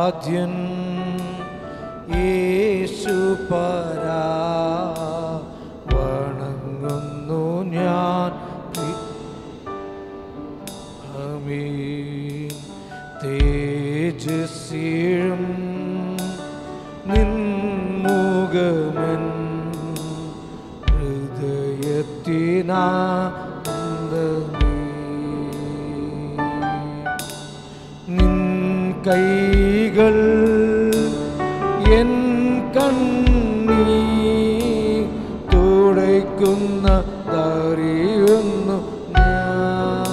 ആരാധ്യൻ യേശു പരാ വണങ്ങുന്നു ഞാൻ അമീൻ തേജസ്സീഴും നിൻമുഖമൻ ഹൃദയത്തിനാന്തമേ നിൻ കൈകൾ എൻ കണ്ണീ തുടയ്ക്കുന്ന ദറിയുന്നു ഞാൻ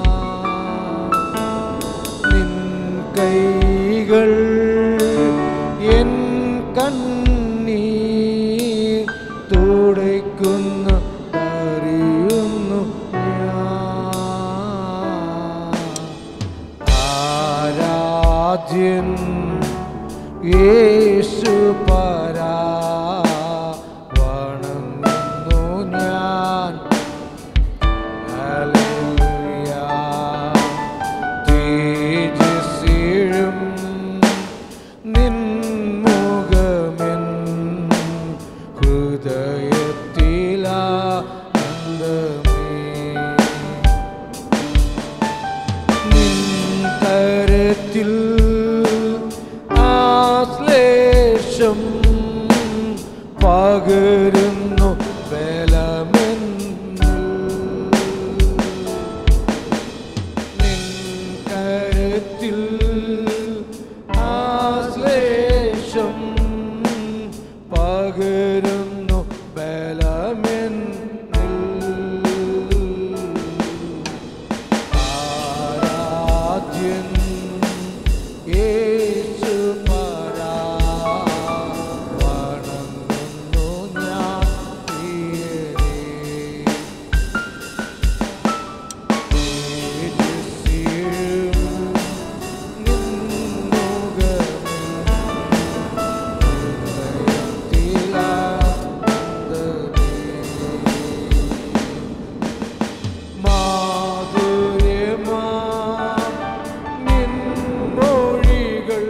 നിൻ കൈകൾ എൻ കണ്ണീ തുടയ്ക്കുന്ന ദറിയുന്നു ഞാൻ ആരാധ്യൻ യേശു പരാ വണങ്ങുന്നു ഞാൻ ഹല്ലേലൂയ തേജസ്സീഴും നിൻ മുഖമെൻ ഹൃദയത്തിലാനന്ദമേ നിൻ കരത്തിൽ ആശ്ലേഷം പകരുന്നു ബലമെന്നിൽ നിൻ കരത്തിൽ ആശ്ലേഷം പകരുന്നു ബലമെന്നിൽ ആരാധ്യൻ യേശു പരാ വണങ്ങുന്നു ഞാൻ പ്രിയനേ. തേജസ്സീഴും നിൻമുഖമിൽ മാധുര്യമാ നിൻ മൊഴികൾ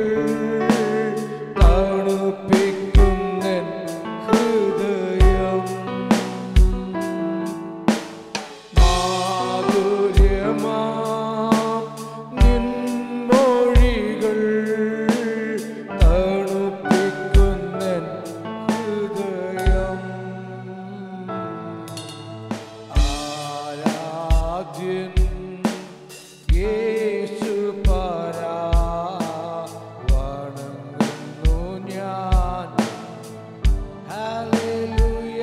തണുപ്പിക്കുന്നൻ ഹൃദയം മാധുര്യമാ നിൻ മൊഴികൾ തണുപ്പിക്കുന്നൻ ഹൃദയം ആരാധ്യൻ യേശു പരാ വണങ്ങുന്നു ഞാൻ ഹല്ലേലൂയ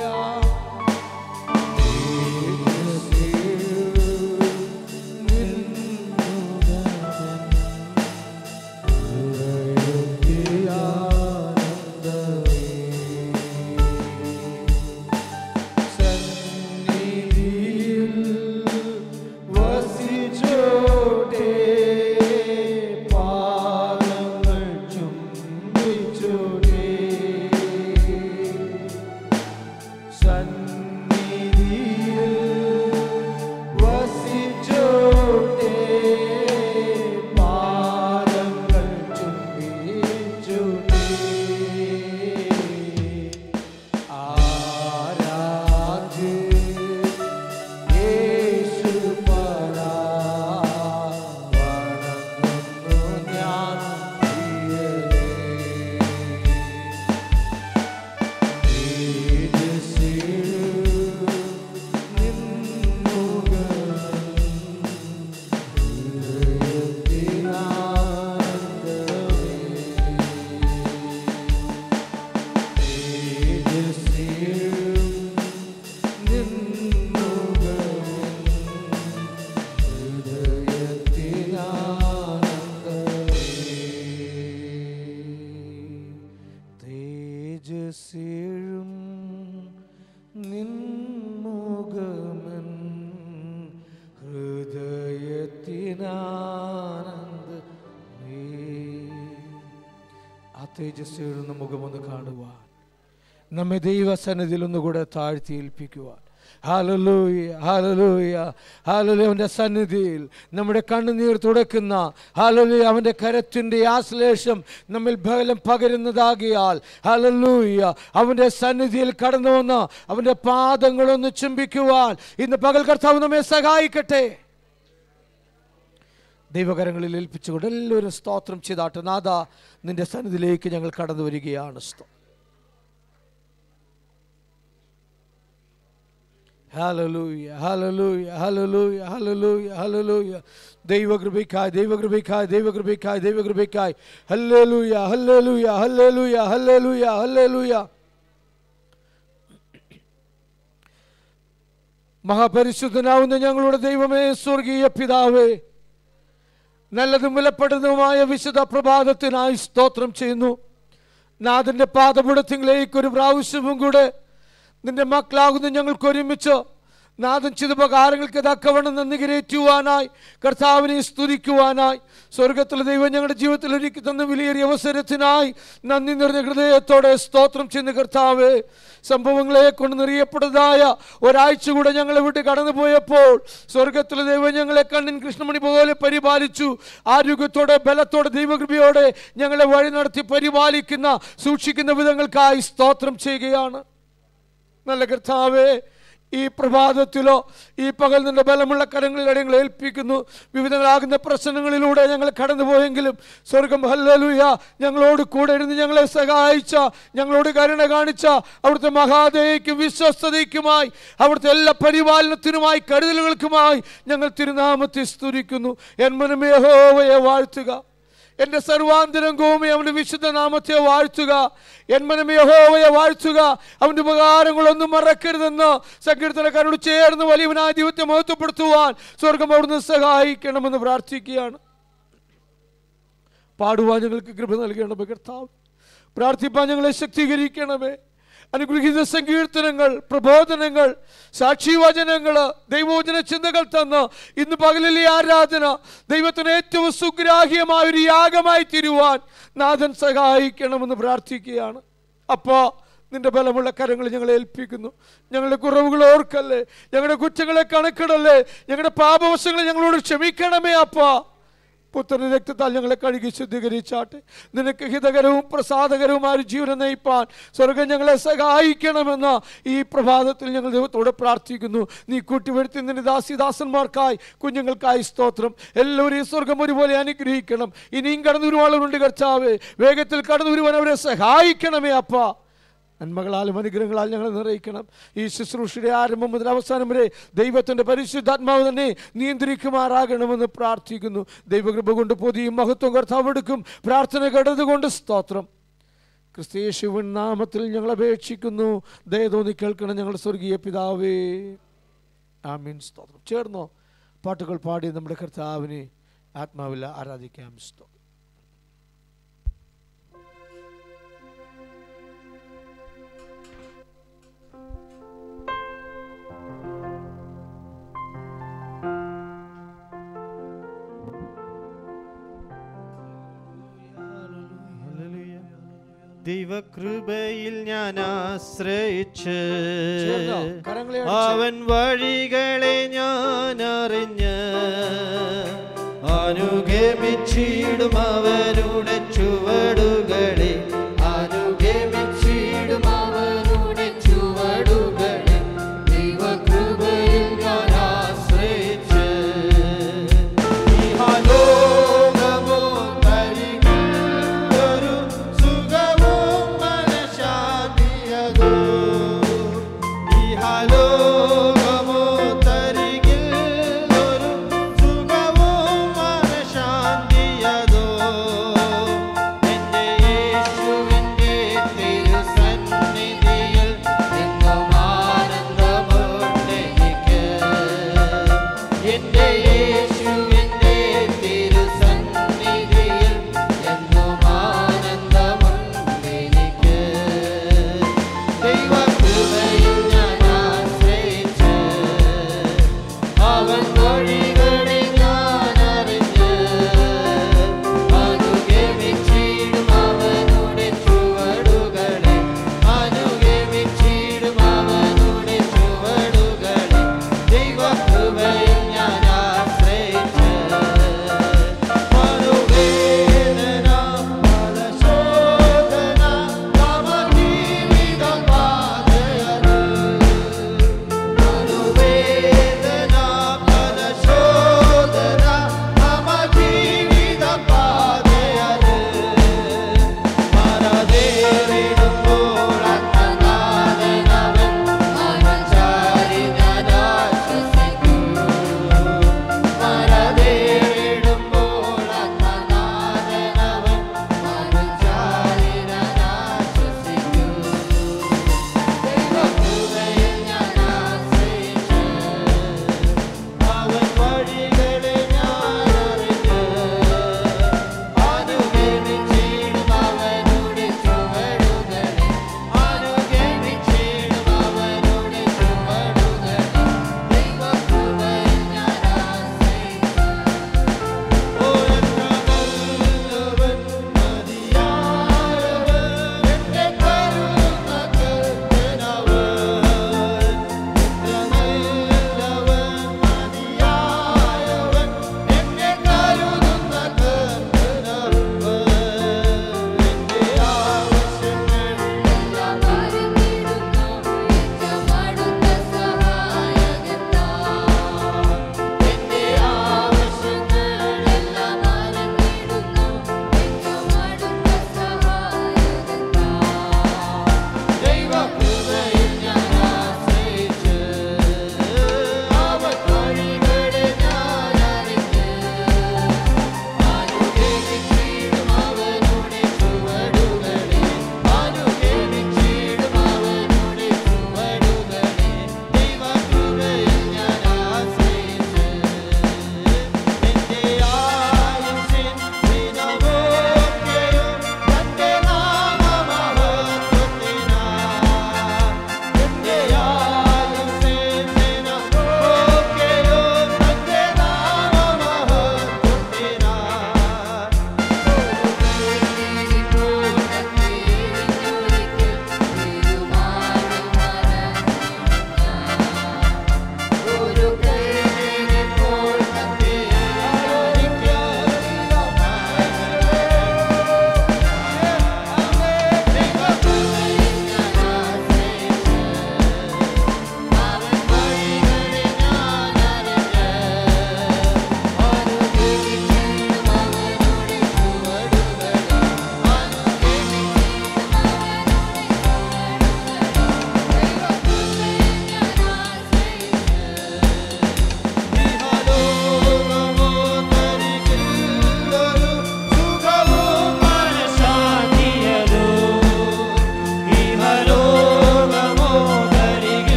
സന്നിധിയിൽ വസിച്ചോട്ടെ പാദങ്ങൾ ചുംബിച്ചോട്ടെ സന്നിധിയിൽ വസിച്ചോട്ടെ പാദങ്ങൾ ചുംബിച്ചോട്ടെ ആരാധ്യ യേശു പരാ വണങ്ങുന്നു ഞാൻ പ്രിയനേ തേജസ്സേഴും നിൻമുഖമൻ ഹൃദയത്തിനാനന്ദമേ ആ തേജസ്സേഴുന്ന മുഖമൊന്ന് കാണുവാൻ നമ്മെ ദൈവസന്നിധിയിൽ ഒന്നുകൂടെ താഴ്ത്തി ഏൽപ്പിക്കുവാൻ ഹാലലൂയ ഹാലലൂയ ഹാലലൂയ അവൻ്റെ സന്നിധിയിൽ നമ്മുടെ കണ്ണുനീർ തുടക്കുന്ന ഹാലലൂയ അവൻ്റെ കരത്തിൻ്റെ ആശ്ലേഷം നമ്മിൽ ബലം പകരുന്നതാകിയാൽ ഹാലലൂയ അവൻ്റെ സന്നിധിയിൽ കടന്നു വന്ന് അവൻ്റെ പാദങ്ങളൊന്ന് ചുംബിക്കുവാൻ ഇന്ന് പകൽ കർത്താവ് നമ്മെ സഹായിക്കട്ടെ ദൈവകരങ്ങളിൽ ഏൽപ്പിച്ചുകൊണ്ട് എല്ലാവരും സ്തോത്രം ചെയ്താട്ട് നാഥ നിന്റെ സന്നിധിയിലേക്ക് ഞങ്ങൾ കടന്നു വരികയാണ് സ്തോ hallelujah hallelujah hallelujah hallelujah hallelujah ദൈവകൃപയ്ക്കായി ദൈവകൃപയ്ക്കായി ദൈവകൃപയ്ക്കായി ദൈവകൃപയ്ക്കായി hallelujah hallelujah hallelujah hallelujah hallelujah മഹാപരിശുദ്ധനാവുന്ന ഞങ്ങളുടെ ദൈവമേ സ്വർഗീയ പിതാവേ നല്ലതും വിലപ്പെടുന്നതുമായ വിശുദ്ധ പ്രഭാതത്തിനായി സ്തോത്രം ചെയ്യുന്നു നാഥന്റെ പാദപുടത്തിലേക്ക് ഒരു പ്രാവശ്യവും കൂടെ നിന്റെ മക്കളാകുന്ന ഞങ്ങൾക്ക് ഒരുമിച്ച് നാഥൻ ചെയ്ത ഉപകാരങ്ങൾക്ക് തക്കവണ്ണം നന്ദി കരേറ്റുവാനായി കർത്താവിനെ സ്തുതിക്കുവാനായി സ്വർഗത്തിലെ ദൈവം ഞങ്ങളുടെ ജീവിതത്തിൽ ഒരുക്കി തന്ന വിലയേറിയ അവസരത്തിനായി നന്ദി നിറഞ്ഞ ഹൃദയത്തോടെ സ്തോത്രം ചെയ്യുന്ന കർത്താവ് സംഭവങ്ങളെ കൊണ്ട് നിറയപ്പെട്ടതായ ഒരാഴ്ച കൂടെ ഞങ്ങളെ വിട്ട് കടന്നു പോയപ്പോൾ സ്വർഗത്തിലെ ദൈവം ഞങ്ങളെ കണ്ണിൻ കൃഷ്ണമണി പോലെ പരിപാലിച്ചു ആരോഗ്യത്തോടെ ബലത്തോടെ ദൈവകൃപയോടെ ഞങ്ങളെ വഴി നടത്തി പരിപാലിക്കുന്ന സൂക്ഷിക്കുന്ന വിധങ്ങൾക്കായി സ്തോത്രം ചെയ്യുകയാണ് നല്ല കർത്താവേ ഈ പ്രഭാതത്തിലോ ഈ പകൽ നിന്റെ ബലമുള്ള കരങ്ങളിൽ ഞങ്ങൾ ഏൽപ്പിക്കുന്നു വിവിധങ്ങളാകുന്ന പ്രശ്നങ്ങളിലൂടെ ഞങ്ങൾ കടന്നുപോയെങ്കിലും സ്വർഗം ഹല്ലലുയ ഞങ്ങളോട് കൂടെ ഇരുന്ന് ഞങ്ങളെ സഹായിച്ച ഞങ്ങളോട് കരുണ കാണിച്ച അവിടുത്തെ മഹാദേയ്ക്കും വിശ്വസ്തതയ്ക്കുമായി അവിടുത്തെ എല്ലാ പരിപാലനത്തിനുമായി കരുതലുകൾക്കുമായി ഞങ്ങൾ തിരുനാമത്തെ സ്തുതിക്കുന്നു എന്മനമേ ഹോവയെ വാഴ്ത്തുക എൻ്റെ സർവാന്തരംഗവുമേ അവൻ്റെ വിശുദ്ധ നാമത്തെ വാഴ്ത്തുക എന്മനമേ യഹോവയെ വാഴ്ത്തുക അവൻ്റെ ഉപകാരങ്ങളൊന്നും മറക്കരുതെന്ന് സങ്കീർത്തനക്കാരോട് ചേർന്ന് വലിയവനായ ദൈവത്തെ മഹത്വപ്പെടുത്തുവാൻ സ്വർഗം അവിടുന്ന് സഹായിക്കണമെന്ന് പ്രാർത്ഥിക്കുകയാണ് പാടുവാൻ ഞങ്ങൾക്ക് കൃപ നൽകണമേ കർത്താവ് പ്രാർത്ഥിപ്പാൻ ഞങ്ങളെ ശക്തീകരിക്കണമേ അനുഗ്രഹീത സങ്കീർത്തനങ്ങൾ പ്രബോധനങ്ങൾ സാക്ഷിവചനങ്ങൾ ദൈവോചന ചിന്തകൾ തന്ന് ഇന്ന് പകലിലെ ആരാധന ദൈവത്തിന് ഏറ്റവും സുഗ്രാഹ്യമായ ഒരു യാഗമായി തീരുവാൻ നാഥൻ സഹായിക്കണമെന്ന് പ്രാർത്ഥിക്കുകയാണ് അപ്പോൾ നിന്റെ ബലമുള്ള കരങ്ങൾ ഞങ്ങളെ ഏൽപ്പിക്കുന്നു ഞങ്ങളുടെ കുറവുകൾ ഓർക്കല്ലേ ഞങ്ങളുടെ കുറ്റങ്ങളെ കണക്കിടല്ലേ ഞങ്ങളുടെ പാപവശങ്ങളെ ഞങ്ങളോട് ക്ഷമിക്കണമേ അപ്പാ പുത്രന്റെ രക്തത്താൽ ഞങ്ങളെ കഴുകി ശുദ്ധീകരിച്ചാട്ടെ നിനക്ക് ഹിതകരവും പ്രസാദകരവുമായ ഒരു ജീവനം നയിപ്പാൻ സ്വർഗം ഞങ്ങളെ സഹായിക്കണമെന്ന് ഈ പ്രഭാതത്തിൽ ഞങ്ങൾ ദൈവത്തോട് പ്രാർത്ഥിക്കുന്നു നീ കൂട്ടിവരുത്തി നിന്റെ ദാസിദാസന്മാർക്കായി കുഞ്ഞുങ്ങൾക്കായി സ്തോത്രം എല്ലാവരെയും സ്വർഗം ഒരുപോലെ അനുഗ്രഹിക്കണം ഇനിയും കടന്നു വരുവാളുണ്ട് കർത്താവേ വേഗത്തിൽ കടന്നു വരുവാൻ അവരെ സഹായിക്കണമേ അപ്പ നന്മകളാലും അനുഗ്രഹങ്ങളാൽ ഞങ്ങൾ നിറയിക്കണം ഈ ശുശ്രൂഷയുടെ ആരംഭം മുതൽ അവസാനം വരെ ദൈവത്തിൻ്റെ പരിശുദ്ധാത്മാവ് തന്നെ നിയന്ത്രിക്കുമാറാകണമെന്ന് പ്രാർത്ഥിക്കുന്നു ദൈവകൃപ കൊണ്ട് പൊതിയും മഹത്വം കർത്താവ് എടുക്കും പ്രാർത്ഥന കടന്നുകൊണ്ട് സ്തോത്രം ക്രിസ്തയേശുവൻ നാമത്തിൽ ഞങ്ങൾ അപേക്ഷിക്കുന്നു ദയതോന്നി കേൾക്കണം ഞങ്ങളുടെ സ്വർഗീയ പിതാവേ ആമീൻ സ്തോത്രം ചേർന്നോ പാട്ടുകൾ പാടി നമ്മുടെ കർത്താവിനെ ആത്മാവിൽ ആരാധിക്കാം സ്തോത്രം ദൈവകൃപയിൽ ഞാൻ ആശ്രയിച്ച് ചേർന്നോ? കരങ്ങളെ അടിച്ച്. അവൻ വഴികളെ ഞാൻ അറിഞ്ഞ് അനുഗമിച്ചിടും അവനുടെ ചുവടുകളെ അനുഗമിച്ചിടും അവനുടെ ചുവടുകളെ ദൈവകൃപയിൽ ഞാൻ ആശ്രയിച്ച് ഇഹലോകമോ തരികിലൊരു സുഖവും മനഃശാന്തിയതോ. ഇഹലോകമോ തരികിലൊരു സുഖവും മനഃശാന്തിയതോ. എന്റെ യേശു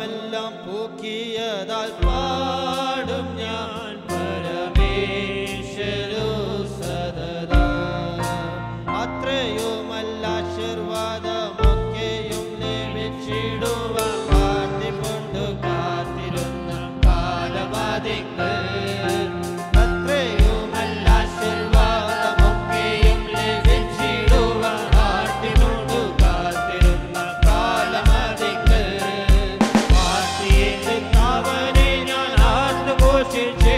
പാപമെല്ലാം പോക്കിയതാൽ പാടും ഞാൻ പരമേശ്വരു സദതാ അത്രയുമല്ല ആശീർവാദമൊക്കെയും ലഭിച്ചിടുവാൻ കാത്തിക്കൊണ്ടു കാത്തിരുന്ന കാലവാദികൾ അത്രയുമല്ല ആശീർവാദമൊക്കെയും ലഭിച്ചിടുവാൻ കാത്തിക്കൊണ്ടു കാത്തിരുന്ന കാലമതികൾ ആർത്തിയേറ്റ് അവനെ ഞാൻ ആർത്തുഘോഷിച്ച്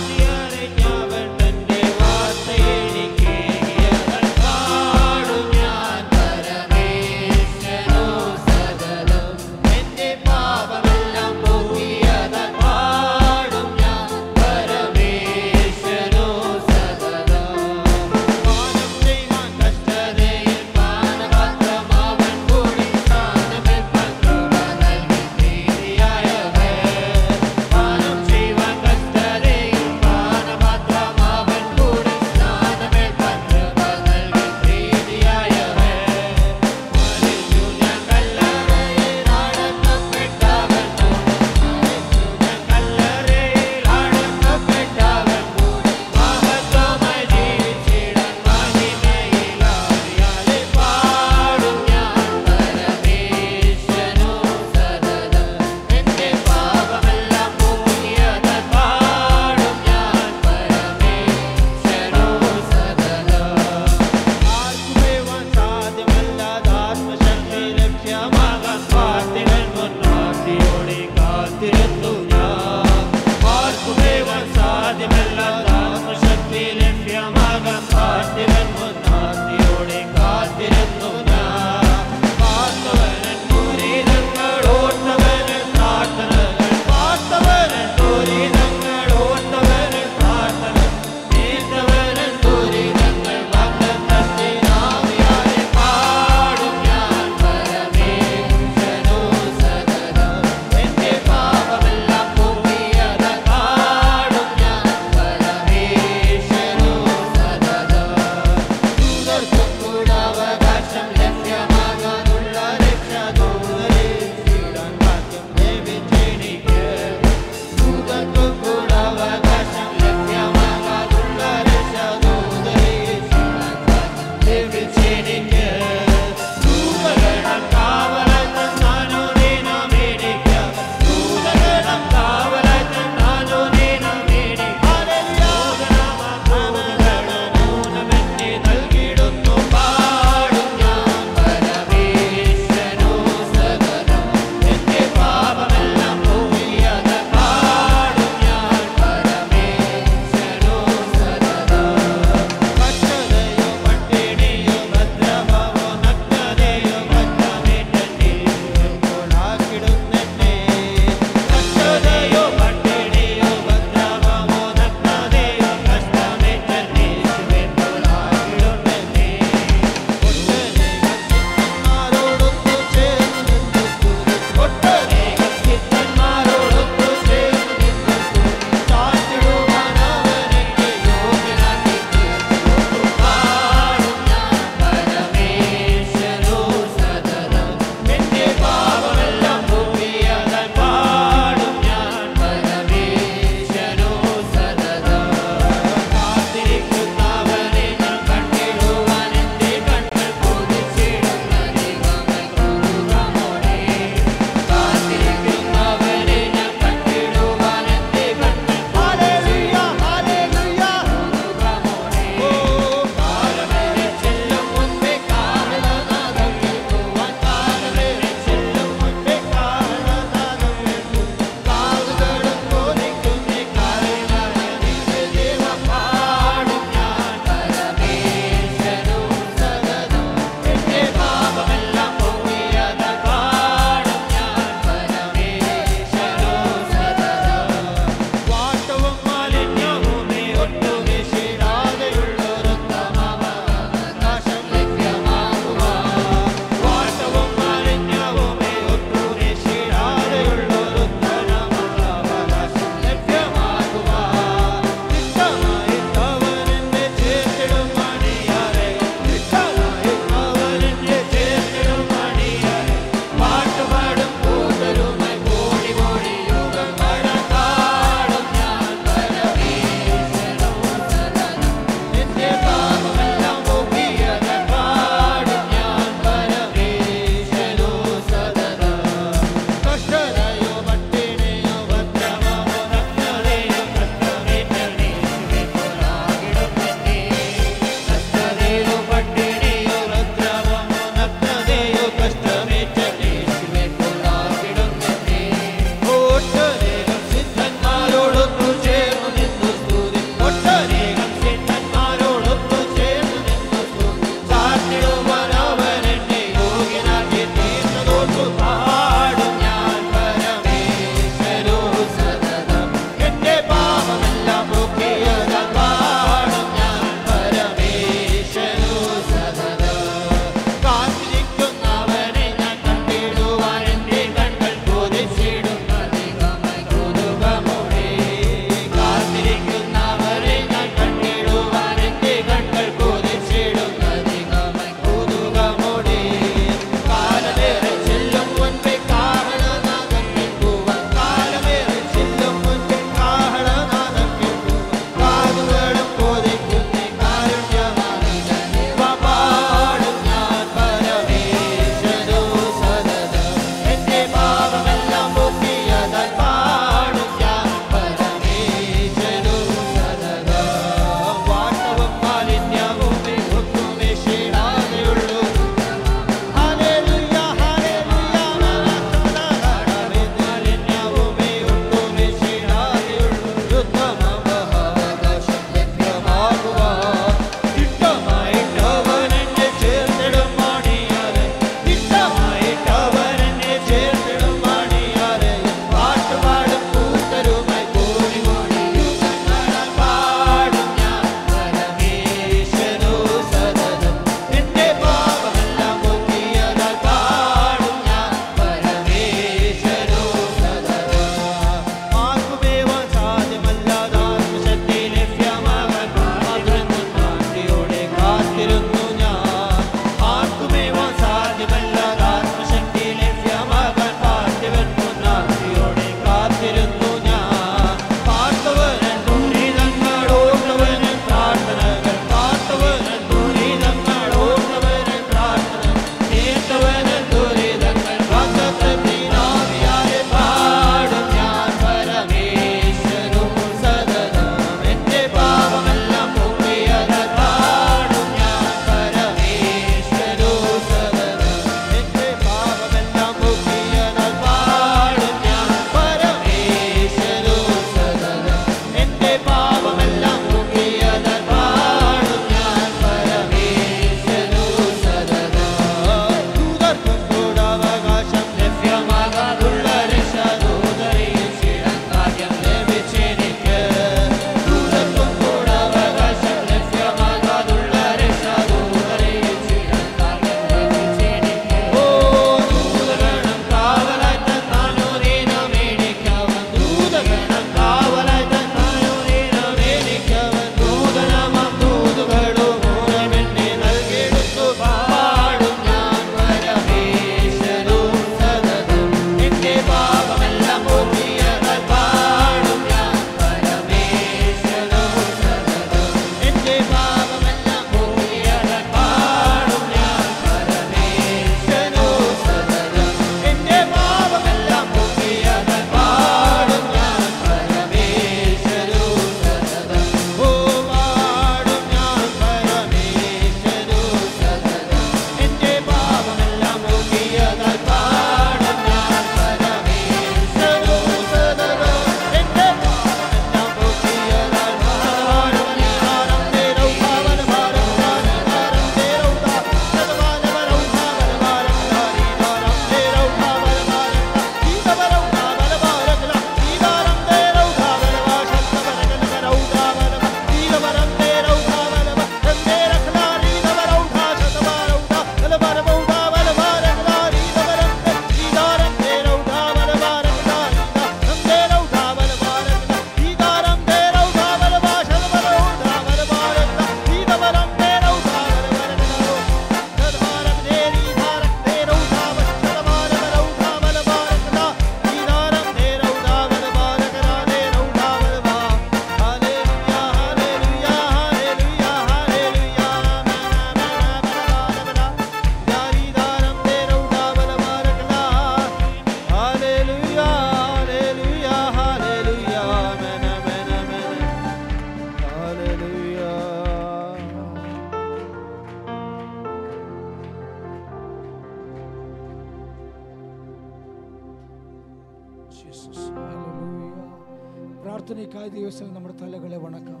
പ്രാർത്ഥനയ്ക്കായി ദിവസം നമ്മുടെ തലകളെ വണക്കാം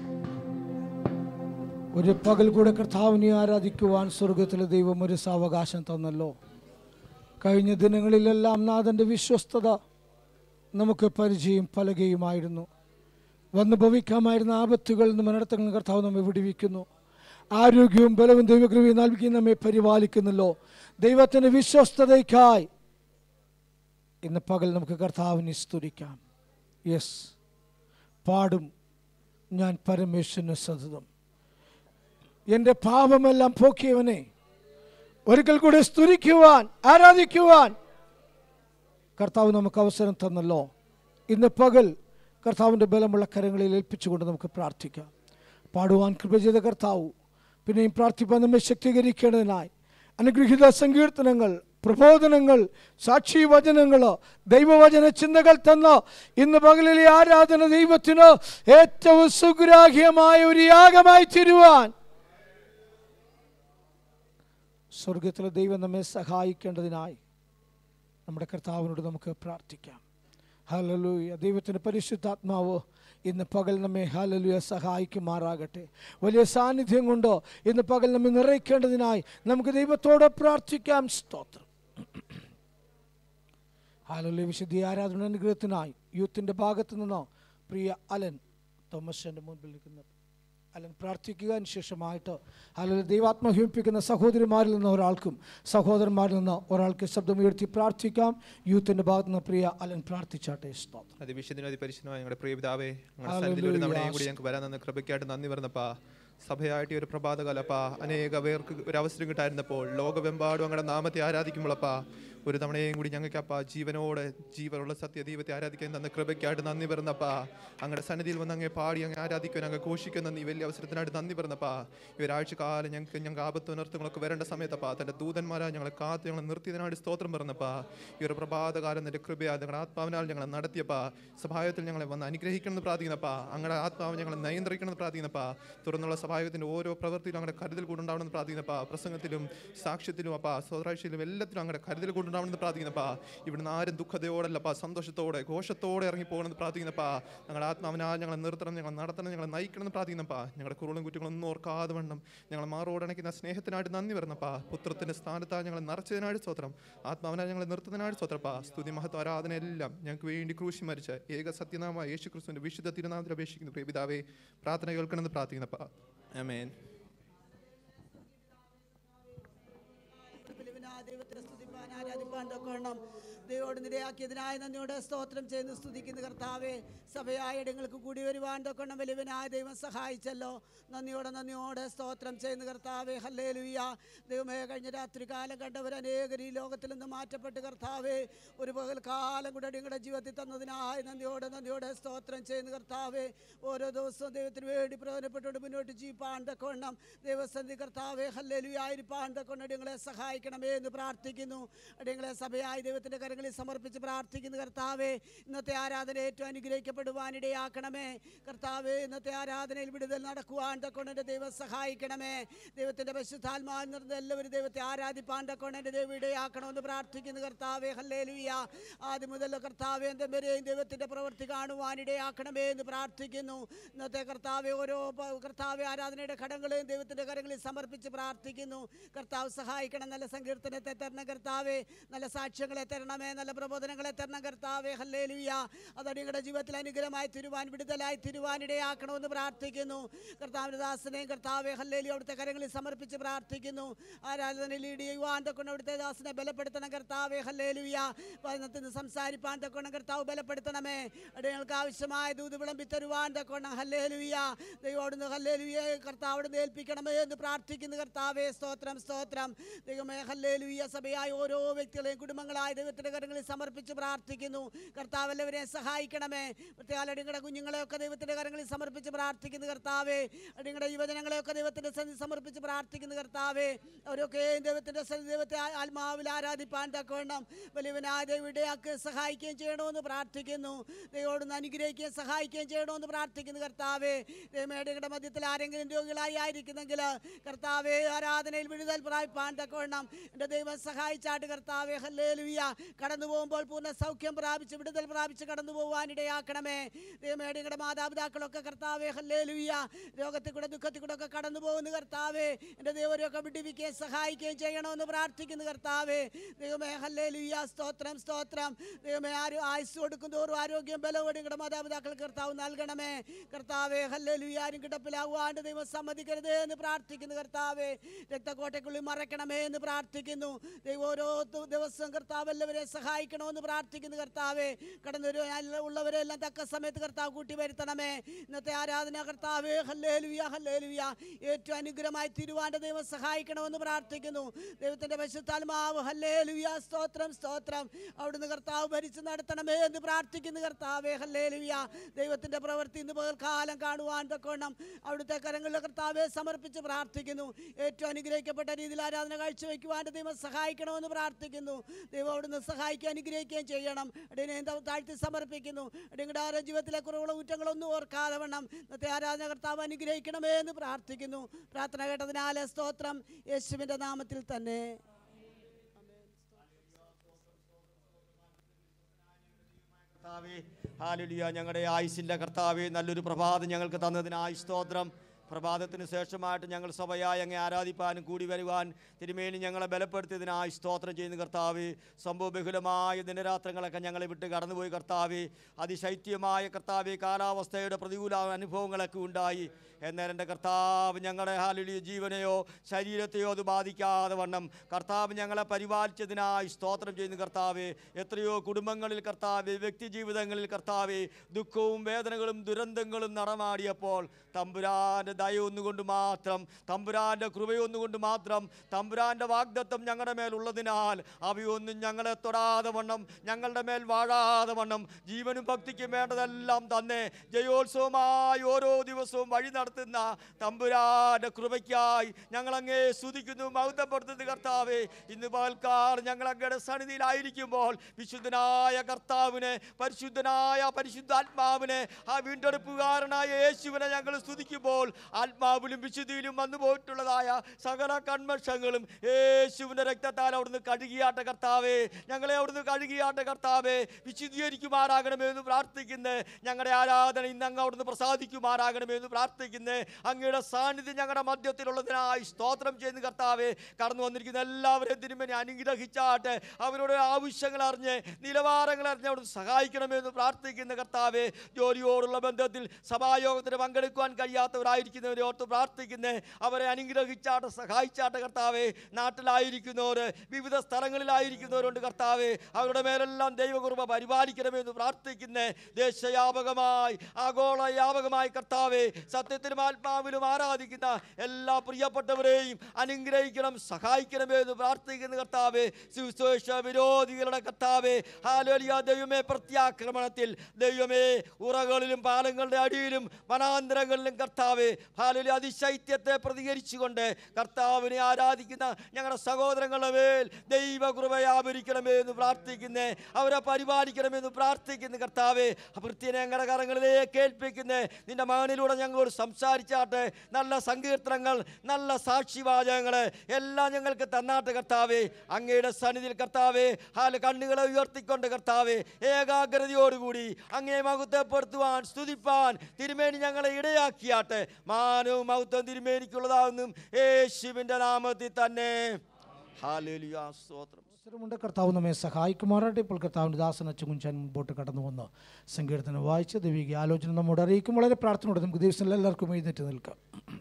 ഒരു പകൽ കൂടെ കർത്താവിനെ ആരാധിക്കുവാൻ സ്വർഗത്തിലെ ദൈവം ഒരു സാവകാശം തന്നല്ലോ കഴിഞ്ഞ ദിനങ്ങളിലെല്ലാം നാഥൻ്റെ വിശ്വസ്തത നമുക്ക് പരിചയം പലകയുമായിരുന്നു വന്നു ഭവിക്കാമായിരുന്ന ആപത്തുകളിൽ നിന്ന് മനടത്തങ്ങൾ കർത്താവ് നമ്മെ വിടുവിക്കുന്നു ആരോഗ്യവും ബലവും ദൈവകൃപയും നൽകി നമ്മെ പരിപാലിക്കുന്നല്ലോ ദൈവത്തിൻ്റെ വിശ്വസ്തതയ്ക്കായി ഇന്ന് പകൽ നമുക്ക് കർത്താവിനെ സ്തുതിക്കാം യെസ് പാടും ഞാൻ പരമേശ്വരന് സതതം എൻ്റെ പാപമെല്ലാം പോക്കിയവനെ ഒരിക്കൽ കൂടെ സ്തുതിക്കുവാൻ ആരാധിക്കുവാൻ കർത്താവ് നമുക്ക് അവസരം തന്നല്ലോ ഇന്ന് പകൽ കർത്താവിൻ്റെ ബലമുള്ള കരങ്ങളിൽ ഏൽപ്പിച്ചുകൊണ്ട് നമുക്ക് പ്രാർത്ഥിക്കാം പാടുവാൻ കൃപ ചെയ്ത കർത്താവ് പിന്നെയും പ്രാർത്ഥിപ്പാൻ നമ്മെ ശക്തീകരിക്കേണ്ടതിനായി അനുഗ്രഹീത സങ്കീർത്തനങ്ങൾ പ്രബോധനങ്ങൾ സാക്ഷി വചനങ്ങൾ ദൈവവചന ചിന്തകൾ തന്ന ഇന്ന് പകലിലെ ആരാധന ദൈവത്തിന് ഏറ്റവും സുഗ്രാഹ്യമായ ഒരു യാഗമായി തീരുവാൻ സ്വർഗത്തിലെ ദൈവം നമ്മെ സഹായിക്കേണ്ടതിനായി നമ്മുടെ കർത്താവിനോട് നമുക്ക് പ്രാർത്ഥിക്കാം ഹലലൂയ ദൈവത്തിൻ്റെ പരിശുദ്ധാത്മാവ് ഇന്ന് പകൽ നമ്മെ ഹലലുയ സഹായിക്കുമാറാകട്ടെ വലിയ സാന്നിധ്യം കൊണ്ട് ഇന്ന് പകൽ നമ്മെ നിറയ്ക്കേണ്ടതിനായി നമുക്ക് ദൈവത്തോട് പ്രാർത്ഥിക്കാം സ്തോത്രം ഹാലലുയ വിശുദ്ധി ആരാധന അനുഗ്രഹത്തിനായി യൂത്തിൻ്റെ ഭാഗത്ത് നിന്നോ പ്രിയ അലൻ തോമസിൻ്റെ മുൻപിൽ നിൽക്കുന്ന അലൻ പ്രാർത്ഥിക്കുക അതിന് ശേഷമായിട്ട് അല്ലെങ്കിൽ ദൈവാത്മഹിമിപ്പിക്കുന്ന സഹോദരിമാരിൽ നിന്ന് ഒരാൾക്കും സഹോദരന്മാരിൽ നിന്ന് ഒരാൾക്ക് ശബ്ദം ഉയർത്തി പ്രാർത്ഥിക്കാം യൂത്തിൻ്റെ ഭാഗത്ത് നിന്ന് പ്രിയ അലൻ പ്രാർത്ഥിച്ചാട്ടെ സ്തോത്രം അതിവിശുദ്ധനും അതിപരിശുദ്ധമായ ഞങ്ങളുടെ പ്രിയപിതാവേ ഞങ്ങളുടെ സന്നിധിയിൽ ഒരു തവണയും കൂടി ഞങ്ങൾക്ക് വരാൻ തന്ന കൃപയ്ക്കായിട്ട് നന്ദി പറഞ്ഞപ്പാ സഭയായിട്ട് ഈ ഒരു പ്രഭാതകാലപ്പാ അനേക പേർക്ക് ഒരു അവസരം കിട്ടായിരുന്നപ്പോൾ ലോകമെമ്പാടും ഞങ്ങളുടെ നാമത്തെ ആരാധിക്കുമ്പോഴപ്പാ ഒരു തവണയും കൂടി ഞങ്ങൾക്കപ്പാ ജീവനോടെ ജീവനുള്ള സത്യദൈവത്തെ ആരാധിക്കാൻ തന്ന കൃപയ്ക്കായിട്ട് നന്ദി പറഞ്ഞപ്പാ അങ്ങയുടെ സന്നിധിയിൽ വന്ന് അങ്ങേ പാടി അങ്ങ് ആരാധിക്കാൻ അങ്ങ് ഘോഷിക്കുന്ന ഈ വലിയ അവസരത്തിനായിട്ട് നന്ദി പറഞ്ഞപ്പാ ഈ ഒരാഴ്ച കാലം ഞങ്ങൾക്ക് ഞങ്ങൾക്ക് ആപത്ത് ഉണർത്തുകളൊക്കെ വരേണ്ട സമയത്തപ്പാ തൻ്റെ ദൂതന്മാരാ ഞങ്ങളെ കാത്ത് ഞങ്ങളെ നിർത്തിയതിനായിട്ട് സ്തോത്രം പറഞ്ഞപ്പാ ഈ ഒരു പ്രഭാതകാലം നിന്റെ കൃപയാ ഞങ്ങളുടെ ആത്മാവിനാൽ ഞങ്ങളെ നടത്തിയപ്പാ സഭായത്തിൽ ഞങ്ങളെ വന്ന് അനുഗ്രഹിക്കണമെന്ന് പ്രാർത്ഥിക്കുന്നപ്പാ അങ്ങയുടെ ആത്മാവ് ഞങ്ങളെ നിയന്ത്രിക്കണമെന്ന് പ്രാർത്ഥിക്കുന്നപ്പാ തുറന്നുള്ള സഭായത്തിന്റെ ഓരോ പ്രവൃത്തിയിലും അങ്ങനെ കരുതൽ കൊണ്ടുണ്ടാവണമെന്ന് പ്രാർത്ഥിക്കുന്നപ്പാ പ്രസംഗത്തിലും സാക്ഷ്യത്തിലും അപ്പാ സ്വതരാഴ്ചയിലും എല്ലാത്തിലും അങ്ങനെ കരുതൽ കൊണ്ടുണ്ടാവണമെന്ന് പ്രാർത്ഥിക്കുന്നപ്പാ ഇവിടുന്ന് ആരും ദുഃഖതയോടല്ലപ്പാ സന്തോഷത്തോടെ ഘോഷത്തോടെ ഇറങ്ങി പോകണമെന്ന് പ്രാർത്ഥിക്കുന്നപ്പാ ഞങ്ങളുടെ ആത്മാവിനാൽ ഞങ്ങളെ നിർത്തണം ഞങ്ങളെ നടത്തണം ഞങ്ങളെ നയിക്കണം എന്ന് പ്രാർത്ഥിക്കുന്നപ്പാ ഞങ്ങളുടെ കുറവും കുറ്റങ്ങളൊന്നും ഓർക്കാതെ വണ്ണം ഞങ്ങളെ മാറോടണയ്ക്കുന്ന സ്നേഹത്തിനായിട്ട് നന്ദി വരുന്നപ്പാ പുത്രത്തിന്റെ സ്ഥാനത്താ ഞങ്ങളെ നിറച്ചതിനായിട്ട് സ്വത്രം ആത്മാവിനാൽ ഞങ്ങളെ നിർത്തുന്നതിനായിട്ട് സ്വത്രപ്പാ സ്തുതി മഹത്വ ആരാധന എല്ലാം ഞങ്ങൾക്ക് വേണ്ടി ക്രൂശി മരിച്ച ഏക സത്യനാമ യേശു ക്രിസ്തുവിന്റെ വിശുദ്ധ തിരുനാമത്തിൽ അപേക്ഷിക്കുന്നു പ്രിയ പിതാവേ പ്രാർത്ഥന കേൾക്കണമെന്ന് പ്രാർത്ഥിക്കുന്നപ്പാ ആമേൻ ബലിവിനായ ദൈവത്തെ സ്തുതിപ്പാൻ ആരാധിപ്പാൻ തൊക്കണം ദൈവോട് നിരയാക്കിയതിനായ നന്ദിയോടെ സ്തോത്രം ചെയ്യുന്നു സ്തുതിക്കുന്ന കർത്താവെ സഭയായ ഇടങ്ങൾക്ക് കൂടി വരുവാൻ തൊക്കണം ബലിവിനായ ദൈവം സഹായിച്ചല്ലോ നന്ദിയോടെ നന്ദിയോടെ സ്തോത്രം ചെയ്യുന്ന കർത്താവെ ഹല്ലേ ലുയ്യ ദൈവമേ കഴിഞ്ഞ രാത്രി കാലം കണ്ടവർ അനേകർ ഈ ലോകത്തിൽ നിന്ന് മാറ്റപ്പെട്ട് കർത്താവെ ഒരു പകൽ കാലം കൂടെ നിങ്ങളുടെ ജീവിതത്തിൽ തന്നതിനായി നന്ദിയോടെ നന്ദിയോടെ സ്തോത്രം ചെയ്യുന്ന കർത്താവെ ഓരോ ദിവസവും ദൈവത്തിന് വേണ്ടി പ്രയോജനപ്പെട്ടുകൊണ്ട് മുന്നോട്ട് ജീവിപ്പാൻ തക്കവണ്ണം ദൈവസന്ധി കർത്താവെ ഹല്ലേലുയായിരിക്കാൻ തക്കൊണ്ട് നിങ്ങളെ സഹായിക്കണമേ എന്ന് പ്രാർത്ഥിക്കുന്നു അടിയങ്ങളെ സഭയായി ദൈവത്തിൻ്റെ കരങ്ങളിൽ സമർപ്പിച്ച് പ്രാർത്ഥിക്കുന്നു കർത്താവെ ഇന്നത്തെ ആരാധന ഏറ്റവും അനുഗ്രഹിക്കപ്പെടുവാനിടയാക്കണമേ കർത്താവെ ഇന്നത്തെ ആരാധനയിൽ വിടുതൽ നടക്കുവാൻ തക്കൊണ്ട് എൻ്റെ ദൈവം സഹായിക്കണമേ ദൈവത്തിൻ്റെ പരിശുദ്ധാത്മാവിൽ നിന്ന് എല്ലാവരും ദൈവത്തെ ആരാധിപ്പാൻ തക്കൊണ്ട് എൻ്റെ ദൈവം ഇടയാക്കണമെന്ന് പ്രാർത്ഥിക്കുന്നു കർത്താവെ ഹല്ലേലുയ ആദ്യം മുതൽ കർത്താവെ എൻ്റെ വരെയും ദൈവത്തിൻ്റെ പ്രവൃത്തി കാണുവാനിടയാക്കണമേ എന്ന് പ്രാർത്ഥിക്കുന്നു ഇന്നത്തെ കർത്താവെ ഓരോ പ- കർത്താവെ ആരാധനയുടെ ഘടകങ്ങളെയും ദൈവത്തിൻ്റെ കരങ്ങളിൽ സമർപ്പിച്ച് പ്രാർത്ഥിക്കുന്നു കർത്താവ് സഹായിക്കണം നല്ല സങ്കീർത്തനത്തെ തരണം കർത്താവെ നല്ല സാക്ഷ്യങ്ങളെ തരണമേ നല്ല പ്രബോധനങ്ങളെ തരണം കർത്താവെ ഹല്ലേലുയ അതടിയുടെ ജീവിതത്തിൽ അനുഗ്രഹമായി തിരുവാൻ വിടുതലായി തിരുവാനിടയാക്കണമെന്ന് പ്രാർത്ഥിക്കുന്നു കർത്താവിൻ്റെ ദാസനെയും കർത്താവെ ഹല്ലേലു അവിടുത്തെ കരങ്ങളിൽ സമർപ്പിച്ച് പ്രാർത്ഥിക്കുന്നു ആരാധന ലീഡ് ചെയ്യുവാൻ തൊക്കൊണ്ട് അവിടുത്തെ ദാസനെ ബലപ്പെടുത്തണം കർത്താവെ ഹല്ലേലുയ വചനത്തിന് സംസാരിപ്പാൻ തൊക്കണം കർത്താവ് ബലപ്പെടുത്തണമേ അടിയങ്ങൾക്ക് ആവശ്യമായ ദൂത് വിളമ്പി തരുവാൻ തൊക്കണം ഹല്ലേലുയ ദൈവോടുന്ന് ഹല്ലേലുയെ കർത്താവിടുന്ന് ഏൽപ്പിക്കണമേ എന്ന് പ്രാർത്ഥിക്കുന്നു കർത്താവെ സ്തോത്രം സ്തോത്രം ദൈവമേ ഹല്ലേലുയ സഭയായ ഓരോ വ്യക്തികളെയും കുടുംബങ്ങളായ ദൈവത്തിന്റെ കരങ്ങളിൽ സമർപ്പിച്ച് പ്രാർത്ഥിക്കുന്നു കർത്താവ് എല്ലാവരെയും സഹായിക്കണമേ പ്രത്യേകം അടിങ്ങളുടെ കുഞ്ഞുങ്ങളെയൊക്കെ ദൈവത്തിന്റെ കരങ്ങളിൽ സമർപ്പിച്ച് പ്രാർത്ഥിക്കുന്നു കർത്താവേ അടിങ്ങളുടെ യുവജനങ്ങളെയൊക്കെ ദൈവത്തിന്റെ സന്നിധി സമർപ്പിച്ച് പ്രാർത്ഥിക്കുന്നു കർത്താവേ അവരൊക്കെ ദൈവത്തിന്റെ സന്നിധി ദൈവത്തെ ആ- ആത്മാവിൽ ആരാധിപ്പാൻ തക്കവണ്ണം വലിയവനായ ദൈവവിടെയാക്ക് സഹായിക്കുകയും ചെയ്യണമെന്ന് പ്രാർത്ഥിക്കുന്നു ദൈവോടൊന്ന് അനുഗ്രഹിക്കുകയും സഹായിക്കുകയും ചെയ്യണമെന്ന് പ്രാർത്ഥിക്കുന്നു കർത്താവേ ദൈവമേടയുടെ മധ്യത്തിൽ ആരെങ്കിലും രോഗികളായി ആയിരിക്കുന്നെങ്കിൽ കർത്താവേ ആരാധനയിൽ വിടുതൽ പ്രാപിപ്പാൻ തക്കവണ്ണം എൻ്റെ ദൈവം സഹായിച്ചാട്ട് കർത്താവെ ഹല്ലേലുയ കടന്നു പോകുമ്പോൾ പൂർണ്ണ സൗഖ്യം പ്രാപിച്ച് വിടുതൽ പ്രാപിച്ച് കടന്നു പോകുവാനിടയാക്കണമേ ദൈവമേ ഞങ്ങളുടെ മാതാപിതാക്കളൊക്കെ കർത്താവെ ഹല്ലേലുയ രോഗത്തിൽ കൂടെ ദുഃഖത്തിൽ കൂടെ ഒക്കെ കടന്നു പോകുന്ന കർത്താവെ എൻ്റെ ദൈവരെയൊക്കെ വിടുവിക്കുകയും സഹായിക്കുകയും ചെയ്യണമെന്ന് പ്രാർത്ഥിക്കുന്നു കർത്താവെ ദൈവമേ ഹല്ലേലുയ സ്തോത്രം സ്തോത്രം ദൈവമേ ആരും ആയുസ് കൊടുക്കും തോറും ആരോഗ്യം ബലവും ഞങ്ങളുടെ മാതാപിതാക്കൾക്ക് കർത്താവ് നൽകണമേ കർത്താവെ ഹല്ലേലുയ ആരും കിടപ്പിലാവാണ്ട് ദൈവം സമ്മതിക്കരുത് എന്ന് പ്രാർത്ഥിക്കുന്നു കർത്താവെ രക്തക്കോട്ടയ്ക്കുള്ളിൽ മറയ്ക്കണമേ എന്ന് പ്രാർത്ഥിക്കുന്നു ദൈവം ഓരോ ദു- ദിവസവും കർത്താവ് എല്ലാവരെയും സഹായിക്കണമെന്ന് പ്രാർത്ഥിക്കുന്നു കർത്താവെ കടന്നു ഉള്ളവരെല്ലാം തക്ക സമയത്ത് കർത്താവ് കൂട്ടി വരുത്തണമേ ഇന്നത്തെ ആരാധന കർത്താവേ ഹല്ലേലുയ ഹല്ലേലുയ ഏറ്റവും അനുഗ്രഹമായി തിരുവാൻ്റെ ദൈവം സഹായിക്കണമെന്ന് പ്രാർത്ഥിക്കുന്നു ദൈവത്തിൻ്റെ പശുത്താൽമാവ് ഹല്ലേലുയ സ്തോത്രം സ്തോത്രം അവിടുന്ന് കർത്താവ് ഭരിച്ച് നടത്തണമേ എന്ന് പ്രാർത്ഥിക്കുന്നു കർത്താവേ ഹല്ലേലുയ ദൈവത്തിൻ്റെ പ്രവൃത്തി ഇന്ന് പകൽക്കാലം കാണുവാൻ തക്കോണം അവിടുത്തെ കരങ്ങളിലെ കർത്താവെ സമർപ്പിച്ച് പ്രാർത്ഥിക്കുന്നു ഏറ്റവും അനുഗ്രഹിക്കപ്പെട്ട രീതിയിൽ ആരാധന കാഴ്ചവെക്കുവാൻ ദൈവം സഹായിക്കണമെന്ന് പ്രാർത്ഥിക്കുന്നു ദൈവം അവിടുന്ന് സഹായിക്കുകയും അനുഗ്രഹിക്കുകയും ചെയ്യണം അടിയനെ എന്താ താഴ്ത്തി സമർപ്പിക്കുന്നു അടിയങ്ങളുടെ ആരോ ജീവിതത്തിലെ കുറവുള്ള കുറ്റങ്ങളൊന്നും ഓർക്കാതെ വണ്ണം ഇന്നത്തെ ആരാധന കർത്താവ് അനുഗ്രഹിക്കണമേ എന്ന് പ്രാർത്ഥിക്കുന്നു പ്രാർത്ഥന കേട്ടതിനാലെ സ്തോത്രം യേശുവിൻ്റെ നാമത്തിൽ തന്നെ കർത്താവേ ഹാലുലിയ ഞങ്ങളുടെ ആയുസിൻ്റെ കർത്താവേ നല്ലൊരു പ്രഭാതം ഞങ്ങൾക്ക് തന്നതിനായി സ്തോത്രം പ്രഭാതത്തിന് ശേഷമായിട്ട് ഞങ്ങൾ സഭയായി അങ്ങേ ആരാധിപ്പാനും കൂടി വരുവാൻ തിരുമേനി ഞങ്ങളെ ബലപ്പെടുത്തിയതിനായി സ്തോത്രം ചെയ്യുന്ന കർത്താവേ സംഭവബഹുലമായ ദിനരാത്രങ്ങളൊക്കെ ഞങ്ങളെ വിട്ട് കടന്നുപോയി കർത്താവേ അതിശൈത്യമായ കർത്താവേ കാലാവസ്ഥയുടെ പ്രതികൂല അനുഭവങ്ങളൊക്കെ ഉണ്ടായി എന്നാൽ എൻ്റെ കർത്താവ് ഞങ്ങളുടെ ഹാലുലിയ ജീവനെയോ ശരീരത്തെയോ അത് ബാധിക്കാതെ വണ്ണം കർത്താവ് ഞങ്ങളെ പരിപാലിച്ചതിനായി സ്തോത്രം ചെയ്യുന്ന കർത്താവേ എത്രയോ കുടുംബങ്ങളിൽ കർത്താവെ വ്യക്തി ജീവിതങ്ങളിൽ കർത്താവെ ദുഃഖവും വേദനകളും ദുരന്തങ്ങളും നടമാടിയപ്പോൾ തമ്പുരാൻ്റെ ദയ ഒന്നുകൊണ്ട് മാത്രം തമ്പുരാൻ്റെ കൃപയൊന്നുകൊണ്ട് മാത്രം തമ്പുരാൻ്റെ വാഗ്ദത്വം ഞങ്ങളുടെ മേലുള്ളതിനാൽ അവയൊന്നും ഞങ്ങളെ തൊടാതെ വണ്ണം ഞങ്ങളുടെ മേൽ വാഴാതെ വണ്ണം ജീവനും ഭക്തിക്കും വേണ്ടതെല്ലാം തന്നെ ജയോത്സവമായി ഓരോ ദിവസവും വഴി നടത്തുന്ന തമ്പുരാന്റെ കൃപയ്ക്കായി ഞങ്ങളങ്ങേ സ്തുതിക്കുന്നു മൗത്തപ്പെടുത്തുന്ന കർത്താവേ ഇന്ന് പകൽക്കാർ ഞങ്ങൾ അങ്ങയുടെ സന്നിധിയിലായിരിക്കുമ്പോൾ വിശുദ്ധനായ കർത്താവിനെ പരിശുദ്ധനായ പരിശുദ്ധാത്മാവിനെ ആ വീണ്ടെടുപ്പുകാരനായ യേശുവിനെ ഞങ്ങൾ സ്തുതിക്കുമ്പോൾ ആത്മാവിലും വിശുദ്ധിയിലും വന്നു പോയിട്ടുള്ളതായ സകല കൺമഷങ്ങളും യേശുവിൻ്റെ രക്തത്താൽ അവിടുന്ന് കഴുകിയാട്ട കർത്താവേ ഞങ്ങളെ അവിടുന്ന് കഴുകിയാട്ട കർത്താവേ വിശുദ്ധീകരിക്കുമാറാകണമെന്ന് പ്രാർത്ഥിക്കുന്നത് ഞങ്ങളുടെ ആരാധന ഇന്ന് അങ്ങ് അവിടുന്ന് പ്രസാദിക്കുമാറാകണമെന്ന് പ്രാർത്ഥിക്കുന്നത് അങ്ങയുടെ സാന്നിധ്യം ഞങ്ങളുടെ മധ്യത്തിലുള്ളതിനായി സ്തോത്രം ചെയ്യുന്ന കർത്താവേ കടന്നു വന്നിരിക്കുന്ന എല്ലാവരെയും തിരുമനെ അനുഗ്രഹിച്ചാട്ടെ അവരുടെ ആവശ്യങ്ങൾ അറിഞ്ഞ് നിലവാരങ്ങൾ അറിഞ്ഞ് അവിടുന്ന് സഹായിക്കണമെന്ന് പ്രാർത്ഥിക്കുന്ന കർത്താവേ ജോലിയോടുള്ള ബന്ധത്തിൽ സഭായോഗത്തിന് പങ്കെടുക്കുവാൻ കഴിയാത്തവരായിരിക്കുന്നവരെ ഓർത്ത് പ്രാർത്ഥിക്കുന്നേ അവരെ അനുഗ്രഹിച്ചാട്ടെ സഹായിച്ചാട്ടെ കർത്താവേ നാട്ടിലായിരിക്കുന്നവർ വിവിധ സ്ഥലങ്ങളിലായിരിക്കുന്നവരുണ്ട് കർത്താവേ അവരുടെ മേലെല്ലാം ദൈവകുറുമ പരിപാലിക്കണമെന്ന് പ്രാർത്ഥിക്കുന്നേ ദേശവ്യാപകമായി ആഗോള വ്യാപകമായി കർത്താവേ സത്യത്തിലും ആത്മാവിലും ആരാധിക്കുന്ന എല്ലാ പ്രിയപ്പെട്ടവരെയും അനുഗ്രഹിക്കണം സഹായിക്കണമെന്ന് പ്രാർത്ഥിക്കുന്ന കർത്താവേ സുവിശേഷ വിരോധികളുടെ കർത്താവേ ഹാലോലിയ ദൈവമേ പ്രത്യാക്രമണത്തിൽ ദൈവമേ ഉറകളിലും പാലങ്ങളുടെ അടിയിലും വനാന്തരങ്ങളിലും കർത്താവേ ഹാലോലി അതിശൈത്യത്തെ പ്രതികരിച്ചുകൊണ്ട് കർത്താവിനെ ആരാധിക്കുന്ന ഞങ്ങളുടെ സഹോദരങ്ങളുടെ മേൽ ദൈവകൃപ വ്യാപരിക്കണമേ എന്ന് പ്രാർത്ഥിക്കുന്നേ അവരെ പരിപാലിക്കണമെന്ന് പ്രാർത്ഥിക്കുന്നു കർത്താവേ വൃത്തിയെ ഞങ്ങളുടെ കരങ്ങളിലേക്ക് ഏൽപ്പിക്കുന്നേ നിന്റെ മകനിലൂടെ ഞങ്ങളോട് സംസാരിച്ചാട്ടെ നല്ല സങ്കീർത്തനങ്ങൾ നല്ല സാക്ഷിവാചകങ്ങൾ എല്ലാം ഞങ്ങൾക്ക് തന്നാട്ടെ കർത്താവേ അങ്ങയുടെ സന്നിധിയിൽ കർത്താവേ ഹാല കണ്ണുകളെ ഉയർത്തിക്കൊണ്ട് കർത്താവേ ഏകാഗ്രതയോടുകൂടി അങ്ങേ മഹത്വപ്പെടുത്തുവാൻ സ്തുതിപ്പാൻ തിരുമേനി ഞങ്ങളെ ഇടയാക്കിയാട്ടെ മാനവും മഹത്വം തിരുമേനിക്കുള്ളതാകുന്നു യേശുവിൻ്റെ നാമത്തിൽ തന്നെ ഹാലേലുയാ സ്തോത്രം അവസരമുണ്ട് കർത്താവ് നമ്മെ സഹായിക്കുമാറാട്ടെ ഇപ്പോൾ കർത്താവിൻ്റെ ദാസന ചുങ്കുഞ്ചാൻ മുമ്പോട്ട് കടന്നു വന്ന് സങ്കീർത്തനം വായിച്ച് ദൈവിക ആലോചന നമ്മോട് അറിയിക്കും വളരെ പ്രാർത്ഥനയോടെ നമുക്ക് ദിവസം എല്ലാവർക്കും എഴുന്നേറ്റ് നിൽക്കാം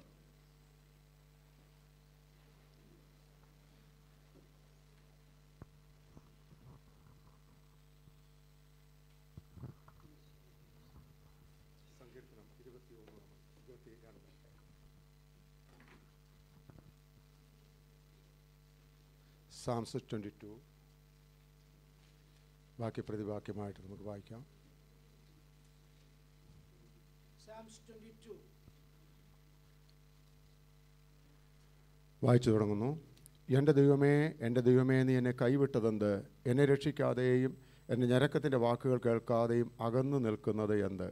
സാംസ് ട്വൻറ്റി ടു ബാക്കി പ്രതിവാക്യമായിട്ട് നമുക്ക് വായിക്കാം വായിച്ചു തുടങ്ങുന്നു എൻ്റെ ദൈവമേ എൻ്റെ ദൈവമേ നീ എന്നെ കൈവിട്ടതെന്ത് എന്നെ രക്ഷിക്കാതെയും എൻ്റെ ഞരക്കത്തിൻ്റെ വാക്കുകൾ കേൾക്കാതെയും അകന്നു നിൽക്കുന്നത് എന്ത്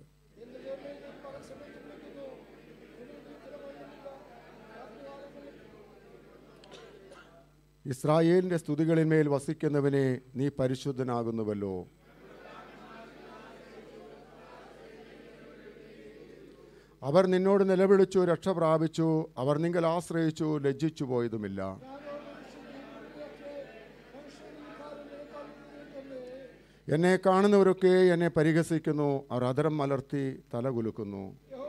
ഇസ്രായേലിൻ്റെ സ്തുതികളിന്മേൽ വസിക്കുന്നവനെ നീ പരിശുദ്ധനാകുന്നുവല്ലോ അവർ നിന്നോട് നിലവിളിച്ചു രക്ഷ പ്രാപിച്ചു അവർ നിങ്ങൾ ആശ്രയിച്ചു ലജ്ജിച്ചു പോയതുമില്ല എന്നെ കാണുന്നവരൊക്കെ എന്നെ പരിഹസിക്കുന്നു അവർ അതരം മലർത്തി തല കുലുക്കുന്നു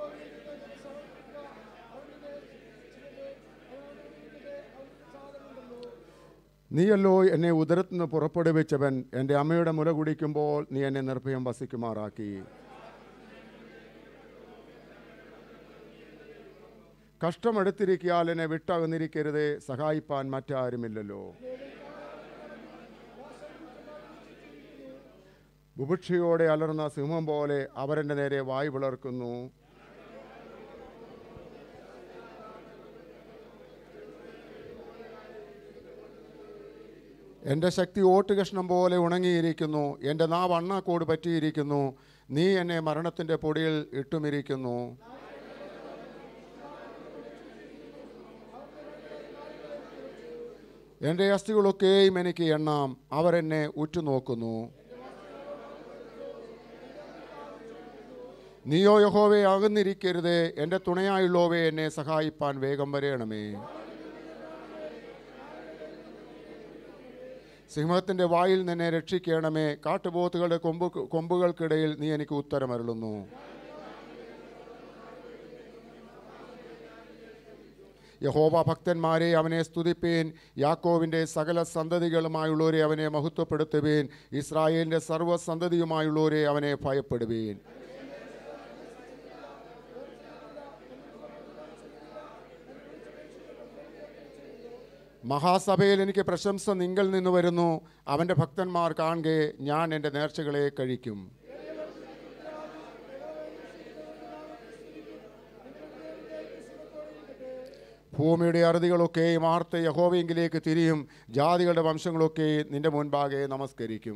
നീയല്ലോ എന്നെ ഉദരത്തിൽ നിന്ന് പുറപ്പെടുവിച്ചവൻ എൻ്റെ അമ്മയുടെ മുല കുടിക്കുമ്പോൾ നീ എന്നെ നിർഭയം വസിക്കുമാറാക്കി കഷ്ടമെടുത്തിരിക്കിയാൽ എന്നെ വിട്ടകന്നിരിക്കരുതേ സഹായിപ്പാൻ മറ്റാരുമില്ലല്ലോ ബുഭുക്ഷയോടെ അലർന്ന സിംഹം പോലെ അവരെൻ്റെ നേരെ വായു പിളർക്കുന്നു എൻ്റെ ശക്തി ഓട്ടുകഷ്ണം പോലെ ഉണങ്ങിയിരിക്കുന്നു എൻ്റെ നാവ് അണ്ണാക്കോട് പറ്റിയിരിക്കുന്നു നീ എന്നെ മരണത്തിൻ്റെ പൊടിയിൽ ഇട്ടുമിരിക്കുന്നു എൻ്റെ അസ്ഥികളൊക്കെയും എനിക്ക് എണ്ണാം അവരെന്നെ ഉറ്റുനോക്കുന്നു നീയോ യഹോവേ അകന്നിരിക്കരുതേ എൻ്റെ തുണയായുള്ളോവേ എന്നെ സഹായിപ്പാൻ വേഗം വരേണമേ സിംഹത്തിൻ്റെ വായിൽ നിന്നെ രക്ഷിക്കണമേ കാട്ടുപോത്തുകളുടെ കൊമ്പ് കൊമ്പുകൾക്കിടയിൽ നീ എനിക്ക് ഉത്തരമരുളുന്നു യഹോവ ഭക്തന്മാരെ അവനെ സ്തുതിപ്പീൻ യാക്കോവിൻ്റെ സകല സന്തതികളുമായുള്ളവരെ അവനെ മഹത്വപ്പെടുത്തുവീൻ ഇസ്രായേലിൻ്റെ സർവ്വസന്തതിയുമായുള്ളവരെ അവനെ ഭയപ്പെടുവീൻ മഹാസഭയിൽ എനിക്ക് പ്രശംസ നിങ്കിൽ നിന്ന് വരുന്നു അവൻ്റെ ഭക്തന്മാർ കാണുകെ ഞാൻ എൻ്റെ നേർച്ചകളെ കഴിക്കും ഭൂമിയുടെ അറുതികളൊക്കെയും ആർത്ത് യഹോവയെങ്കിലേക്ക് തിരിയും ജാതികളുടെ വംശങ്ങളൊക്കെ നിന്റെ മുൻപാകെ നമസ്കരിക്കും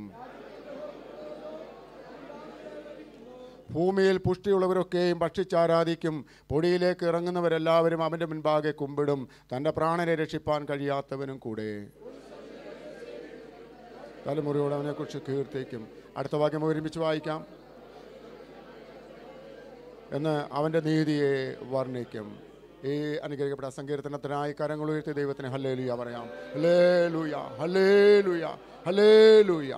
ഭൂമിയിൽ പുഷ്ടിയുള്ളവരൊക്കെയും ഭക്ഷിച്ചാരാധിക്കും പൊടിയിലേക്ക് ഇറങ്ങുന്നവരെല്ലാവരും അവൻ്റെ മുൻപാകെ കുമ്പിടും തൻ്റെ പ്രാണനെ രക്ഷിപ്പാൻ കഴിയാത്തവനും കൂടെ തലമുറയോട് അവനെക്കുറിച്ച് കീർത്തിക്കും അടുത്ത വാക്യം ഒരുമിച്ച് വായിക്കാം എന്ന് അവൻ്റെ നീതിയെ വർണ്ണിക്കും ഈ അനുഗ്രഹിക്കപ്പെട്ട സങ്കീർത്തനത്തിനായി കരങ്ങൾ ഉയർത്തി ദൈവത്തിന് ഹല്ലേ ലൂയ പറയാം ഹലേ ലൂയ ഹലേ ലൂയ ഹലേ ലൂയ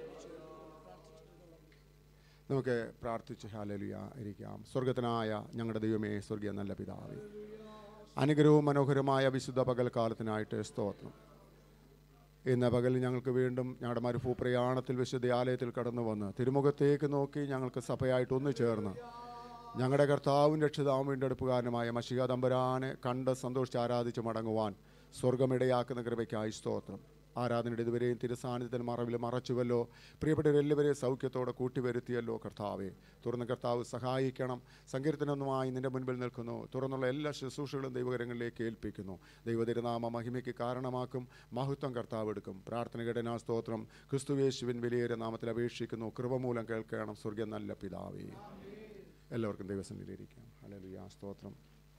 നമുക്ക് പ്രാർത്ഥിച്ച് ഹാലലുയ ഇരിക്കാം സ്വർഗത്തിനായ ഞങ്ങളുടെ ദൈവമേ സ്വർഗീയ നല്ല പിതാവേ അനുഗ്രഹവും മനോഹരമായ വിശുദ്ധ പകൽക്കാലത്തിനായിട്ട് സ്തോത്രം ഇന്ന് പകൽ ഞങ്ങൾക്ക് വീണ്ടും ഞങ്ങളുടെ മരുഭൂപ്രയാണത്തിൽ വിശുദ്ധ ആലയത്തിൽ കടന്നു വന്ന് തിരുമുഖത്തേക്ക് നോക്കി ഞങ്ങൾക്ക് സഭയായിട്ട് ഒന്ന് ചേർന്ന് ഞങ്ങളുടെ കർത്താവും രക്ഷിതാവും വീണ്ടെടുപ്പുകാരനുമായ മഷിക തമ്പുരാനെ കണ്ട് സന്തോഷിച്ച് ആരാധിച്ച് മടങ്ങുവാൻ സ്വർഗമിടയാക്കുന്ന കൃപയ്ക്കായി സ്തോത്രം ആരാധനയുടെ ഇതുവരെയും തിരുസാന്നിധ്യത്തിൽ മറവിൽ മറച്ചുവല്ലോ പ്രിയപ്പെട്ടവരെല്ലാവരെയും സൗഖ്യത്തോടെ കൂട്ടിവരുത്തിയല്ലോ കർത്താവെ തുറന്ന് കർത്താവ് സഹായിക്കണം സങ്കീർത്തനൊന്നുമായി നിന്റെ മുൻപിൽ നിൽക്കുന്നു തുറന്നുള്ള എല്ലാ ശുശ്രൂഷകളും ദൈവകരങ്ങളിലേക്ക് ഏൽപ്പിക്കുന്നു ദൈവതിരുനാമ മഹിമയ്ക്ക് കാരണമാക്കും മഹത്വം കർത്താവ് എടുക്കും പ്രാർത്ഥന ഘടനാ സ്തോത്രം ക്രിസ്തുവേശുവിൻ വിലയേറെ നാമത്തിൽ അപേക്ഷിക്കുന്നു കൃപ മൂലം കേൾക്കണം സ്വർഗം നല്ല പിതാവേ എല്ലാവർക്കും ദൈവസന്നിധിയിലിരിക്കാം ഹല്ലേലൂയ സ്തോത്രം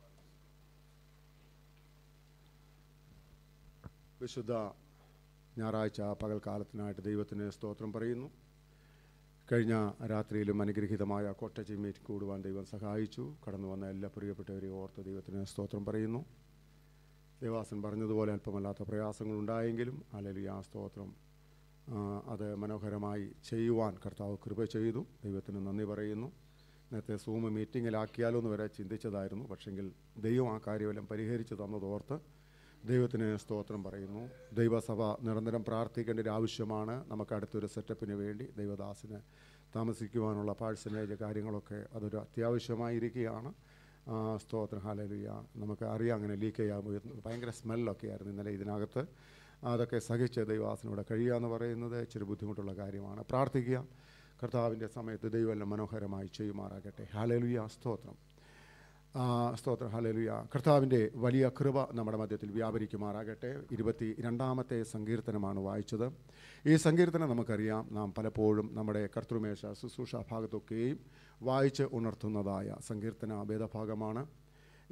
വിശുദ്ധ ഞായറാഴ്ച പകൽക്കാലത്തിനായിട്ട് ദൈവത്തിന് സ്തോത്രം പറയുന്നു കഴിഞ്ഞ രാത്രിയിലും അനുഗ്രഹീതമായ കൊട്ടച്ചി മീറ്റ് കൂടുവാൻ ദൈവം സഹായിച്ചു കടന്നു വന്ന എല്ലാ പ്രിയപ്പെട്ടവരെയും ഓർത്ത് ദൈവത്തിന് സ്തോത്രം പറയുന്നു ദേവാസൻ പറഞ്ഞതുപോലെ അല്പമല്ലാത്ത പ്രയാസങ്ങളുണ്ടായെങ്കിലും അല്ലെങ്കിൽ ആ സ്തോത്രം ആ, അത് മനോഹരമായി ചെയ്യുവാൻ കർത്താവ് കൃപ ചെയ്തു ദൈവത്തിന് നന്ദി പറയുന്നു നേരത്തെ സൂം മീറ്റിങ്ങിലാക്കിയാലോ എന്ന് വരെ ചിന്തിച്ചതായിരുന്നു പക്ഷെങ്കിൽ ദൈവം ആ കാര്യമെല്ലാം പരിഹരിച്ചു തന്നതോർത്ത് ദൈവത്തിന് സ്തോത്രം പറയുന്നു ദൈവസഭ നിരന്തരം പ്രാർത്ഥിക്കേണ്ട ഒരു ആവശ്യമാണ് നമുക്ക് അടുത്തൊരു സെറ്റപ്പിന് വേണ്ടി ദൈവദാസിന് താമസിക്കുവാനുള്ള പാഴ്സനേജ് കാര്യങ്ങളൊക്കെ അതൊരു അത്യാവശ്യമായിരിക്കുകയാണ് ആ, സ്തോത്രം ഹാലലുയ നമുക്ക് അറിയാം അങ്ങനെ ലീക്ക് ചെയ്യാൻ ഭയങ്കര സ്മെല്ലൊക്കെ ആയിരുന്നു ഇന്നലെ ഇതിനകത്ത് അതൊക്കെ സഹിച്ച് ദൈവാസനോട് കഴിയുക എന്ന് പറയുന്നത് ഇച്ചിരി ബുദ്ധിമുട്ടുള്ള കാര്യമാണ് പ്രാർത്ഥിക്കുക കർത്താവിൻ്റെ സമയത്ത് ദൈവമെല്ലാം മനോഹരമായി ചെയ്യുമാറാകട്ടെ ഹാലലുയ സ്തോത്രം ആ, സ്തോത്രം ഹലലുയ കർത്താവിൻ്റെ വലിയ കൃപ നമ്മുടെ മധ്യത്തിൽ വ്യാപരിക്കുമാറാകട്ടെ ഇരുപത്തി രണ്ടാമത്തെ സങ്കീർത്തനമാണ് വായിച്ചത് ഈ സങ്കീർത്തനം നമുക്കറിയാം നാം പലപ്പോഴും നമ്മുടെ കർത്തൃമേശ ശുശ്രൂഷ ഭാഗത്തൊക്കെയും വായിച്ച് ഉണർത്തുന്നതായ സങ്കീർത്തന ഭേദഭാഗമാണ്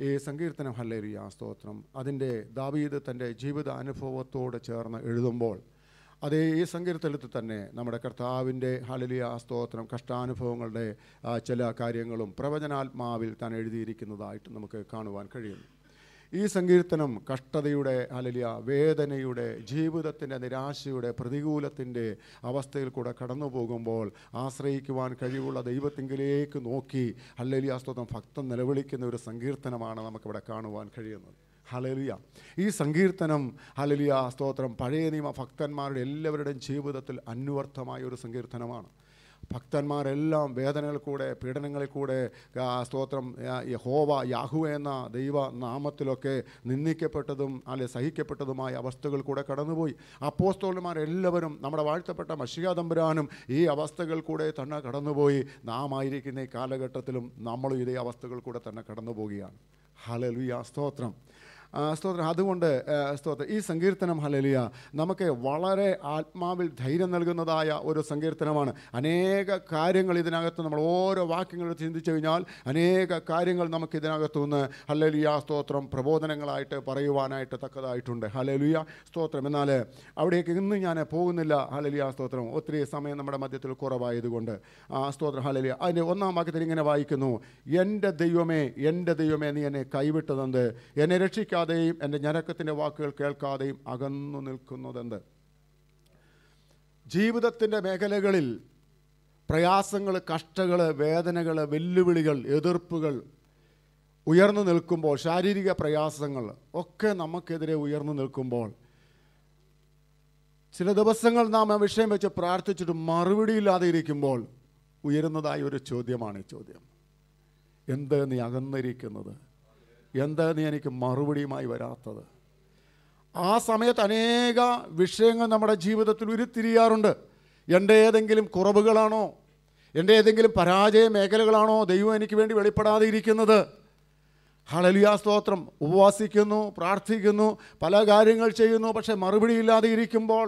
ഈ സങ്കീർത്തനം ഹല്ലേലിയ സ്തോത്രം അതിൻ്റെ ദാവീദ് തൻ്റെ ജീവിത അനുഭവത്തോട് ചേർന്ന് എഴുതുമ്പോൾ അതേ ഈ സങ്കീർത്തനത്തിൽ തന്നെ നമ്മുടെ കർത്താവിൻ്റെ ഹലലിയ സ്തോത്രം കഷ്ടാനുഭവങ്ങളുടെ ആ, ചില കാര്യങ്ങളും പ്രവചനാത്മാവിൽ താൻ എഴുതിയിരിക്കുന്നതായിട്ട് നമുക്ക് കാണുവാൻ കഴിയുന്നു ഈ സങ്കീർത്തനം കഷ്ടതയുടെ ഹലലിയ വേദനയുടെ ജീവിതത്തിൻ്റെ നിരാശയുടെ പ്രതികൂലത്തിൻ്റെ അവസ്ഥയിൽ കൂടെ കടന്നു പോകുമ്പോൾ ആശ്രയിക്കുവാൻ കഴിവുള്ള ദൈവത്തിങ്കിലേക്ക് നോക്കി ഹല്ലലിയ സ്തോത്രം ഭക്തൻ നിലവിളിക്കുന്ന ഒരു സങ്കീർത്തനമാണ് നമുക്കിവിടെ കാണുവാൻ കഴിയുന്നത് ഹലലിയ ഈ സങ്കീർത്തനം ഹലലിയ സ്തോത്രം പഴയ നിയമ ഭക്തന്മാരുടെ എല്ലാവരുടെയും ജീവിതത്തിൽ അന്വർത്ഥമായ ഒരു സങ്കീർത്തനമാണ് ഭക്തന്മാരെല്ലാം വേദനകളിൽ കൂടെ പീഡനങ്ങളിൽ കൂടെ ആ, സ്തോത്രം ആ, യഹോവ യാഹു എന്ന ദൈവ നാമത്തിലൊക്കെ നിന്ദിക്കപ്പെട്ടതും അല്ലെ സഹിക്കപ്പെട്ടതുമായ അവസ്ഥകൾ കൂടെ കടന്നുപോയി അപ്പോസ്തോലന്മാരെല്ലാവരും നമ്മുടെ വാഴ്ത്തപ്പെട്ട മഷികാതമ്പുരാനും ഈ അവസ്ഥകൾ കൂടെ തന്നെ കടന്നുപോയി നാം ആയിരിക്കുന്ന ഈ കാലഘട്ടത്തിലും നമ്മളും ഇതേ അവസ്ഥകൾ കൂടെ തന്നെ കടന്നു പോവുകയാണ് ഹലലുയ സ്തോത്രം ആ, സ്തോത്രം അതുകൊണ്ട് ആ, സ്തോത്രം ഈ സങ്കീർത്തനം ഹലലിയ നമുക്ക് വളരെ ആത്മാവിൽ ധൈര്യം നൽകുന്നതായ ഒരു സങ്കീർത്തനമാണ് അനേക കാര്യങ്ങൾ ഇതിനകത്ത് നമ്മൾ ഓരോ വാക്യങ്ങൾ ചിന്തിച്ചു കഴിഞ്ഞാൽ അനേക കാര്യങ്ങൾ നമുക്ക് ഇതിനകത്തു നിന്ന് ഹലലിയ സ്തോത്രം പ്രബോധനങ്ങളായിട്ട് പറയുവാനായിട്ട് തക്കതായിട്ടുണ്ട് ഹലലിയ സ്തോത്രം എന്നാൽ അവിടേക്ക് ഇന്ന് ഞാൻ പോകുന്നില്ല ഹലലിയ സ്തോത്രം ഒത്തിരി സമയം നമ്മുടെ മധ്യത്തിൽ കുറവായതുകൊണ്ട് ആ സ്തോത്രം ഹലലിയ അതിൻ്റെ ഒന്നാം വാക്യത്തിൽ ഇങ്ങനെ വായിക്കുന്നു എൻ്റെ ദൈവമേ എൻ്റെ ദൈവമേ നീ എന്നെ കൈവിട്ടതെന്ത് എന്നെ രക്ഷിക്കാതെയും എൻ്റെ ഞരക്കത്തിൻ്റെ വാക്കുകൾ കേൾക്കാതെയും അകന്നു നിൽക്കുന്നതെന്ത് ജീവിതത്തിൻ്റെ മേഖലകളിൽ പ്രയാസങ്ങൾ കഷ്ടകൾ വേദനകൾ വെല്ലുവിളികൾ എതിർപ്പുകൾ ഉയർന്നു നിൽക്കുമ്പോൾ ശാരീരിക പ്രയാസങ്ങൾ ഒക്കെ നമുക്കെതിരെ ഉയർന്നു നിൽക്കുമ്പോൾ ചില ദിവസങ്ങൾ നാം ആ വിഷയം വെച്ച് പ്രാർത്ഥിച്ചിട്ട് മറുപടിയില്ലാതെ ഇരിക്കുമ്പോൾ ഉയരുന്നതായ ഒരു ചോദ്യമാണ് ഈ ചോദ്യം എന്ത് നീ അകന്നിരിക്കുന്നത് എന്ത് നീ എനിക്ക് മറുപടിയുമായി വരാത്തത് ആ സമയത്ത് അനേക വിഷയങ്ങൾ നമ്മുടെ ജീവിതത്തിൽ ഉരുത്തിരിയാറുണ്ട് എൻ്റെ ഏതെങ്കിലും കുറവുകളാണോ എൻ്റെ ഏതെങ്കിലും പരാജയ മേഖലകളാണോ ദൈവം എനിക്ക് വേണ്ടി വെളിപ്പെടാതെ ഇരിക്കുന്നത് ഹളലിയ സ്തോത്രം ഉപവാസിക്കുന്നു പ്രാർത്ഥിക്കുന്നു പല കാര്യങ്ങൾ ചെയ്യുന്നു പക്ഷേ മറുപടിയില്ലാതെ ഇരിക്കുമ്പോൾ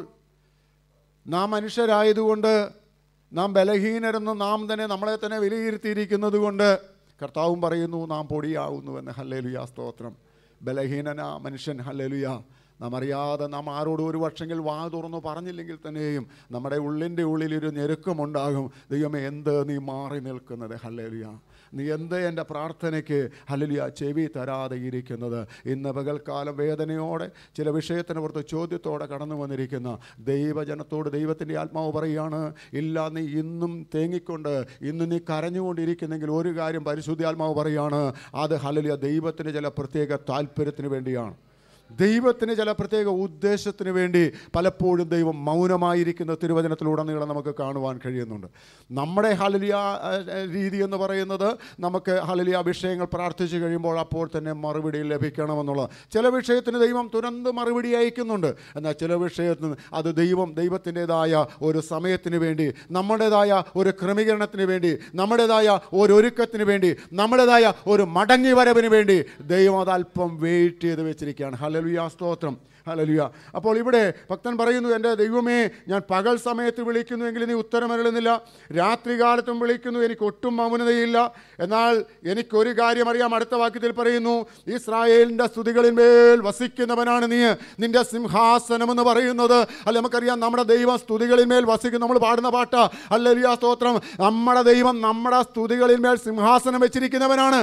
നാം മനുഷ്യരായതുകൊണ്ട് നാം ബലഹീനരെന്ന് നാം തന്നെ നമ്മളെ തന്നെ വിലയിരുത്തിയിരിക്കുന്നത് കൊണ്ട് കർത്താവും പറയുന്നു നാം പൊടിയാവുന്നുവെന്ന് ഹല്ലേലുയ സ്തോത്രം ബലഹീനന മനുഷ്യൻ ഹല്ലേലുയ നാം അറിയാതെ നാം ആരോടും ഒരു പക്ഷെങ്കിൽ വാ തുറന്നു പറഞ്ഞില്ലെങ്കിൽ തന്നെയും നമ്മുടെ ഉള്ളിൻ്റെ ഉള്ളിലൊരു ഞെരുക്കമുണ്ടാകും ദൈവമേ എന്ത് നീ മാറി നിൽക്കുന്നത് ഹല്ലേലുയ നീ എന്ത് എൻ്റെ പ്രാർത്ഥനയ്ക്ക് ഹല്ലേലുയ ചെവി തരാതെ ഇരിക്കുന്നത് ഇന്ന് പകൽക്കാലം വേദനയോടെ ചില വിഷയത്തിന് പുറത്ത് ചോദ്യത്തോടെ കടന്നു വന്നിരിക്കുന്ന ദൈവജനത്തോട് ദൈവത്തിൻ്റെ ആത്മാവ് പറയുകയാണ് ഇല്ല നീ ഇന്നും തേങ്ങിക്കൊണ്ട് ഇന്ന് നീ കരഞ്ഞുകൊണ്ടിരിക്കുന്നെങ്കിൽ ഒരു കാര്യം പരിശുദ്ധ ആത്മാവ് പറയുകയാണ് അത് ഹല്ലേലൂയ ദൈവത്തിൻ്റെ ചില പ്രത്യേക താല്പര്യത്തിന് വേണ്ടിയാണ് ദൈവത്തിന് ചില പ്രത്യേക ഉദ്ദേശത്തിന് വേണ്ടി പലപ്പോഴും ദൈവം മൗനമായിരിക്കുന്ന തിരുവചനത്തിലുടനീളം നമുക്ക് കാണുവാൻ കഴിയുന്നുണ്ട് നമ്മുടെ ഹലലിയ രീതി എന്ന് പറയുന്നത് നമുക്ക് ഹലലിയ വിഷയങ്ങൾ പ്രാർത്ഥിച്ചു കഴിയുമ്പോൾ അപ്പോൾ തന്നെ മറുപടി ലഭിക്കണമെന്നുള്ളത് ചില വിഷയത്തിന് ദൈവം തുരന്ത് മറുപടി അയക്കുന്നുണ്ട് എന്നാൽ ചില വിഷയത്തിന് അത് ദൈവം ദൈവത്തിൻ്റെതായ ഒരു സമയത്തിന് വേണ്ടി നമ്മുടേതായ ഒരു ക്രമീകരണത്തിന് വേണ്ടി നമ്മുടേതായ ഒരു ഒരുക്കത്തിന് വേണ്ടി നമ്മുടേതായ ഒരു മടങ്ങി വരവിന് വേണ്ടി ദൈവം അത് അല്പം വെയിറ്റ് ചെയ്ത് വെച്ചിരിക്കുകയാണ് ഹലലുയ സ്തോത്രം ഹലലുയ അപ്പോൾ ഇവിടെ ഭക്തൻ പറയുന്നു എൻ്റെ ദൈവമേ ഞാൻ പകൽ സമയത്ത് വിളിക്കുന്നുവെങ്കിൽ നീ ഉത്തരമരുളുന്നില്ല രാത്രികാലത്തും വിളിക്കുന്നു എനിക്ക് ഒട്ടും മൗനതയില്ല എന്നാൽ എനിക്കൊരു കാര്യം അറിയാം അടുത്ത വാക്യത്തിൽ പറയുന്നു ഇസ്രായേലിൻ്റെ സ്തുതികളിന്മേൽ വസിക്കുന്നവനാണ് നീ നിന്റെ സിംഹാസനം എന്ന് പറയുന്നത് അല്ല നമുക്കറിയാം നമ്മുടെ ദൈവം സ്തുതികളിന്മേൽ വസിക്കും നമ്മൾ പാടുന്ന പാട്ട് അല്ലലിയ സ്തോത്രം നമ്മുടെ ദൈവം നമ്മുടെ സ്തുതികളിന്മേൽ സിംഹാസനം വെച്ചിരിക്കുന്നവനാണ്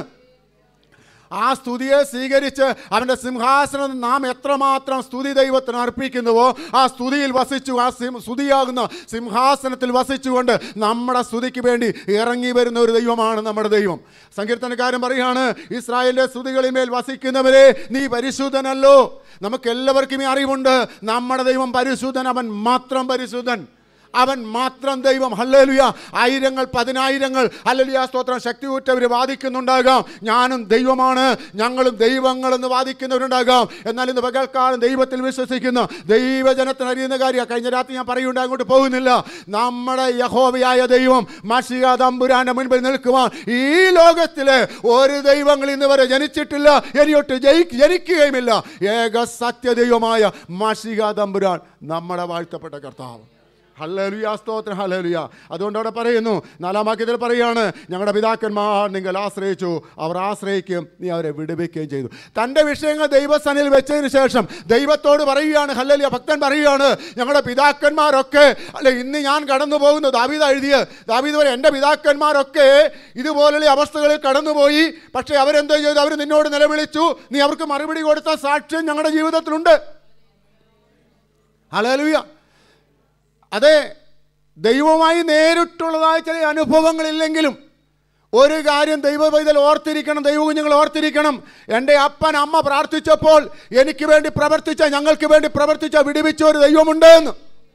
ആ സ്തുതിയെ സ്വീകരിച്ച് അവൻ്റെ സിംഹാസനം നാം എത്രമാത്രം സ്തുതി ദൈവത്തിന് അർപ്പിക്കുന്നുവോ ആ സ്തുതിയിൽ വസിച്ചു ആ സിം സ്തുതിയാകുന്ന സിംഹാസനത്തിൽ വസിച്ചുകൊണ്ട് നമ്മുടെ സ്തുതിക്ക് വേണ്ടി ഇറങ്ങി വരുന്ന ഒരു ദൈവമാണ് നമ്മുടെ ദൈവം സങ്കീർത്തനക്കാരൻ പറയാണ് ഇസ്രായേലിന്റെ സ്തുതികളിന്മേൽ വസിക്കുന്നവരെ നീ പരിശുദ്ധനല്ലോ നമുക്ക് എല്ലാവർക്കും ഈ അറിവുണ്ട് നമ്മുടെ ദൈവം പരിശുദ്ധൻ അവൻ മാത്രം പരിശുദ്ധൻ അവൻ മാത്രം ദൈവം ഹല്ലേലുയ ആയിരങ്ങൾ പതിനായിരങ്ങൾ ഹല്ലേലുയ സ്തോത്രം ശക്തിയൂറ്റവർ വാദിക്കുന്നുണ്ടാകാം ഞാനും ദൈവമാണ് ഞങ്ങളും ദൈവങ്ങളെന്ന് വാദിക്കുന്നവരുണ്ടാകാം എന്നാൽ ഇന്ന് പകൽക്കാലം ദൈവത്തിൽ വിശ്വസിക്കുന്ന ദൈവജനത്തിന് അറിയുന്ന കാര്യം കഴിഞ്ഞ രാത്രി ഞാൻ പറയുന്നുണ്ട് അങ്ങോട്ട് പോകുന്നില്ല നമ്മുടെ യഹോവയായ ദൈവം മഷിക തമ്പുരാന്റെ മുൻപിൽ നിൽക്കുവാൻ ഈ ലോകത്തിലെ ഒരു ദൈവങ്ങൾ ഇന്ന് വരെ ജനിച്ചിട്ടില്ല ഇനിയൊട്ട് ജയി ജനിക്കുകയുമില്ല ഏക സത്യദൈവമായ മഷിക തമ്പുരാൻ നമ്മുടെ വാഴ്ത്തപ്പെട്ട കർത്താവ് ഹല്ലേലുയ സ്തോത്രം ഹല്ലേലുയ അതുകൊണ്ട് അവിടെ പറയുന്നു നാലാം വാക്യത്തിൽ പറയുകയാണ് ഞങ്ങളുടെ പിതാക്കന്മാർ നിങ്ങൾ ആശ്രയിച്ചു അവർ ആശ്രയിക്കുകയും നീ അവരെ വിടുവിക്കുകയും ചെയ്തു തൻ്റെ വിഷയങ്ങൾ ദൈവസനിൽ വെച്ചതിന് ശേഷം ദൈവത്തോട് പറയുകയാണ് ഹല്ലേലുയ ഭക്തൻ പറയുകയാണ് ഞങ്ങളുടെ പിതാക്കന്മാരൊക്കെ അല്ലെ ഇന്ന് ഞാൻ കടന്നു പോകുന്നു ദാവീദ് എഴുതിയ ദാവീദ് വരെ എൻ്റെ പിതാക്കന്മാരൊക്കെ ഇതുപോലുള്ള അവസ്ഥകളിൽ കടന്നുപോയി പക്ഷേ അവരെന്തോ ചെയ്തു അവർ നിന്നോട് നിലവിളിച്ചു നീ അവർക്ക് മറുപടി കൊടുത്ത സാക്ഷ്യം ഞങ്ങളുടെ ജീവിതത്തിലുണ്ട് ഹല്ലേലൂയ അതെ ദൈവവുമായി നേരിട്ടുള്ളതായ ചില അനുഭവങ്ങളില്ലെങ്കിലും ഒരു കാര്യം ദൈവ പൈതൽ ഓർത്തിരിക്കണം ദൈവകുഞ്ഞുങ്ങൾ ഓർത്തിരിക്കണം എൻ്റെ അപ്പൻ അമ്മ പ്രാർത്ഥിച്ചപ്പോൾ എനിക്ക് വേണ്ടി പ്രവർത്തിച്ച ഞങ്ങൾക്ക് വേണ്ടി പ്രവർത്തിച്ച വിടുവിച്ച ഒരു ദൈവമുണ്ട് എന്ന്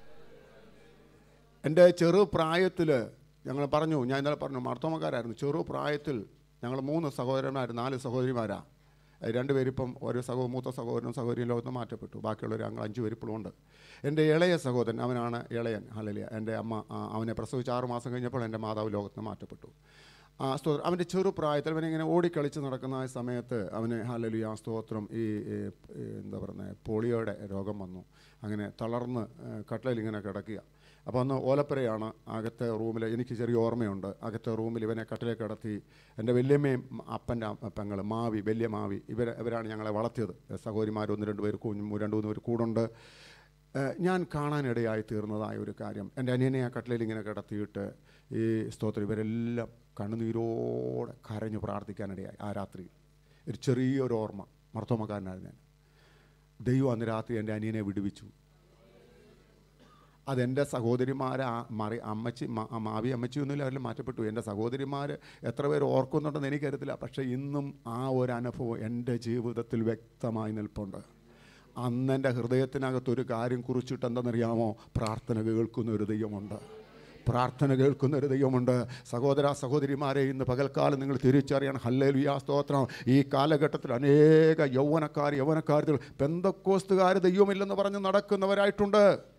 എൻ്റെ ചെറു പ്രായത്തിൽ ഞങ്ങൾ പറഞ്ഞു ഞാൻ ഇന്നലെ പറഞ്ഞു മർത്തോമക്കാരായിരുന്നു ചെറു പ്രായത്തിൽ ഞങ്ങൾ മൂന്ന് സഹോദരന്മാർ നാല് സഹോദരിമാരാണ് രണ്ടുപേരിപ്പം ഒരു സഹോ മൂത്ത സഹോദരനും സഹോദരിയും ലോകത്ത് മാറ്റപ്പെട്ടു ബാക്കിയുള്ളവർ ഞങ്ങൾ അഞ്ച് പേരിപ്പോഴും ഉണ്ട് എൻ്റെ ഇളയ സഹോദരൻ അവനാണ് ഇളയൻ ഹലലിയ എൻ്റെ അമ്മ ആ, അവനെ പ്രസവിച്ച് ആറ് മാസം കഴിഞ്ഞപ്പോൾ എൻ്റെ മാതാവ് ലോകത്ത് നിന്ന് മാറ്റപ്പെട്ടു ആ സ്തോത്രം അവൻ്റെ ചെറുപ്രായത്തിൽ അവനിങ്ങനെ ഓടിക്കളിച്ച് നടക്കുന്ന ആ സമയത്ത് അവന് ഹലലിയ ആ സ്തോത്രം ഈ ഈ, ഈ, എന്താ പറയുന്നത് പോളിയോയുടെ രോഗം വന്നു അങ്ങനെ തളർന്ന് കട്ടലിൽ ഇങ്ങനെ കിടക്കുക അപ്പോൾ അന്ന് ഓലപ്പുരയാണ് അകത്തെ റൂമിൽ എനിക്ക് ചെറിയ ഓർമ്മയുണ്ട് അകത്തെ റൂമിൽ ഇവനെ കട്ടിലേക്ക് കിടത്തി എൻ്റെ വല്യമ്മയും അപ്പൻ്റെ പെങ്ങൾ മാവി വലിയ മാവി ഇവർ ഇവരാണ് ഞങ്ങളെ വളർത്തിയത് സഹോദരിമാർ ഒന്ന് രണ്ട് പേര് കുഞ്ഞു രണ്ട് മൂന്ന് പേര് കൂടുണ്ട് ഏഹ് ഞാൻ കാണാനിടയായി തീർന്നതായ ഒരു കാര്യം എൻ്റെ അനിയനെ ആ കട്ടിലിൽ ഇങ്ങനെ കിടത്തിയിട്ട് ഈ സ്തോത്രം ഇവരെല്ലാം കണ്ണുനീരോടെ കരഞ്ഞു പ്രാർത്ഥിക്കാനിടയായി ആ രാത്രി ഒരു ചെറിയൊരു ഓർമ്മ മർത്തോമക്കാരനായിരുന്നു ഞാൻ ദൈവം അന്ന് രാത്രി എൻ്റെ അനിയനെ വിടുവിച്ചു അതെൻ്റെ സഹോദരിമാരെ ആ- മറി അമ്മച്ചി മ- ആ മാവി അമ്മച്ചിയൊന്നുമില്ല അവരെല്ലാം മാറ്റപ്പെട്ടു എൻ്റെ സഹോദരിമാർ എത്ര പേര് ഓർക്കുന്നുണ്ടെന്ന് എനിക്കറിയത്തില്ല പക്ഷേ ഇന്നും ആ ഒരു അനുഭവം എൻ്റെ ജീവിതത്തിൽ വ്യക്തമായി നിൽപ്പുണ്ട് അന്ന് എൻ്റെ ഹൃദയത്തിനകത്ത് ഒരു കാര്യം കുറിച്ചിട്ട് എന്തെന്നറിയാമോ പ്രാർത്ഥന കേൾക്കുന്ന ഒരു ദൈവമുണ്ട് പ്രാർത്ഥന കേൾക്കുന്ന ഒരു ദൈവമുണ്ട് സഹോദര സഹോദരിമാരെ ഇന്ന് പകൽക്കാലം നിങ്ങൾ തിരിച്ചറിയണം ഹല്ലേലുയാ സ്തോത്രം ഈ കാലഘട്ടത്തിൽ അനേക യൗവനക്കാർ യൗവനക്കാരിൽ പെന്തക്കോസ്തുകാർ ദൈവമില്ലെന്ന് പറഞ്ഞ് നടക്കുന്നവരായിട്ടുണ്ട്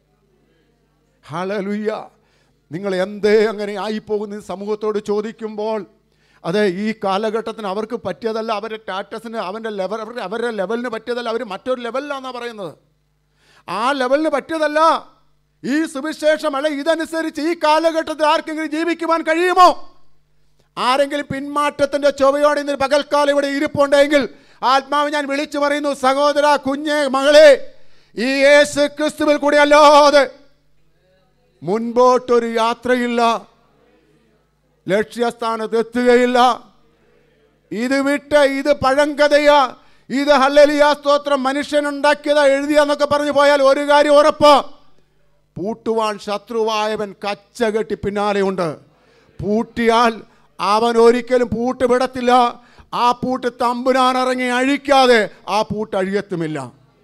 ഹലലുയ്യ നിങ്ങൾ എന്തേ അങ്ങനെ ആയിപ്പോകുന്ന സമൂഹത്തോട് ചോദിക്കുമ്പോൾ അതെ ഈ കാലഘട്ടത്തിന് അവർക്ക് പറ്റിയതല്ല അവരുടെ സ്റ്റാറ്റസിന് അവൻ്റെ ലെവൽ അവരുടെ അവരുടെ ലെവലിന് പറ്റിയതല്ല അവർ മറ്റൊരു ലെവലിലാണെന്നാണ് പറയുന്നത് ആ ലെവലിന് പറ്റിയതല്ല ഈ സുവിശേഷം അല്ല ഇതനുസരിച്ച് ഈ കാലഘട്ടത്തിൽ ആർക്കെങ്കിലും ജീവിക്കുവാൻ കഴിയുമോ ആരെങ്കിലും പിന്മാറ്റത്തിന്റെ ചൊവ്വയോടെ ഇന്ന് പകൽക്കാലം ഇവിടെ ഇരിപ്പുണ്ടെങ്കിൽ ആത്മാവ് ഞാൻ വിളിച്ചു പറയുന്നു സഹോദര കുഞ്ഞെ മകളെ ഈ യേശു ക്രിസ്തുവിൽ കൂടി അല്ലാതെ മുൻപോട്ടൊരു യാത്രയില്ല ലക്ഷ്യസ്ഥാനത്ത് എത്തുകയില്ല ഇത് വിട്ട് ഇത് പഴങ്കഥയാ ഇത് ഹല്ലലിയ സ്തോത്രം മനുഷ്യനുണ്ടാക്കിയതാ എഴുതിയാന്നൊക്കെ പറഞ്ഞു പോയാൽ ഒരു കാര്യം ഉറപ്പ് പൂട്ടുവാൻ ശത്രുവായവൻ കച്ച കെട്ടി പിന്നാലെയുണ്ട് പൂട്ടിയാൽ അവൻ ഒരിക്കലും പൂട്ട് വിടത്തില്ല ആ പൂട്ട് തമ്പുരാൻ ഇറങ്ങി അഴിക്കാതെ ആ പൂട്ട് അഴിയത്തുമില്ല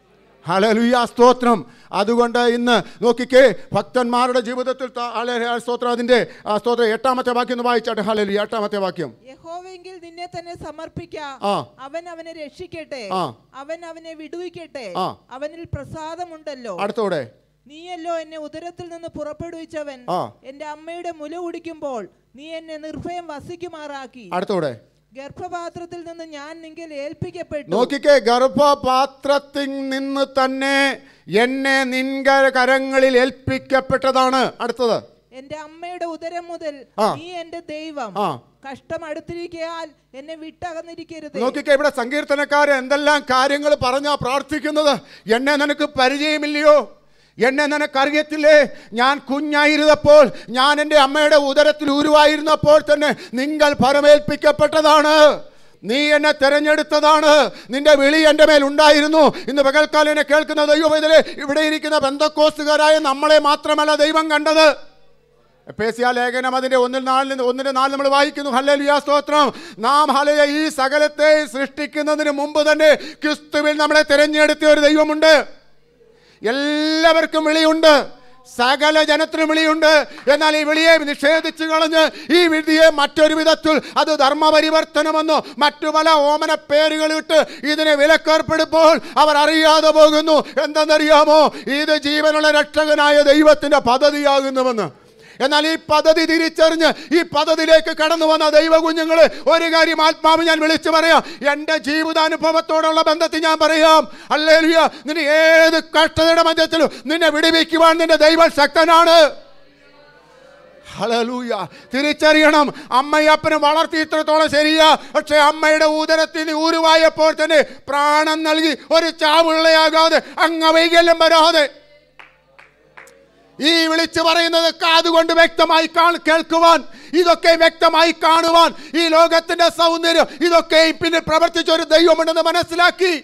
ഹലലുയ സ്തോത്രം അതുകൊണ്ട് ഇന്ന് നോക്കിക്കേ ഭക്തന്മാരുടെ ജീവിതത്തിൽ ത- ഹല്ലേലൂയ, സ്തോത്രം അതിന്റെ ആ, സ്തോത്രം എട്ടാമത്തെ വാക്യം ഒന്ന് വായിച്ചാട്ടെ ഹലലു എട്ടാമത്തെ വാക്യം യഹോവെങ്കിൽ നിന്നെ തന്നെ സമർപ്പിക്കാം ആ. അവൻ അവനെ രക്ഷിക്കട്ടെ ആ. അവൻ അവനെ വിടുവിക്കട്ടെ ആ. അവനിൽ പ്രസാദമുണ്ടല്ലോ അടുത്തോടെ നീയല്ലോ എന്നെ ഉദരത്തിൽ നിന്ന് പുറപ്പെടുവിച്ചവൻ ആ. എന്റെ അമ്മയുടെ മുല കുടിക്കുമ്പോൾ നീ എന്നെ നിർഭയം വസിക്കുമാറാക്കി അടുത്തോടെ ഗർഭപാത്രത്തിൽ നിന്ന് ഞാൻ നിങ്ങൾ ഏൽപ്പിക്കപ്പെട്ടു നോക്കിക്കേ ഗർഭപാത്രത്തിൽ നിന്ന് തന്നെ എന്നെ നിൻക കരങ്ങളിൽ ഏൽപ്പിക്കപ്പെട്ടതാണ് അടുത്തത് എന്റെ അമ്മയുടെ ഉദരം മുതൽ ആ. നീ എന്റെ ദൈവം ആ. കഷ്ടം അടുത്തിരിക്കയാൽ എന്നെ വിട്ടകന്നിരിക്കരുത് നോക്കിക്കേ ഇവിടെ സങ്കീർത്തനക്കാരൻ എന്തെല്ലാം കാര്യങ്ങൾ പറഞ്ഞാ പ്രാർത്ഥിക്കുന്നത് എന്നെ നിനക്ക് പരിചയമില്ലയോ എന്നെ നിനക്കറിയത്തില്ലേ ഞാൻ കുഞ്ഞായിരുന്നപ്പോൾ ഞാൻ എൻ്റെ അമ്മയുടെ ഉദരത്തിൽ ഉരുവായിരുന്നപ്പോൾ തന്നെ നിങ്ങൾ ഫലമേൽപ്പിക്കപ്പെട്ടതാണ് നീ എന്നെ തെരഞ്ഞെടുത്തതാണ് നിന്റെ വിളി എൻ്റെ മേൽ ഉണ്ടായിരുന്നു ഇന്ന് പകൽക്കാലം എന്നെ കേൾക്കുന്ന ദൈവവേദനെ ഇവിടെ ഇരിക്കുന്ന ബന്ധക്കോസ്തുകാരായ നമ്മളെ മാത്രമല്ല ദൈവം കണ്ടത് എപ്പേസ്യ ലേഖനം അതിന്റെ ഒന്നിൽ നാലിൽ ഒന്നിന്റെ നാല് നമ്മൾ വായിക്കുന്നു ഹല്ലേലൂയ സ്തോത്രം നാം ഹലയ ഈ സകലത്തെ സൃഷ്ടിക്കുന്നതിന് മുമ്പ് തന്നെ ക്രിസ്തുവിൽ നമ്മളെ തിരഞ്ഞെടുത്ത ഒരു ദൈവമുണ്ട് എല്ലാവർക്കും വിളിയുണ്ട് സകല ജനത്തിനും വിളിയുണ്ട് എന്നാൽ ഈ വിളിയെ നിഷേധിച്ചു കളഞ്ഞ് ഈ വിധിയെ മറ്റൊരു വിധത്തിൽ അത് ധർമ്മപരിവർത്തനമെന്നോ മറ്റു പല ഓമന പേരുകളിട്ട് ഇതിനെ വിലക്കേർപ്പെടുമ്പോൾ അവർ അറിയാതെ പോകുന്നു എന്തെന്നറിയാമോ ഇത് ജീവനുള്ള രക്ഷകനായ ദൈവത്തിന്റെ പദ്ധതിയാകുന്നുവെന്ന് എന്നാൽ ഈ പദ്ധതി തിരിച്ചറിഞ്ഞ് ഈ പദ്ധതിയിലേക്ക് കടന്നു വന്ന ദൈവ കുഞ്ഞുങ്ങള് ഒരു കാര്യം ആത്മാവ് ഞാൻ വിളിച്ചു പറയാം എൻ്റെ ജീവിതാനുഭവത്തോടുള്ള ബന്ധത്തിൽ ഞാൻ പറയാം അല്ലേലുയ നിന്നെ ഏത് കഷ്ടതയുടെ മധ്യത്തിലും നിന്നെ വിടുവിക്കുവാൻ നിന്റെ ദൈവം ശക്തനാണ് ഹലലൂയ തിരിച്ചറിയണം അമ്മയപ്പന് വളർത്തി ഇത്രത്തോളം ശരിയാ പക്ഷെ അമ്മയുടെ ഉദരത്തിന് ഊരുവായപ്പോൾ തന്നെ പ്രാണൻ നൽകി ഒരു ചാവുള്ളയാകാതെ അങ്ങ് വൈകല്യം വരാതെ ഈ വിളിച്ചു പറയുന്നത് കാതുകൊണ്ട് വ്യക്തമായി കാണ് കേൾക്കുവാൻ ഇതൊക്കെ വ്യക്തമായി കാണുവാൻ ഈ ലോകത്തിന്റെ സൗന്ദര്യം ഇതൊക്കെ പിന്നെ പ്രവർത്തിച്ച ഒരു ദൈവമുണ്ടെന്ന് മനസ്സിലാക്കി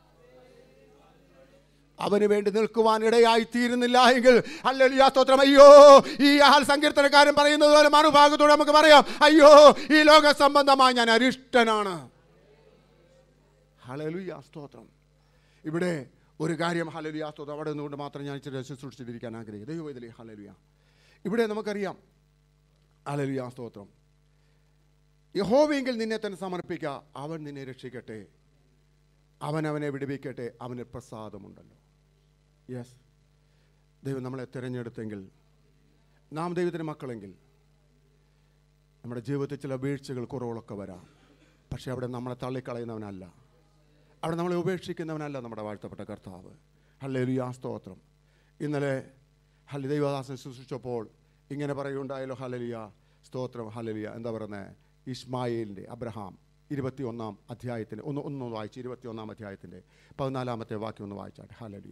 അവന് വേണ്ടി നിൽക്കുവാൻ ഇടയായി തീരുന്നില്ല എങ്കിൽ അല്ലെങ്കിൽ സ്തോത്രം അയ്യോ ഈ ആൾ സങ്കീർത്തനക്കാരൻ പറയുന്നത് പോലെ മറുഭാഗത്തോടെ നമുക്ക് പറയാം അയ്യോ ഈ ലോക സംബന്ധമായി ഞാൻ അരിഷ്ടനാണ് ഹലലുയ സ്തോത്രം ഇവിടെ ഒരു കാര്യം ഹലലുയ സ്തോത്രം അവിടെ നിന്നുകൊണ്ട് മാത്രം ഞാൻ ഇച്ചിരി ശുശ്രൂഷിച്ചിരിക്കാൻ ആഗ്രഹിക്കും ദൈവം ഇതിലെ ഹലലുയ ഇവിടെ നമുക്കറിയാം ഹലലുയ സ്തോത്രം യഹോവെങ്കിൽ നിന്നെ തന്നെ സമർപ്പിക്കുക അവൻ നിന്നെ രക്ഷിക്കട്ടെ അവൻ അവനെ വിടുവിക്കട്ടെ അവന് പ്രസാദമുണ്ടല്ലോ യെസ് ദൈവം നമ്മളെ തിരഞ്ഞെടുത്തെങ്കിൽ നാം ദൈവത്തിൻ്റെ മക്കളെങ്കിൽ നമ്മുടെ ജീവിതത്തിൽ ചില വീഴ്ചകൾ കുറവുകളൊക്കെ വരാം പക്ഷേ അവിടെ നമ്മളെ തള്ളിക്കളയുന്നവനല്ല അവിടെ നമ്മളെ ഉപേക്ഷിക്കുന്നവനല്ല നമ്മുടെ വാഴ്ത്തപ്പെട്ട കർത്താവ് ഹല്ലേലൂയ സ്തോത്രം ഇന്നലെ ഹല്ലി ദൈവദാസൻ ശുശ്രൂഷിച്ചപ്പോൾ ഇങ്ങനെ പറയുണ്ടായല്ലോ ഹലലിയ സ്തോത്രം ഹലലിയ എന്താ പറയുന്നത് ഇസ്മായിലിൻ്റെ അബ്രഹാം ഇരുപത്തി ഒന്നാം അധ്യായത്തിൻ്റെ ഒന്ന് ഒന്ന് വായിച്ച് ഇരുപത്തി ഒന്നാം അധ്യായത്തിൻ്റെ പതിനാലാമത്തെ വാക്യം ഒന്ന് വായിച്ചാട്ടെ ഹലലിയ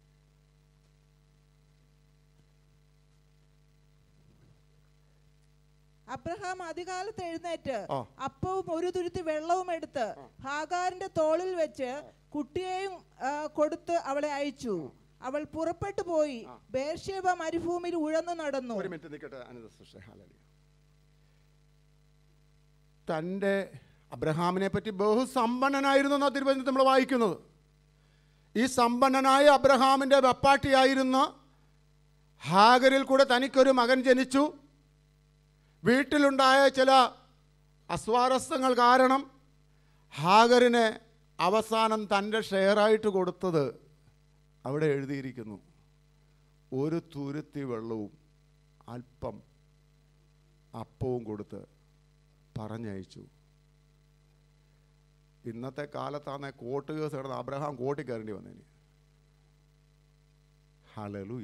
അബ്രഹാം അധികാലത്ത് എഴുന്നേറ്റ് ആ. അപ്പവും ഒരു തുരുത്തി വെള്ളവും എടുത്ത് ഹാഗാറിന്റെ തോളിൽ വെച്ച് കുട്ടിയെയും ആ, കൊടുത്ത് അവളെ അയച്ചു അവൾ പുറപ്പെട്ടു പോയി ബേർഷേബ മരുഭൂമിയിൽ ഉഴന്നു നടന്നു ഒരു മിനിറ്റ് നിൽക്കട്ടെ അനിത സിസ്റ്റർ ഹലലിയ തൻ്റെ അബ്രഹാമിനെ പറ്റി ബഹുസമ്പന്നനായിരുന്നു എന്നാ തിരുവനന്തപുരത്ത് നമ്മൾ വായിക്കുന്നത് ഈ സമ്പന്നനായ അബ്രഹാമിൻ്റെ വെപ്പാട്ടിയായിരുന്ന ഹാഗരിൽ കൂടെ തനിക്കൊരു മകൻ ജനിച്ചു വീട്ടിലുണ്ടായ ചില അസ്വാരസ്യങ്ങൾ കാരണം ഹാഗറിനെ അവസാനം തൻ്റെ ഷെയറായിട്ട് കൊടുത്തത് അവിടെ എഴുതിയിരിക്കുന്നു ഒരു തുരുത്തി വെള്ളവും അല്പം അപ്പവും കൊടുത്ത് പറഞ്ഞയച്ചു ഇന്നത്തെ കാലത്താണ് കോട്ട് കേസ് കിടന്ന് അബ്രഹാം കോട്ടി കയറേണ്ടി വന്നേന് ഹലലൂയ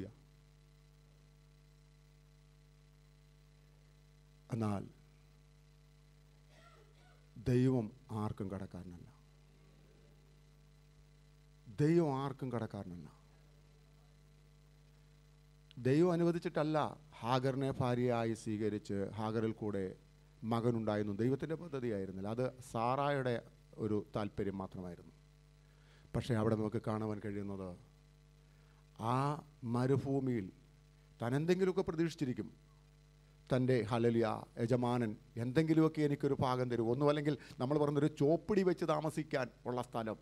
എന്നാൽ ദൈവം ആർക്കും കടക്കാരനല്ല ദൈവം ആർക്കും കടക്കാരനല്ല ദൈവം അനുവദിച്ചിട്ടല്ല ഹാഗറിനെ ഭാര്യയായി സ്വീകരിച്ച് ഹാഗറിൽ കൂടെ മകനുണ്ടായിരുന്നു ദൈവത്തിൻ്റെ പദ്ധതിയായിരുന്നില്ല അത് സാറായുടെ ഒരു താല്പര്യം മാത്രമായിരുന്നു പക്ഷേ അവിടെ നമുക്ക് കാണുവാൻ കഴിയുന്നത് ആ മരുഭൂമിയിൽ താൻ എന്തെങ്കിലുമൊക്കെ പ്രതീക്ഷിച്ചിരിക്കും തൻ്റെ ഹലലിയ യജമാനൻ എന്തെങ്കിലുമൊക്കെ എനിക്കൊരു ഭാഗം തരും ഒന്നും അല്ലെങ്കിൽ നമ്മൾ പറഞ്ഞൊരു ചോപ്പിടി വെച്ച് താമസിക്കാൻ ഉള്ള സ്ഥലം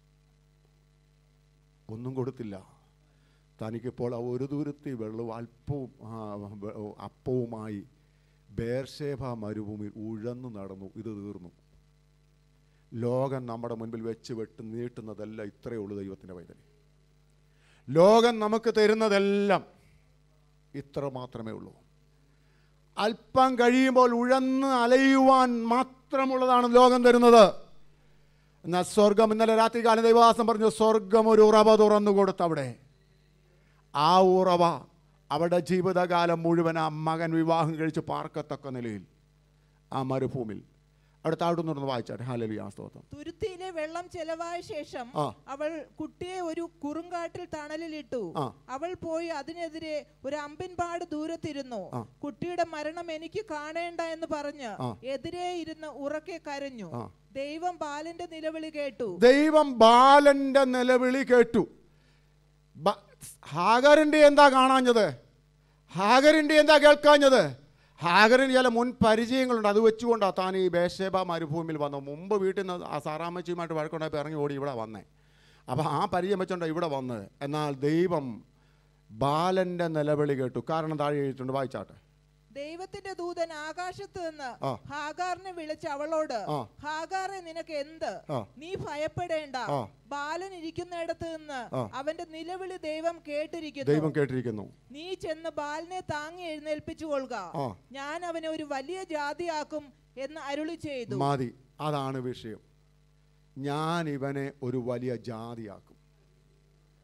ഒന്നും കൊടുത്തില്ല തനിക്കിപ്പോൾ ആ ഒരു ദൂരത്തി വെള്ളവും അല്പവും ആ, വെ- അപ്പവുമായി ബേർഷേഭ മരുഭൂമിയിൽ ഉഴന്നു നടന്നു ഇത് തീർന്നു ലോകം നമ്മുടെ മുൻപിൽ വെച്ച് വെട്ട് നീട്ടുന്നതല്ല ഇത്രയേ ഉള്ളൂ ദൈവത്തിൻ്റെ വൈതൽ ലോകം നമുക്ക് തരുന്നതെല്ലാം ഇത്ര മാത്രമേ ഉള്ളൂ അല്പം കഴിയുമ്പോൾ ഉഴന്ന് അലയുവാൻ മാത്രമുള്ളതാണ് ലോകം തരുന്നത് എന്നാൽ സ്വർഗം ഇന്നലെ രാത്രികാലം ദൈവവാസം പറഞ്ഞു സ്വർഗം ഒരു ഉറവ തുറന്നു കൊടുത്തവിടെ ആ ഉറവ അവിടെ ജീവിതകാലം മുഴുവൻ ആ മകൻ വിവാഹം കഴിച്ച് പാർക്കത്തക്ക നിലയിൽ ആ മരുഭൂമിയിൽ അവിടെ താഴ്ത്തുനിന്ന് വായിച്ചാട്ടെ ഹാലലി ആ സ്തോത്രം തുരുത്തിയിലെ വെള്ളം ചെലവായ ശേഷം ആ. അവൾ കുട്ടിയെ ഒരു കുറുങ്കാട്ടിൽ തണലിലിട്ടു ആ. അവൾ പോയി അതിനെതിരെ ഒരു അമ്പിൻപാട് ദൂരത്തിരുന്നു ആ. കുട്ടിയുടെ മരണം എനിക്ക് കാണേണ്ട എന്ന് പറഞ്ഞ് ആ. എതിരെ ഇരുന്ന് ഉറക്കെ കരഞ്ഞു ആ. ദൈവം ബാലന്റെ നിലവിളി കേട്ടു ദൈവം ബാലന്റെ നിലവിളി കേട്ടു ബ- ഹാഗറിന്റെ എന്താ കാണാഞ്ഞത് ഹാഗറിന്റെ എന്താ കേൾക്കാഞ്ഞത് ഹാഗറിന് ചില മുൻ പരിചയങ്ങളുണ്ട് അത് വെച്ചുകൊണ്ടാണ് താൻ ഈ ബേഷേബ മരുഭൂമിയിൽ വന്നത് മുമ്പ് വീട്ടിൽ നിന്ന് ആ സാറാമ്മച്ചിയുമായിട്ട് വഴക്കുണ്ടായപ്പോൾ ഇറങ്ങി ഓടി ഇവിടെ വന്നേ അപ്പോൾ ആ പരിചയം വെച്ചോണ്ടാണ് ഇവിടെ വന്നത് എന്നാൽ ദൈവം ബാലന്റെ നിലവിളി കേട്ടു കാരണം താഴെ എഴുതിയിട്ടുണ്ട് വായിച്ചാട്ടെ ദൈവത്തിന്റെ ദൂതൻ ആകാശത്ത് നിന്ന് ആ. ഹാഗാറിനെ വിളിച്ച് അവളോട് ആ. ഹാഗാറെ നിനക്ക് എന്ത് ആ. നീ ഭയപ്പെടേണ്ട ആ. ബാലൻ ഇരിക്കുന്നിടത്ത് നിന്ന് ആ. അവന്റെ നിലവിളി ദൈവം ദൈവം കേട്ടിരിക്കുന്നു കേട്ടിരിക്കുന്നു നീ ചെന്ന് ബാലിനെ താങ്ങി എഴുന്നേൽപ്പിച്ചു കൊള്ളുക ആ. ഞാൻ അവനെ ഒരു വലിയ ജാതിയാക്കും എന്ന് അരുളി ചെയ്തു മതി അതാണ് വിഷയം ഞാൻ ഇവനെ ഒരു വലിയ ജാതിയാക്കും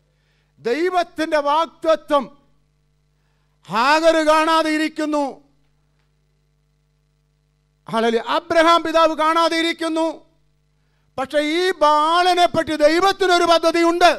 ദൈവത്തിൻ്റെ വാക്തത്വം ഹാഗർ കാണാതെ ഇരിക്കുന്നു ഹലലി അബ്രഹാം പിതാവ് കാണാതെ ഇരിക്കുന്നു പക്ഷെ ഈ ബാലനെ പറ്റി ദൈവത്തിനൊരു പദ്ധതിയുണ്ട്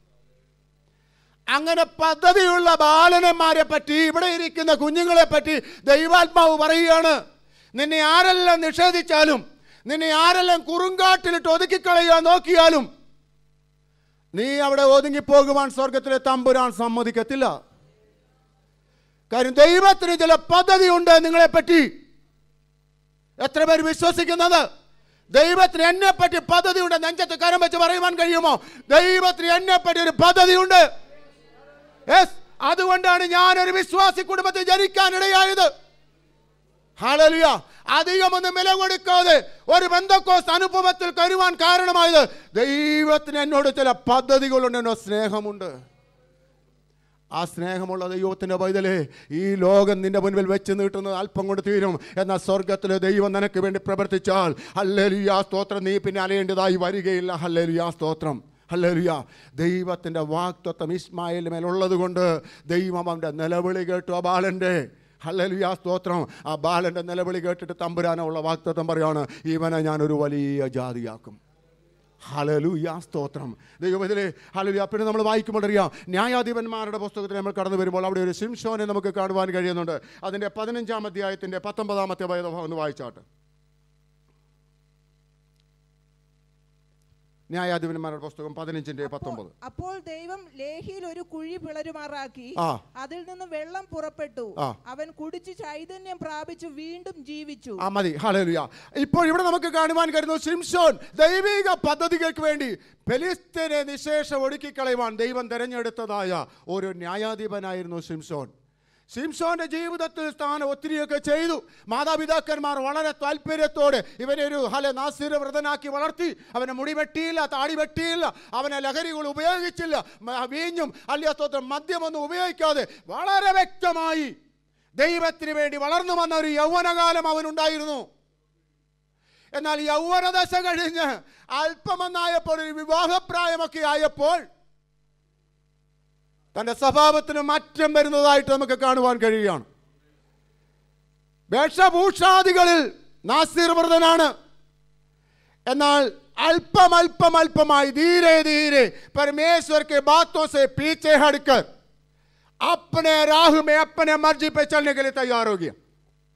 അങ്ങനെ പദ്ധതിയുള്ള ബാലനന്മാരെ പറ്റി ഇവിടെ ഇരിക്കുന്ന കുഞ്ഞുങ്ങളെ പറ്റി ദൈവാത്മാവ് പറയുകയാണ് നിന്നെ ആരെല്ലാം നിഷേധിച്ചാലും നിന്നെ ആരെല്ലാം കുറുങ്കാട്ടിലിട്ട് ഒതുക്കിക്കളയാൻ നോക്കിയാലും നീ അവിടെ ഒതുങ്ങിപ്പോകുവാൻ സ്വർഗത്തിലെ തമ്പുരാൻ സമ്മതിക്കത്തില്ല കാര്യം ദൈവത്തിന് ചില പദ്ധതിയുണ്ട് നിങ്ങളെ പറ്റി എത്ര പേര് വിശ്വസിക്കുന്നത് ദൈവത്തിന് എന്നെ പറ്റി പദ്ധതിയുണ്ട് നെഞ്ചത്ത് കരം വെച്ച് പറയുവാൻ കഴിയുമോ ദൈവത്തിന് എന്നെ പറ്റി ഒരു പദ്ധതിയുണ്ട് യെസ് അതുകൊണ്ടാണ് ഞാൻ ഒരു വിശ്വാസി കുടുംബത്തിൽ ജനിക്കാനിടയായത് ഹാലലിയ അധികമൊന്നും വില കൊടുക്കാതെ ഒരു ബന്ധക്കോസ് അനുഭവത്തിൽ കരുവാൻ കാരണമായത് ദൈവത്തിന് എന്നോട് ചില പദ്ധതികളുണ്ട് എന്നോ സ്നേഹമുണ്ട് ആ സ്നേഹമുള്ള ദൈവത്തിൻ്റെ പൈതലേ ഈ ലോകം നിന്റെ മുൻപിൽ വെച്ച് നീട്ടുന്നത് അല്പം കൊണ്ട് തീരും എന്നാൽ സ്വർഗത്തിലെ ദൈവം നിനക്ക് വേണ്ടി പ്രവർത്തിച്ചാൽ ഹല്ലേലുയാ സ്തോത്രം നീ പിന്നെ അലയേണ്ടതായി വരികയില്ല ഹല്ലേലുയാ സ്തോത്രം ഹല്ലേലുയാ ദൈവത്തിൻ്റെ വാക്തത്വം ഇസ്മായിൽ മേലുള്ളത് കൊണ്ട് ദൈവം അവൻ്റെ നിലവിളി കേട്ടു ആ ബാലൻ്റെ ഹല്ലേലുയാ സ്തോത്രം ആ ബാലൻ്റെ നിലവിളി കേട്ടിട്ട് തമ്പുരാനുള്ള വാക്തത്വം പറയാണ് ഇവനെ ഞാനൊരു വലിയ ജാതിയാക്കും ഹലലുയ സ്തോത്രം ദൈവത്തിലെ ഹലലുയ പിന്നെ നമ്മൾ വായിക്കുമ്പോൾ അറിയാം ന്യായാധിപന്മാരുടെ പുസ്തകത്തിൽ നമ്മൾ കടന്നു വരുമ്പോൾ അവിടെ ഒരു സിംഷോനെ നമുക്ക് കാണുവാൻ കഴിയുന്നുണ്ട് അതിൻ്റെ പതിനഞ്ചാം അധ്യായത്തിൻ്റെ പത്തൊമ്പതാമത്തെ വേദഭാഗം ഒന്ന് വായിച്ചാട്ട് ന്യായാധിപന്മാരുടെ പുസ്തകം പതിനഞ്ചിൻ്റെ പത്തൊമ്പത് അപ്പോൾ ദൈവം ലേഹിയിൽ ഒരു കുഴി പിളരുമാറാക്കി ആ. അതിൽ നിന്ന് വെള്ളം പുറപ്പെട്ടു ആ. അവൻ കുടിച്ച് ചൈതന്യം പ്രാപിച്ചു വീണ്ടും ജീവിച്ചു ആ മതി ഹലലുയ ഇപ്പോൾ ഇവിടെ നമുക്ക് കാണുവാൻ കഴിയുന്നു സിംഷോൻ ദൈവിക പദ്ധതികൾക്ക് വേണ്ടി ഫെലിസ്തീനെ നിശേഷം ഒടുക്കിക്കളയുവാൻ ദൈവം തിരഞ്ഞെടുത്തതായ ഒരു ന്യായാധിപനായിരുന്നു സിംഷോൻ സിംഷോന്റെ ജീവിതത്തിൽ സ്ഥാനം ഒത്തിരിയൊക്കെ ചെയ്തു മാതാപിതാക്കന്മാർ വളരെ താല്പര്യത്തോടെ ഇവനെ ഒരു ഹല നാസിര വ്രതനാക്കി വളർത്തി അവനെ മുടി വെട്ടിയില്ല താടി വെട്ടിയില്ല അവനെ ലഹരികൾ ഉപയോഗിച്ചില്ല മ- വീഞ്ഞും അല്ലിയത്തോത്രം മദ്യമൊന്നും ഉപയോഗിക്കാതെ വളരെ വ്യക്തമായി ദൈവത്തിന് വേണ്ടി വളർന്നു വന്ന ഒരു യൗവനകാലം അവനുണ്ടായിരുന്നു എന്നാൽ യൗവനദശ കഴിഞ്ഞ് അല്പമെന്നായപ്പോൾ ഒരു വിവാഹപ്രായമൊക്കെ ആയപ്പോൾ തൻ്റെ സ്വഭാവത്തിന് മാറ്റം വരുന്നതായിട്ട് നമുക്ക് കാണുവാൻ കഴിയുകയാണ് വേഷഭൂഷാദികളിൽ നാസിർ വ്രതനാണ് എന്നാൽ അല്പം അല്പം അല്പമായി ധീരെ ധീരെ परमेश्वर के बातों से पीछे हटकर अपने राह में अपने मर्जी पे चलने के लिए तैयार हो गया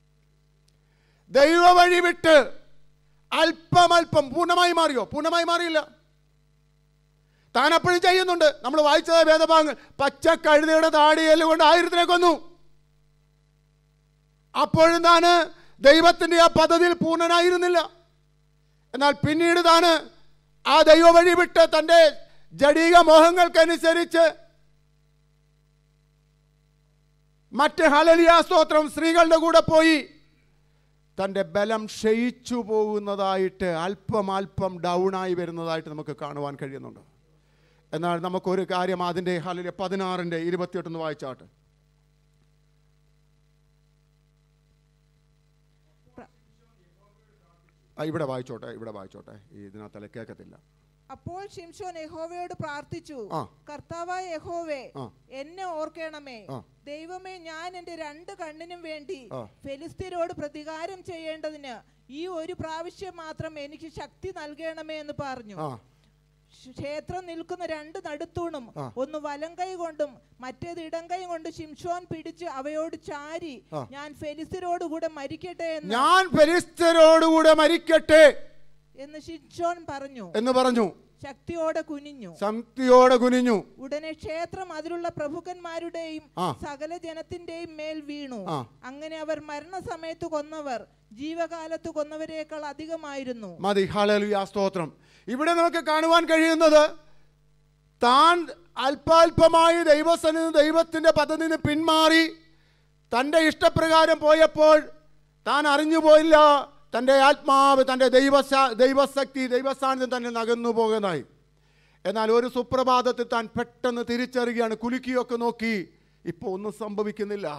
ദൈവ വഴി വിട്ട് അല്പം അല്പം പൂർണ്ണമായി മാറിയോ പൂർണ്ണമായി മാറിയില്ല താൻ അപ്പോഴും ചെയ്യുന്നുണ്ട് നമ്മൾ വായിച്ചത് വേദഭാഗങ്ങൾ പച്ച കഴുതയുടെ താടിയല് കൊണ്ട് ആയിരത്തിനെ കൊന്നു അപ്പോഴും താന് ദൈവത്തിന്റെ ആ പദ്ധതിയിൽ പൂർണ്ണനായിരുന്നില്ല എന്നാൽ പിന്നീട് താന് ആ ദൈവ വഴി വിട്ട് തൻ്റെ ജഡീക മോഹങ്ങൾക്കനുസരിച്ച് മറ്റ് ഹലലിയ സ്തോത്രം സ്ത്രീകളുടെ കൂടെ പോയി തൻ്റെ ബലം ക്ഷയിച്ചു പോകുന്നതായിട്ട് അല്പം അല്പം ഡൗണായി വരുന്നതായിട്ട് നമുക്ക് കാണുവാൻ കഴിയുന്നുണ്ട് എന്നാൽ നമുക്കൊരു കാര്യം അതിൻ്റെ ഹലിലെ പതിനാറിൻ്റെ ഇരുപത്തിയെട്ടൊന്ന് വായിച്ചാട്ട് ആ, ഇവിടെ വായിച്ചോട്ടെ ഇവിടെ വായിച്ചോട്ടെ ഈ ഇതിനകത്തല്ല കേൾക്കത്തില്ല അപ്പോൾ ശിംഷോൻ യഹോവയോട് പ്രാർത്ഥിച്ചു ആ. കർത്താവായ യഹോവേ ആ. എന്നെ ഓർക്കണമേ ആ. ദൈവമേ ഞാൻ എന്റെ രണ്ട് കണ്ണിനും വേണ്ടി ആ. ഫെലിസ്തീനോട് പ്രതികാരം ചെയ്യേണ്ടതിന് ഈ ഒരു പ്രാവശ്യം മാത്രം എനിക്ക് ശക്തി നൽകണമേ എന്ന് പറഞ്ഞു ആ ക്ഷേത്രം നിൽക്കുന്ന രണ്ട് നടുത്തൂണും ആ. ഒന്ന് വലം കൈ കൊണ്ടും മറ്റേത് ഇടം കൈ കൊണ്ട് ശിംഷോൻ പിടിച്ച് അവയോട് ചാരി ആ. ഞാൻ ഫെലിസ്തീനോട് കൂടെ മരിക്കട്ടെ എന്ന് ഞാൻ ഫെലിസ്തരോടുകൂടെ മരിക്കട്ടെ എന്ന് ശിംഷോൻ പറഞ്ഞു എന്ന് പറഞ്ഞു ശക്തിയോടെ കുനിഞ്ഞു ശക്തിയോടെ കുനിഞ്ഞു ഉടനെ ക്ഷേത്രം അതിലുള്ള പ്രഭുക്കന്മാരുടെയും ആ. സകല ജനത്തിന്റെയും മേൽ വീണു ആ. അങ്ങനെ അവർ മരണസമയത്ത് കൊന്നവർ ജീവകാലത്ത് കൊന്നവരേക്കാൾ അധികമായിരുന്നു മതി ഹലലുയ സ്തോത്രം ഇവിടെ നമുക്ക് കാണുവാൻ കഴിയുന്നത് താൻ അല്പാൽപമായി ദൈവസന്നിധി ദൈവത്തിൻ്റെ പദ്ധതിയിൽ നിന്ന് പിന്മാറി തൻ്റെ ഇഷ്ടപ്രകാരം പോയപ്പോൾ താൻ അറിഞ്ഞു പോയില്ല തൻ്റെ ആത്മാവ് തൻ്റെ ദൈവസ ദൈവശക്തി ദൈവസാന്നിധ്യം തന്നെ നകന്നു പോകുന്നതായി എന്നാൽ ഒരു സുപ്രഭാതത്തിൽ താൻ പെട്ടെന്ന് തിരിച്ചറിയുകയാണ് കുലുക്കിയൊക്കെ നോക്കി ഇപ്പോൾ ഒന്നും സംഭവിക്കുന്നില്ല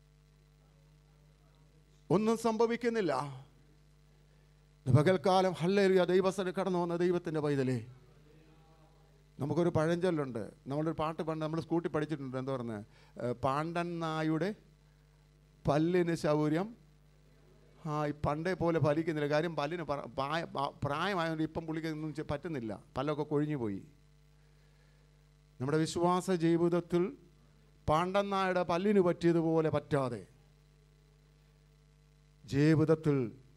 ഒന്നും സംഭവിക്കുന്നില്ല ഇന്ന് പകൽക്കാലം ഹല്ലേലൂയ ദൈവസ്ഥ കടന്നു വന്ന ദൈവത്തിൻ്റെ പൈതലേ നമുക്കൊരു പഴഞ്ചൊല്ലുണ്ട് നമ്മളൊരു പാട്ട് പണ്ട് നമ്മൾ സ്കൂട്ടി പഠിച്ചിട്ടുണ്ട് എന്താ പറയുന്നത് പാണ്ടൻ നായുടെ പല്ലിന് ശൗര്യം ആ ഈ പണ്ടേ പോലെ ഫലിക്കുന്നില്ല കാര്യം പല്ലിന് പറ- പ്രായ- പ- പ്രായമായതുകൊണ്ട് ഇപ്പം പുള്ളിക്ക് ഒന്നും ചെ- പറ്റുന്നില്ല പല്ലൊക്കെ കൊഴിഞ്ഞു പോയി നമ്മുടെ വിശ്വാസ ജീവിതത്തിൽ പാണ്ടന്നായുടെ പല്ലിന് പറ്റിയതുപോലെ പറ്റാതെ ജീവിതത്തിൽ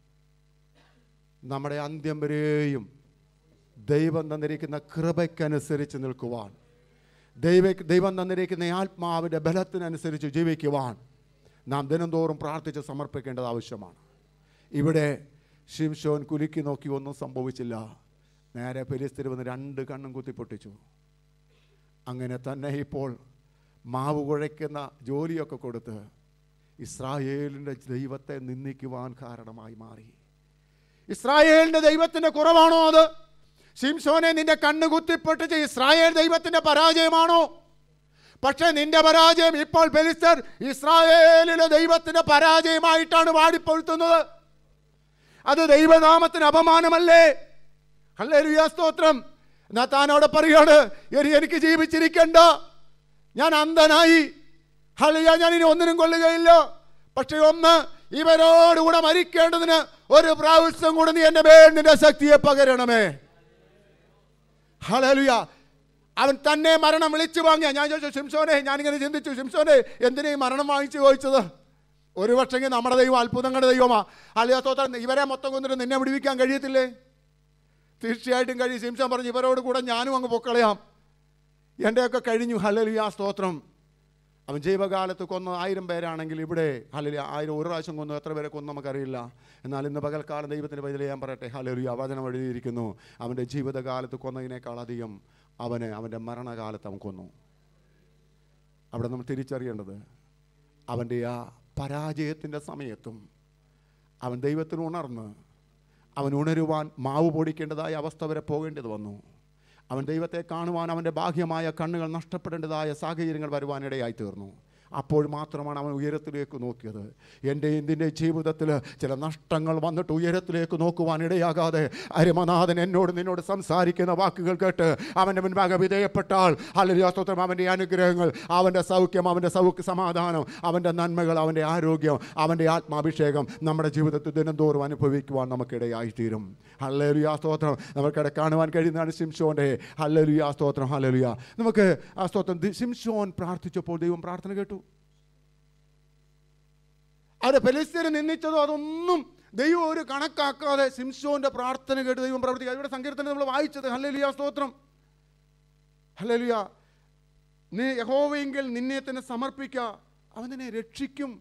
നമ്മുടെ അന്ത്യം വരെയും ദൈവം തന്നിരിക്കുന്ന കൃപയ്ക്കനുസരിച്ച് നിൽക്കുവാൻ ദൈവ ദൈവം തന്നിരിക്കുന്ന ആത്മാവിൻ്റെ ബലത്തിനനുസരിച്ച് ജീവിക്കുവാൻ നാം ദിനംതോറും പ്രാർത്ഥിച്ച് സമർപ്പിക്കേണ്ടത് ആവശ്യമാണ് ഇവിടെ ഷിംഷോൻ കുലുക്കി നോക്കി ഒന്നും സംഭവിച്ചില്ല നേരെ പെരിസ്തിരി വന്ന് രണ്ട് കണ്ണും കുത്തിപ്പൊട്ടിച്ചു അങ്ങനെ തന്നെ ഇപ്പോൾ മാവ് കുഴയ്ക്കുന്ന ജോലിയൊക്കെ കൊടുത്ത് ഇസ്രായേലിൻ്റെ ദൈവത്തെ നിന്ദിക്കുവാൻ കാരണമായി മാറി ഇസ്രായേലിന്റെ ദൈവത്തിന്റെ കുറവാണോ അത് ശിംശോനെ നിന്റെ കണ്ണ് കുത്തിപ്പൊട്ടിച്ച് ഇസ്രായേൽ ദൈവത്തിന്റെ പരാജയമാണോ പക്ഷെ നിന്റെ പരാജയം ഇപ്പോൾ ബലിസ്തർ ഇസ്രായേലിലെ ദൈവത്തിന്റെ പരാജയമായിട്ടാണ് വാടിപ്പൊഴുത്തുന്നത് അത് ദൈവനാമത്തിന് അപമാനമല്ലേ ഹല്ലേലൂയ സ്തോത്രം എന്നാ താനോടെ പറയാണ് ഇനി എനിക്ക് ജീവിച്ചിരിക്കണ്ട ഞാൻ അന്ധനായി ഹല്ലേലൂയ ഞാൻ ഇനി ഒന്നിനും കൊള്ളുകയില്ല പക്ഷെ ഒന്ന് ഇവരോടുകൂടെ മരിക്കേണ്ടതിന് ഒരു പ്രാവശ്യം കൂടെ നീ എന്റെ മേൽ നിന്റെ ശക്തിയെ പകരണമേ ഹല്ലേലൂയ അവൻ തന്നെ മരണം വിളിച്ചു വാങ്ങിയ ഞാൻ ചോദിച്ചു ശിംസോനെ ഞാനിങ്ങനെ ചിന്തിച്ചു ശിംസോനെ എന്തിനാ ഈ മരണം വാങ്ങിച്ചു ചോദിച്ചത് ഒരു പക്ഷെങ്കിൽ നമ്മുടെ ദൈവം അത്ഭുതങ്ങളുടെ ദൈവമാ അല്ലയോ സ്തോത്രം ഇവരെ മൊത്തം കൊന്നിട്ട് നിന്നെ വിടുവിക്കാൻ കഴിയത്തില്ലേ തീർച്ചയായിട്ടും കഴിയും ശിംസോൻ പറഞ്ഞു ഇവരോട് കൂടെ ഞാനും അങ്ങ് പൊക്കളയാം എൻ്റെയൊക്കെ കഴിഞ്ഞു ഹലലിയ സ്തോത്രം അവൻ ജൈവകാലത്ത് കൊന്ന ആയിരം പേരാണെങ്കിൽ ഇവിടെ ഹലലിയ ആയിരം ഒരു പ്രാവശ്യം കൊന്നു എത്ര പേരെ കൊന്നു നമുക്കറിയില്ല എന്നാൽ ഇന്ന് പകൽക്കാലം ദൈവത്തിൻ്റെ പൈതൽ ഞാൻ പറയട്ടെ ഹലലിയ വചനം എഴുതിയിരിക്കുന്നു അവൻ്റെ ജീവിതകാലത്ത് കൊന്നതിനേക്കാൾ അധികം അവന് അവൻ്റെ മരണകാലത്ത് അവൻ കൊന്നു അവിടെ നമ്മൾ തിരിച്ചറിയേണ്ടത് അവൻ്റെ ആ പരാജയത്തിൻ്റെ സമയത്തും അവൻ ദൈവത്തിന് ഉണർന്ന് അവൻ ഉണരുവാൻ മാവ് പൊടിക്കേണ്ടതായ അവസ്ഥ വരെ പോകേണ്ടത് വന്നു അവൻ ദൈവത്തെ കാണുവാൻ അവൻ്റെ ബാഹ്യമായ കണ്ണുകൾ നഷ്ടപ്പെടേണ്ടതായ സാഹചര്യങ്ങൾ വരുവാനിടയായി തീർന്നു അപ്പോൾ മാത്രമാണ് അവൻ ഉയരത്തിലേക്ക് നോക്കിയത് എൻ്റെ ഇതിൻ്റെ ജീവിതത്തിൽ ചില നഷ്ടങ്ങൾ വന്നിട്ട് ഉയരത്തിലേക്ക് നോക്കുവാൻ ഇടയാകാതെ അരിമനാഥൻ എന്നോട് നിന്നോട് സംസാരിക്കുന്ന വാക്കുകൾ കേട്ട് അവൻ്റെ മുൻപാകെ വിധേയപ്പെട്ടാൽ അല്ലെങ്കിൽ സ്തോത്രം അവൻ്റെ അനുഗ്രഹങ്ങൾ അവൻ്റെ സൗഖ്യം അവൻ്റെ സൗഖ്യ സമാധാനം അവൻ്റെ നന്മകൾ അവൻ്റെ ആരോഗ്യം അവൻ്റെ ആത്മാഭിഷേകം നമ്മുടെ ജീവിതത്തിൽ ദിനംതോറും അനുഭവിക്കുവാൻ നമുക്കിടയായിത്തീരും ഹല്ലേലുയാ സ്തോത്രം നമുക്കിടെ കാണുവാൻ കഴിയുന്നതാണ് സിംഷോൻ്റെ ഹല്ലേലുയാ സ്തോത്രം ഹല്ലേലുയ നമുക്ക് ആ സ്തോത്രം ദി- സിംഷോൻ പ്രാർത്ഥിച്ചപ്പോൾ ദൈവം പ്രാർത്ഥന കേട്ടു അത് ഫെലിസ്തീനെ നിന്ദിച്ചതോ അതൊന്നും ദൈവം ഒരു കണക്കാക്കാതെ സിംഷോന്റെ പ്രാർത്ഥന കേട്ട് ദൈവം പ്രവർത്തിക്കുക ഇവിടെ സങ്കീർത്തനം നമ്മൾ വായിച്ചത് ഹല്ലേലുയാ സ്തോത്രം ഹല്ലേലുയ നീ യഹോവയെങ്കിൽ നിന്നെ തന്നെ സമർപ്പിക്കുക അവൻ നിന്നെ രക്ഷിക്കും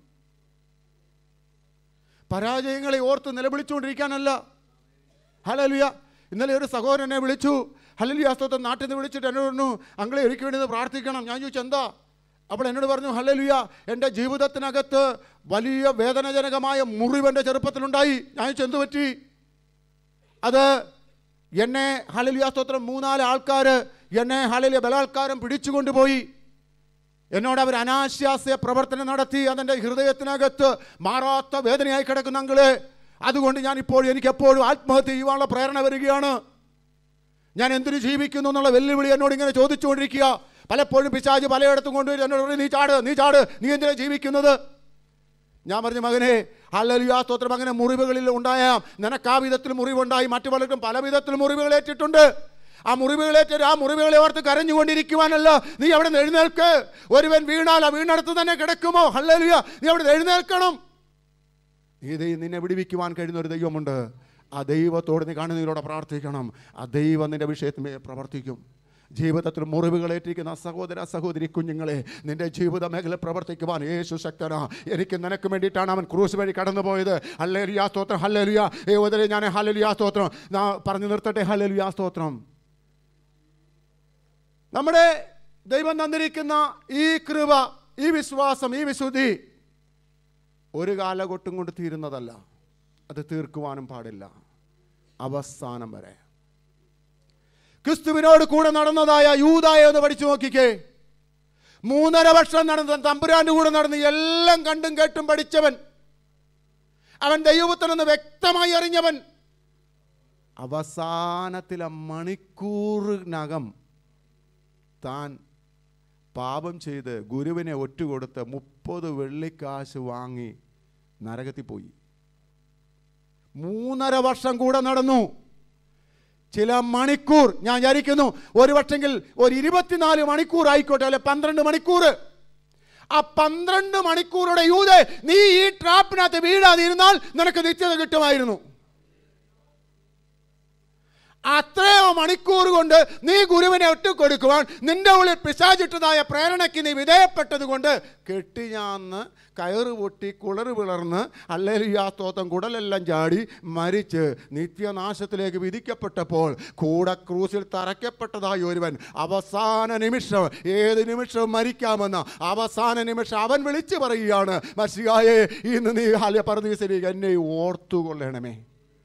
പരാജയങ്ങളെ ഓർത്ത് നിലവിളിച്ചുകൊണ്ടിരിക്കാനല്ല ഹലലുയ ഇന്നലെ ഒരു സഹോദരനെ വിളിച്ചു ഹലലുയ സ്തോത്രം നാട്ടിൽ നിന്ന് വിളിച്ചിട്ട് എന്നോട് പറഞ്ഞു അങ്ങളെ എനിക്ക് വേണ്ടി ഒന്ന് പ്രാർത്ഥിക്കണം ഞാൻ ചോദിച്ചു എന്താ അപ്പോൾ എന്നോട് പറഞ്ഞു ഹലലുയ എൻ്റെ ജീവിതത്തിനകത്ത് വലിയ വേദനാജനകമായ മുറിവെൻ്റെ ചെറുപ്പത്തിലുണ്ടായി ഞാൻ ചോദിച്ചു എന്ത് പറ്റി അത് എന്നെ ഹലലുയ സ്തോത്രം മൂന്നാല് ആൾക്കാർ എന്നെ ഹലലിയ ബലാത്കാരം പിടിച്ചുകൊണ്ടുപോയി എന്നോട് അവർ അനാശാസ്യ പ്രവർത്തനം നടത്തി അതെൻ്റെ ഹൃദയത്തിനകത്ത് മാറാത്ത വേദനയായി കിടക്കുന്ന അങ്കിള് അതുകൊണ്ട് ഞാൻ ഇപ്പോൾ എനിക്ക് എപ്പോഴും ആത്മഹത്യ ചെയ്യുവാനുള്ള പ്രേരണ വരികയാണ് ഞാൻ എന്തിനു ജീവിക്കുന്നു എന്നുള്ള വെല്ലുവിളി എന്നോട് ഇങ്ങനെ ചോദിച്ചുകൊണ്ടിരിക്കുക പലപ്പോഴും പിശാജ് പലയിടത്തും കൊണ്ടുവരും എന്നോട് പറയും, നീ ചാട് നീ ചാട് നീ എന്തിനാ ജീവിക്കുന്നത് ഞാൻ പറഞ്ഞു മകനെ ഹല്ലലുയാ സ്തോത്രം അങ്ങനെ മുറിവുകളിൽ ഉണ്ടായ നിനക്ക് ആ വിധത്തിൽ മുറിവുണ്ടായി മറ്റു പലർക്കും പല വിധത്തിൽ മുറിവുകൾ ഏറ്റിട്ടുണ്ട് ആ മുറിവുകളേറ്റ് ആ മുറിവുകളെ ഓർത്ത് കരഞ്ഞുകൊണ്ടിരിക്കുവാനല്ല നീ അവിടെ നിന്ന് എഴുന്നേൽക്ക് ഒരുവൻ വീണാൽ ആ വീണടുത്ത് തന്നെ കിടക്കുമോ ഹല്ലലുയ നീ അവിടെ നിന്ന് എഴുന്നേൽക്കണം ഈ ദൈവം നിന്നെ വിടിവിക്കുവാൻ കഴിയുന്ന ഒരു ദൈവമുണ്ട് ആ ദൈവത്തോട് നീ കാണുന്നതിലൂടെ പ്രാർത്ഥിക്കണം ആ ദൈവം നിന്റെ വിഷയത്തിൽ പ്രവർത്തിക്കും ജീവിതത്തിൽ മുറിവുകളേറ്റിരിക്കുന്ന സഹോദര സഹോദരി കുഞ്ഞുങ്ങളെ നിന്റെ ജീവിത മേഖല പ്രവർത്തിക്കുവാൻ യേശു ശക്തനാ എനിക്ക് നിനക്ക് വേണ്ടിയിട്ടാണ് അവൻ ക്രൂസ് വഴി കടന്നുപോയത് ഹല്ലേലുയാ സ്തോത്രം ഹല്ലേലുയാ ഏ ഉദരെ ഞാൻ ഹല്ലേലുയാ സ്തോത്രം ഞാൻ പറഞ്ഞു നിർത്തട്ടെ ഹല്ലേലുയാ സ്തോത്രം നമ്മുടെ ദൈവം തന്നിരിക്കുന്ന ഈ കൃപ ഈ വിശ്വാസം ഈ വിശുദ്ധി ഒരു കാലഘട്ടം കൊണ്ട് തീരുന്നതല്ല അത് തീർക്കുവാനും പാടില്ല അവസാനം വരെ ക്രിസ്തുവിനോട് കൂടെ നടന്നതായ യൂതായ ഒന്ന് പഠിച്ചു നോക്കിക്കേ മൂന്നര വർഷം നടന്ന തമ്പുരാന്റെ കൂടെ നടന്ന് എല്ലാം കണ്ടും കേട്ടും പഠിച്ചവൻ അവൻ ദൈവത്തിനെന്ന് വ്യക്തമായി അറിഞ്ഞവൻ അവസാനത്തിലെ മണിക്കൂറിനകം താൻ പാപം ചെയ്ത് ഗുരുവിനെ ഒറ്റുകൊടുത്ത് മുപ്പത് വെള്ളിക്കാശ് വാങ്ങി നരകത്തിൽ പോയി മൂന്നര വർഷം കൂടെ നടന്നു ചില മണിക്കൂർ ഞാൻ വിചാരിക്കുന്നു ഒരു പക്ഷെങ്കിൽ ഒരു ഇരുപത്തിനാല് മണിക്കൂർ ആയിക്കോട്ടെ അല്ലെ പന്ത്രണ്ട് മണിക്കൂർ ആ പന്ത്രണ്ട് മണിക്കൂറുടെ യൂത് നീ ഈ ട്രാപ്പിനകത്ത് വീഴാതിരുന്നാൽ നിനക്ക് നിത്യത കിട്ടുമായിരുന്നു അത്രയോ മണിക്കൂർ കൊണ്ട് നീ ഗുരുവിനെ ഒറ്റുകൊടുക്കുവാൻ നിന്റെ ഉള്ളിൽ പിശാചിട്ടതായ പ്രേരണയ്ക്ക് നീ വിധേയപ്പെട്ടത് കൊണ്ട് കെട്ടിഞ്ഞാന്ന് കയറ് പൊട്ടി കുളറ് പിളർന്ന് അല്ലേലിയാ സ്തോത്രം കുടലെല്ലാം ചാടി മരിച്ച് നിത്യനാശത്തിലേക്ക് വിധിക്കപ്പെട്ടപ്പോൾ കൂടെ ക്രൂസിൽ തറയ്ക്കപ്പെട്ടതായ ഒരുവൻ അവസാന നിമിഷം ഏത് നിമിഷവും മരിക്കാമെന്ന് അവസാന നിമിഷം അവൻ വിളിച്ചു പറയുകയാണ് മസിയായെ ഇന്ന് നീ ഹല്യ പറദീസരി എന്നെ ഓർത്തുകൊള്ളണമേ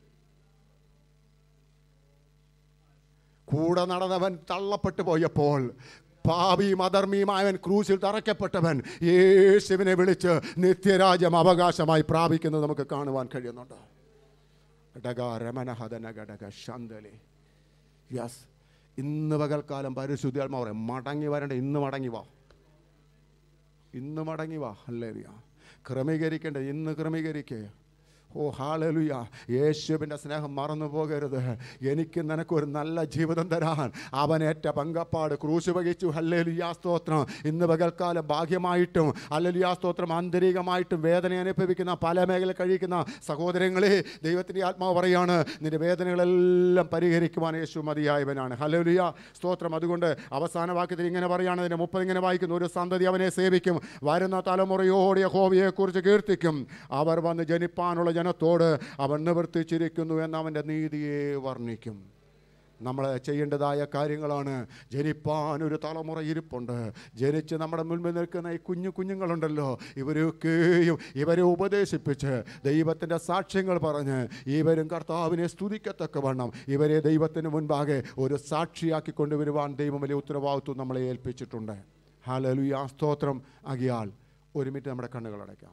കൂടെ നടന്നവൻ തള്ളപ്പെട്ടു പോയപ്പോൾ പാപിയും അധർമ്മിയുമായവൻ ക്രൂസിൽ തറയ്ക്കപ്പെട്ടവൻ യേശുവിനെ വിളിച്ച് നിത്യരാജ്യം അവകാശമായി പ്രാപിക്കുന്നത് നമുക്ക് കാണുവാൻ കഴിയുന്നുണ്ട് ഘടക രമനഹദന ഘടക ശാന്തലേ യെസ് ഇന്ന് പകൽക്കാലം പരിശുദ്ധാത്മാ പറയാം മടങ്ങി വരണ്ട ഇന്ന് മടങ്ങി വാ ഇന്ന് മടങ്ങി വാ അല്ലേ ക്രമീകരിക്കേണ്ട ഇന്ന് ക്രമീകരിക്കുക ഓ ഹാലലുയ യേശുവിൻ്റെ സ്നേഹം മറന്നു പോകരുത് എനിക്ക് നിനക്കൊരു നല്ല ജീവിതം തരാൻ അവനേറ്റ പങ്കപ്പാട് ക്രൂശ് വഹിച്ചു ഹല്ലേലുയാ സ്തോത്രം ഇന്ന് പകൽക്കാലം ഭാഗ്യമായിട്ടും ഹല്ലേലുയാ സ്തോത്രം ആന്തരികമായിട്ടും വേദന അനുഭവിക്കുന്ന പല മേഖല കഴിക്കുന്ന സഹോദരങ്ങളെ ദൈവത്തിൻ്റെ ആത്മാവ് പറയാണ് നിന്റെ വേദനകളെല്ലാം പരിഹരിക്കുവാൻ യേശു മതിയായവനാണ് ഹല്ലേലുയ സ്തോത്രം അതുകൊണ്ട് അവസാന വാക്യത്തിൽ ഇങ്ങനെ പറയാണ് അതിൻ്റെ മുപ്പത് ഇങ്ങനെ വായിക്കുന്നു ഒരു സന്തതി അവനെ സേവിക്കും വരുന്ന തലമുറയോടെ യഹോവയെക്കുറിച്ച് കീർത്തിക്കും അവർ വന്ന് ജനിപ്പാനുള്ള ജനത്തോട് അവൻ നിവർത്തിച്ചിരിക്കുന്നു എന്ന് അവൻ്റെ നീതിയെ വർണ്ണിക്കും നമ്മൾ ചെയ്യേണ്ടതായ കാര്യങ്ങളാണ് ജനിപ്പാൻ ഒരു തലമുറ ഇരിപ്പുണ്ട് ജനിച്ച് നമ്മുടെ മുൻപിൽ നിൽക്കുന്ന ഈ കുഞ്ഞു കുഞ്ഞുങ്ങളുണ്ടല്ലോ ഇവരൊക്കെയും ഇവരെ ഉപദേശിപ്പിച്ച് ദൈവത്തിൻ്റെ സാക്ഷ്യങ്ങൾ പറഞ്ഞ് ഇവരും കർത്താവിനെ സ്തുതിക്കത്തക്കവണ്ണം ഇവരെ ദൈവത്തിന് മുൻപാകെ ഒരു സാക്ഷിയാക്കി കൊണ്ടുവരുവാൻ ദൈവം വലിയ ഉത്തരവാദിത്വം നമ്മളെ ഏൽപ്പിച്ചിട്ടുണ്ട് ഹാലലുയാ സ്തോത്രം ആകിയാൽ ഒരു മിനിറ്റ് നമ്മുടെ കണ്ണുകൾ അടയ്ക്കാം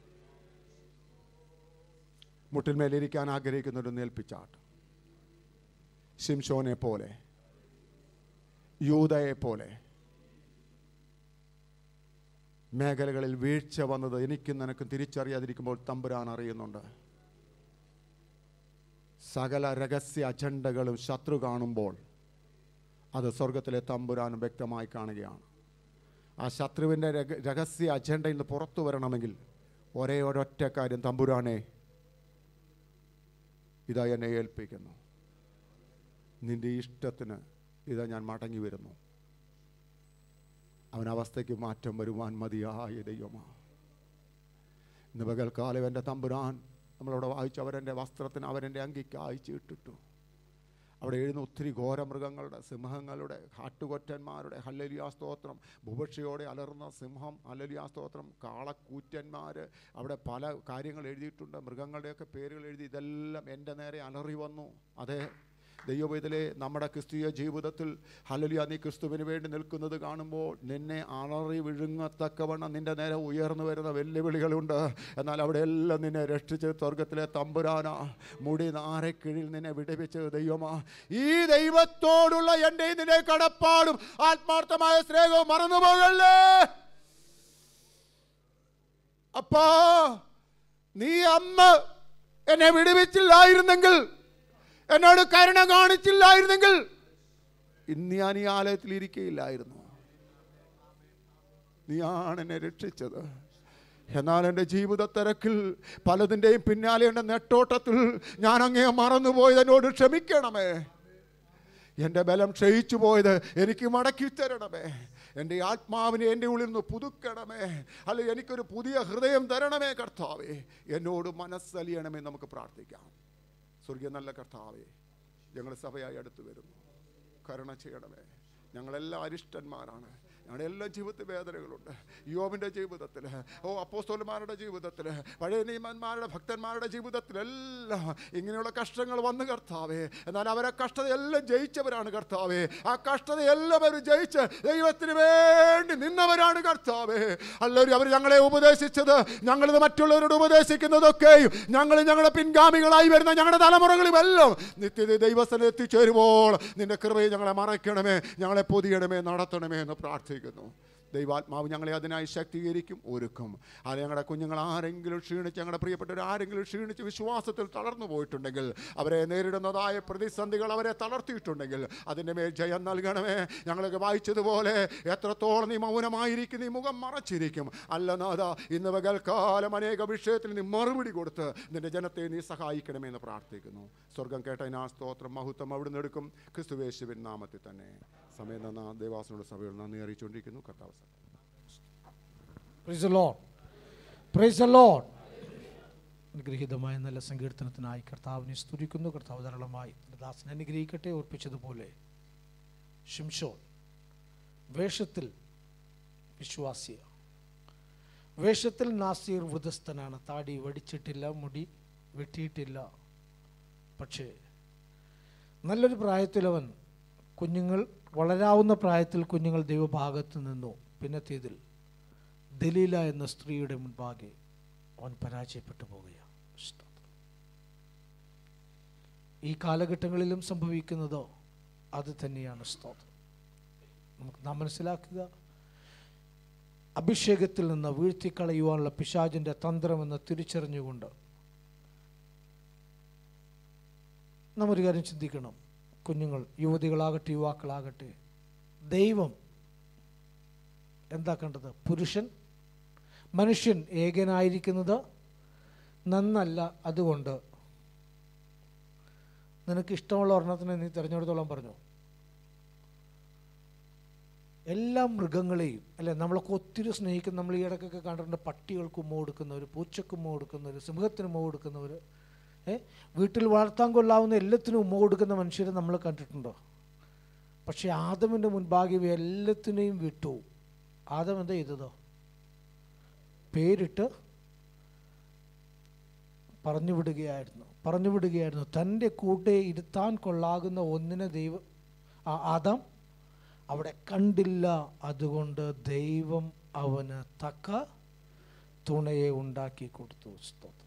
മുട്ടിന്മേലിരിക്കാൻ ആഗ്രഹിക്കുന്നൊരു നേൽപ്പിച്ചാട്ട് ശിംഷോനെ പോലെ യൂതയെ പോലെ മേഖലകളിൽ വീഴ്ച വന്നത് എനിക്കും നിനക്കും തിരിച്ചറിയാതിരിക്കുമ്പോൾ തമ്പുരാൻ അറിയുന്നുണ്ട് സകല രഹസ്യ അജണ്ടകളും ശത്രു കാണുമ്പോൾ അത് സ്വർഗത്തിലെ തമ്പുരാനും വ്യക്തമായി കാണുകയാണ് ആ ശത്രുവിൻ്റെ രഹ- രഹസ്യ അജണ്ടയിൽ നിന്ന് പുറത്തു വരണമെങ്കിൽ ഒരേ ഒരൊറ്റ കാര്യം തമ്പുരാനെ ഇതാ എന്നെ ഏൽപ്പിക്കുന്നു നിന്റെ ഇഷ്ടത്തിന് ഇതാ ഞാൻ മടങ്ങി വരുന്നു അവൻ അവസ്ഥയ്ക്ക് മാറ്റം വരുവാൻ മതിയായ ദൈവമാ ഇന്ന് പകൽക്കാലം എൻ്റെ തമ്പുരാൻ നമ്മളവിടെ വായിച്ചു അവരെൻ്റെ വസ്ത്രത്തിന് അവരെൻ്റെ അങ്കിക്ക് അയച്ചു ഇട്ടിട്ടു അവിടെ എഴുതുന്ന ഒത്തിരി ഘോരമൃഗങ്ങളുടെ സിംഹങ്ങളുടെ കാട്ടുകൊറ്റന്മാരുടെ ഹല്ലലിയാ സ്തോത്രം ഭൂപക്ഷിയോടെ അലർന്ന സിംഹം ഹല്ലലിയാ സ്തോത്രം കാളക്കൂറ്റന്മാർ അവിടെ പല കാര്യങ്ങൾ എഴുതിയിട്ടുണ്ട് മൃഗങ്ങളുടെയൊക്കെ പേരുകൾ എഴുതി ഇതെല്ലാം എൻ്റെ നേരെ അലറി വന്നു അതെ ദൈവവേദലെ നമ്മുടെ ക്രിസ്തീയ ജീവിതത്തിൽ ഹലലിയ നീ ക്രിസ്തുവിന് വേണ്ടി നിൽക്കുന്നത് കാണുമ്പോൾ നിന്നെ അലറി വിഴുങ്ങത്തക്കവണ്ണം നിന്റെ നേരെ ഉയർന്നു വരുന്ന വെല്ലുവിളികളുണ്ട് എന്നാൽ അവിടെ എല്ലാം നിന്നെ രക്ഷിച്ച് സ്വർഗത്തിലെ തമ്പുരാന മുടി നാരക്കിഴിൽ നിന്നെ വിടുവിച്ച് ദൈവമാ ഈ ദൈവത്തോടുള്ള എൻ്റെ നിന്റെ കടപ്പാടും ആത്മാർത്ഥമായ സ്നേഹവും മറന്നു പോകല്ലേ അപ്പാ നീ അന്ന് എന്നെ വിടുവിച്ചില്ലായിരുന്നെങ്കിൽ എന്നോട് കരുണ കാണിച്ചില്ലായിരുന്നെങ്കിൽ ഇന്ന് ഞാൻ ഈ ആലയത്തിൽ ഇരിക്കയില്ലായിരുന്നു നീയാണ് എന്നെ രക്ഷിച്ചത് എന്നാൽ എൻ്റെ ജീവിത തിരക്കിൽ പലതിൻ്റെയും പിന്നാലെ എൻ്റെ നെട്ടോട്ടത്തിൽ ഞാൻ അങ്ങേ മറന്നുപോയത് എന്നോട് ക്ഷമിക്കണമേ എൻ്റെ ബലം ക്ഷയിച്ചു പോയത് എനിക്ക് മടക്കി തരണമേ എൻ്റെ ആത്മാവിനെ എൻ്റെ ഉള്ളിൽ നിന്ന് പുതുക്കണമേ അല്ലെ എനിക്കൊരു പുതിയ ഹൃദയം തരണമേ കർത്താവേ എന്നോട് മനസ്സലിയണമേ നമുക്ക് പ്രാർത്ഥിക്കാം സ്വർഗീയ നല്ല കർത്താവേ ഞങ്ങൾ സഭയായി അടുത്ത് വരുന്നു കരുണ ചെയ്യണമേ ഞങ്ങളെല്ലാം അരിഷ്ടന്മാരാണ് ഞങ്ങളുടെ എല്ലാ ജീവിതത്തിൽ വേദനകളുണ്ട് യോബിൻ്റെ ജീവിതത്തിൽ ഓ അപ്പോസ്തോലന്മാരുടെ ജീവിതത്തിൽ പഴയ നിയമന്മാരുടെ ഭക്തന്മാരുടെ ജീവിതത്തിലെല്ലാം ഇങ്ങനെയുള്ള കഷ്ടങ്ങൾ വന്ന് കർത്താവേ എന്നാൽ അവരെ കഷ്ടതയെല്ലാം ജയിച്ചവരാണ് കർത്താവേ ആ കഷ്ടതയെല്ലാം അവർ ജയിച്ച് ദൈവത്തിന് വേണ്ടി നിന്നവരാണ് കർത്താവേ അല്ലൊരു അവർ ഞങ്ങളെ ഉപദേശിച്ചത് ഞങ്ങളിത് മറ്റുള്ളവരോട് ഉപദേശിക്കുന്നതൊക്കെയും ഞങ്ങൾ ഞങ്ങളുടെ പിൻഗാമികളായി വരുന്ന ഞങ്ങളുടെ തലമുറകളുമെല്ലാം നിത്യത ദൈവസ്ഥലം എത്തിച്ചേരുമ്പോൾ നിന്റെ കൃപയെ ഞങ്ങളെ മറയ്ക്കണമേ ഞങ്ങളെ പൊതിയണമേ നടത്തണമേ എന്ന് പ്രാർത്ഥിക്കുന്നു ദൈവാത്മാവ് ഞങ്ങളെ അതിനായി ശക്തീകരിക്കും ഒരുക്കും അത് ഞങ്ങളുടെ കുഞ്ഞുങ്ങൾ ആരെങ്കിലും ക്ഷീണിച്ച് ഞങ്ങളുടെ പ്രിയപ്പെട്ടവർ ആരെങ്കിലും ക്ഷീണിച്ച് വിശ്വാസത്തിൽ തളർന്നു പോയിട്ടുണ്ടെങ്കിൽ അവരെ നേരിടുന്നതായ പ്രതിസന്ധികൾ അവരെ തളർത്തിയിട്ടുണ്ടെങ്കിൽ അതിൻ്റെ മേൽ ജയം നൽകണമേ ഞങ്ങളൊക്കെ വായിച്ചതുപോലെ എത്രത്തോളം നീ മൗനമായിരിക്കും നീ മുഖം മറച്ചിരിക്കും അല്ല നാഥ ഇന്ന് പകൽക്കാലം അനേക വിഷയത്തിൽ നീ മറുപടി കൊടുത്ത് നിന്റെ ജനത്തെ നീ സഹായിക്കണമെന്ന് പ്രാർത്ഥിക്കുന്നു സ്വർഗം കേട്ടതിനാ സ്തോത്രം മഹത്വം അവിടുന്ന് എടുക്കും ക്രിസ്തുവേശുവിൻ നാമത്തിൽ തന്നെ സമയം തന്ന ദേവാസനോട് സഭയോട് നന്ദി അറിയിച്ചുകൊണ്ടിരിക്കുന്നു കർത്താവ് സഹായിക്കട്ടെ. Praise the Lord praise the Lord അനുഗ്രഹീതമായ നല്ല സങ്കീർത്തനത്തിനായി കർത്താവിനെ സ്തുതിക്കുന്നു കർത്താവ് ധാരാളമായി തന്റെ ദാസനെ അനുഗ്രഹിക്കട്ടെ ഓർപ്പിച്ചതുപോലെ ഷിംഷോൻ വേഷത്തിൽ വിശ്വാസിയ വേഷത്തിൽ നാസീർ വൃതസ്ഥനാണ് താടി വടിച്ചിട്ടില്ല മുടി വെട്ടിയിട്ടില്ല പക്ഷേ നല്ലൊരു പ്രായത്തിലവൻ കുഞ്ഞുങ്ങൾ വളരാവുന്ന പ്രായത്തിൽ കുഞ്ഞുങ്ങൾ ദൈവഭാഗത്ത് നിന്നു പിന്നത്തേതിൽ ദലീല എന്ന സ്ത്രീയുടെ മുൻപാകെ അവൻ പരാജയപ്പെട്ടു പോവുകയാണ് സ്തോത്രം. ഈ കാലഘട്ടങ്ങളിലും സംഭവിക്കുന്നതോ അത് തന്നെയാണ് സ്തോത്രം നമുക്ക് നാം മനസ്സിലാക്കുക അഭിഷേകത്തിൽ നിന്ന് വീഴ്ത്തിക്കളയുവാനുള്ള പിശാചിൻ്റെ തന്ത്രമെന്ന് തിരിച്ചറിഞ്ഞുകൊണ്ട് നാം ഒരു കാര്യം ചിന്തിക്കണം കുഞ്ഞുങ്ങൾ യുവതികളാകട്ടെ യുവാക്കളാകട്ടെ ദൈവം എന്താ കണ്ടത് പുരുഷൻ മനുഷ്യൻ ഏകനായിരിക്കുന്നത് നന്നല്ല അതുകൊണ്ട് നിനക്ക് ഇഷ്ടമുള്ള ഒരെണ്ണത്തിനെ നീ തിരഞ്ഞെടുത്തോളം പറഞ്ഞു എല്ലാ മൃഗങ്ങളെയും അല്ലെ നമ്മളൊക്കെ ഒത്തിരി സ്നേഹിക്കുന്ന നമ്മൾ ഈ ഇടയ്ക്കൊക്കെ കണ്ടിട്ടുണ്ട് പട്ടികൾക്ക് ഉമ്മ കൊടുക്കുന്നവർ പൂച്ചക്ക് ഉമ്മ കൊടുക്കുന്നവർ സിംഹത്തിന് ഉമ്മ കൊടുക്കുന്നവർ ഏ വീട്ടിൽ വളർത്താൻ കൊള്ളാവുന്ന എല്ലാത്തിനും ഉമ്മ കൊടുക്കുന്ന മനുഷ്യരെ നമ്മൾ കണ്ടിട്ടുണ്ടോ പക്ഷേ ആദമിൻ്റെ മുൻപാകെ ഇവ എല്ലാത്തിനെയും വിട്ടു ആദം എന്താ ചെയ്തതോ പേരിട്ട് പറഞ്ഞു വിടുകയായിരുന്നു പറഞ്ഞു വിടുകയായിരുന്നു തൻ്റെ കൂടെ ഇരുത്താൻ കൊള്ളാകുന്ന ഒന്നിനെ ദൈവം ആ ആദം അവിടെ കണ്ടില്ല അതുകൊണ്ട് ദൈവം അവന് തക്ക തുണയെ ഉണ്ടാക്കി കൊടുത്തു സ്തോത്രം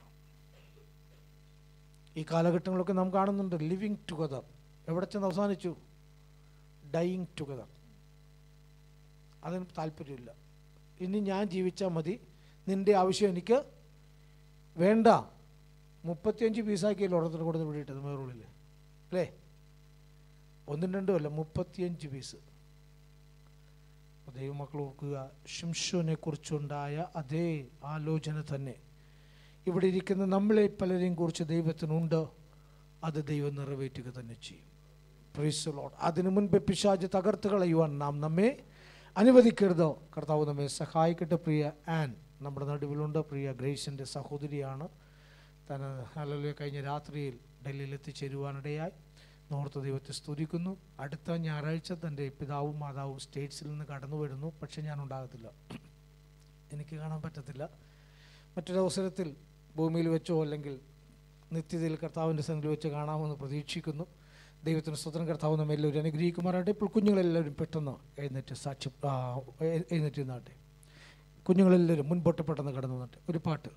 ഈ കാലഘട്ടങ്ങളൊക്കെ നാം കാണുന്നുണ്ട് ലിവിങ് ടുഗദർ എവിടെ ചെന്ന് അവസാനിച്ചു ഡൈയിങ് ടുഗദർ അതിന് താല്പര്യമില്ല ഇനി ഞാൻ ജീവിച്ചാൽ മതി നിന്റെ ആവശ്യം എനിക്ക് വേണ്ട മുപ്പത്തിയഞ്ച് പീസാക്കിയല്ലോ ഓരോരുത്തർ കൊടുത്ത് വിടിയിട്ടത് മേറുള്ളിൽ അല്ലേ ഒന്നും രണ്ടും അല്ല മുപ്പത്തിയഞ്ച് പീസ് അപ്പോൾ ദൈവമക്കൾ ഓർക്കുക ഷിംഷോനെ കുറിച്ചുണ്ടായ അതേ ആലോചന തന്നെ ഇവിടെ ഇരിക്കുന്ന നമ്മളെ പലരെയും കുറിച്ച് ദൈവത്തിനുണ്ട് അത് ദൈവം നിറവേറ്റുക തന്നെ ചെയ്യും പ്രൈസ് ലോഡ് അതിനു മുൻപ് പിശാജ് തകർത്ത് കളയുവാൻ നാം നമ്മെ അനുവദിക്കരുതോ കർത്താവ് നമ്മെ സഹായിക്കട്ടെ പ്രിയ ആൻ നമ്മുടെ നടുവിലുണ്ട് പ്രിയ ഗ്രേസിൻ്റെ സഹോദരിയാണ് താൻ അല്ലെങ്കിൽ കഴിഞ്ഞ രാത്രിയിൽ ഡൽഹിയിൽ എത്തിച്ചേരുവാനിടയായി നോർത്ത് ദൈവത്തെ സ്തുതിക്കുന്നു അടുത്ത ഞായറാഴ്ച തൻ്റെ പിതാവും മാതാവും സ്റ്റേറ്റ്സിൽ നിന്ന് കടന്നു വരുന്നു പക്ഷെ ഞാൻ ഉണ്ടാകത്തില്ല എനിക്ക് കാണാൻ പറ്റത്തില്ല മറ്റൊരവസരത്തിൽ ഭൂമിയിൽ വെച്ചോ അല്ലെങ്കിൽ നിത്യതയിൽ കർത്താവിൻ്റെ സന്നിധിയിൽ വെച്ച് കാണാമെന്ന് പ്രതീക്ഷിക്കുന്നു ദൈവത്തിന് സ്വതന്ത്രം കർത്താവ് നമ്മെ എല്ലാവരും അനുഗ്രഹിക്കുമാറാട്ടെ ഇപ്പോൾ കുഞ്ഞുങ്ങളെല്ലാവരും പെട്ടെന്ന് എഴുന്നേറ്റ് സാക്ഷി ആ, എ- എഴുന്നേറ്റ് നിന്നാട്ടെ കുഞ്ഞുങ്ങളെല്ലാവരും മുൻപോട്ട് പെട്ടെന്ന് കടന്നു വന്നിട്ട് ഒരു പാട്ട്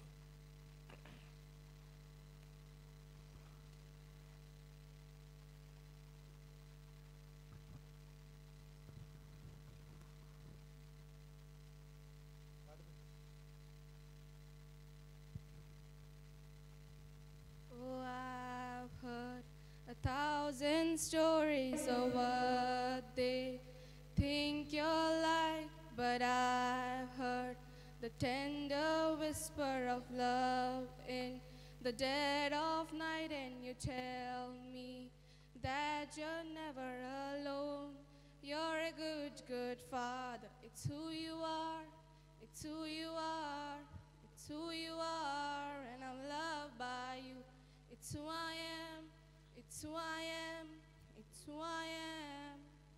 Oh, I've heard a thousand stories of what they think you're like, but I've heard the tender whisper of love in the dead of night, and you tell me that you're never alone. You're a good, good father. It's who you are. It's who you are. It's who you are, and I'm loved by you. It's who I am. It's who I am. It's who I am.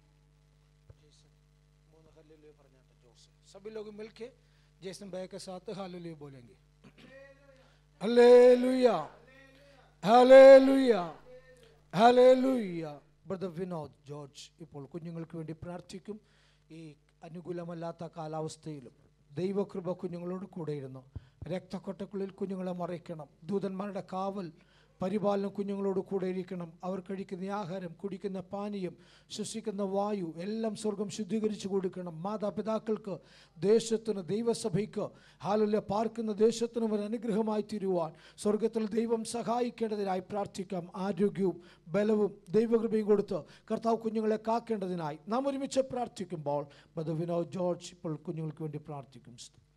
सभी लोग मिलके जैसन भाई के साथ hallelujah बोलेंगे hallelujah hallelujah hallelujah brother Vinod George ഇപ്പോൾ കുഞ്ഞുങ്ങൾക്ക് വേണ്ടി പ്രാർത്ഥിക്കും ഈ അനുകൂലമല്ലാത്ത കാലാവസ്ഥയിലും ദൈവകൃപ കുഞ്ഞുങ്ങളോട് കൂടെ ഇരുന്നു രക്തക്കൊട്ടക്കുള്ളിൽ കുഞ്ഞുങ്ങളെ മറയ്ക്കണം ദൂതന്മാരുടെ കാവൽ പരിപാലനം കുഞ്ഞുങ്ങളോട് കൂടെ ഇരിക്കണം അവർ കഴിക്കുന്ന ആഹാരം കുടിക്കുന്ന പാനീയം ശ്വസിക്കുന്ന വായു എല്ലാം സ്വർഗം ശുദ്ധീകരിച്ചു കൊടുക്കണം മാതാപിതാക്കൾക്ക് ദേശത്തിന് ദൈവസഭയ്ക്ക് ഹാലുല്യ പാർക്കുന്ന ദേശത്തിനും ഒരു അനുഗ്രഹമായി തീരുവാൻ സ്വർഗത്തിൽ ദൈവം സഹായിക്കേണ്ടതിനായി പ്രാർത്ഥിക്കാം ആരോഗ്യവും ബലവും ദൈവകൃപയും കൊടുത്ത് കർത്താവ് കുഞ്ഞുങ്ങളെ കാക്കേണ്ടതിനായി നാം ഒരുമിച്ച് പ്രാർത്ഥിക്കുമ്പോൾ ബദ വിനോദ് ജോർജ് ഇപ്പോൾ കുഞ്ഞുങ്ങൾക്ക് വേണ്ടി പ്രാർത്ഥിക്കും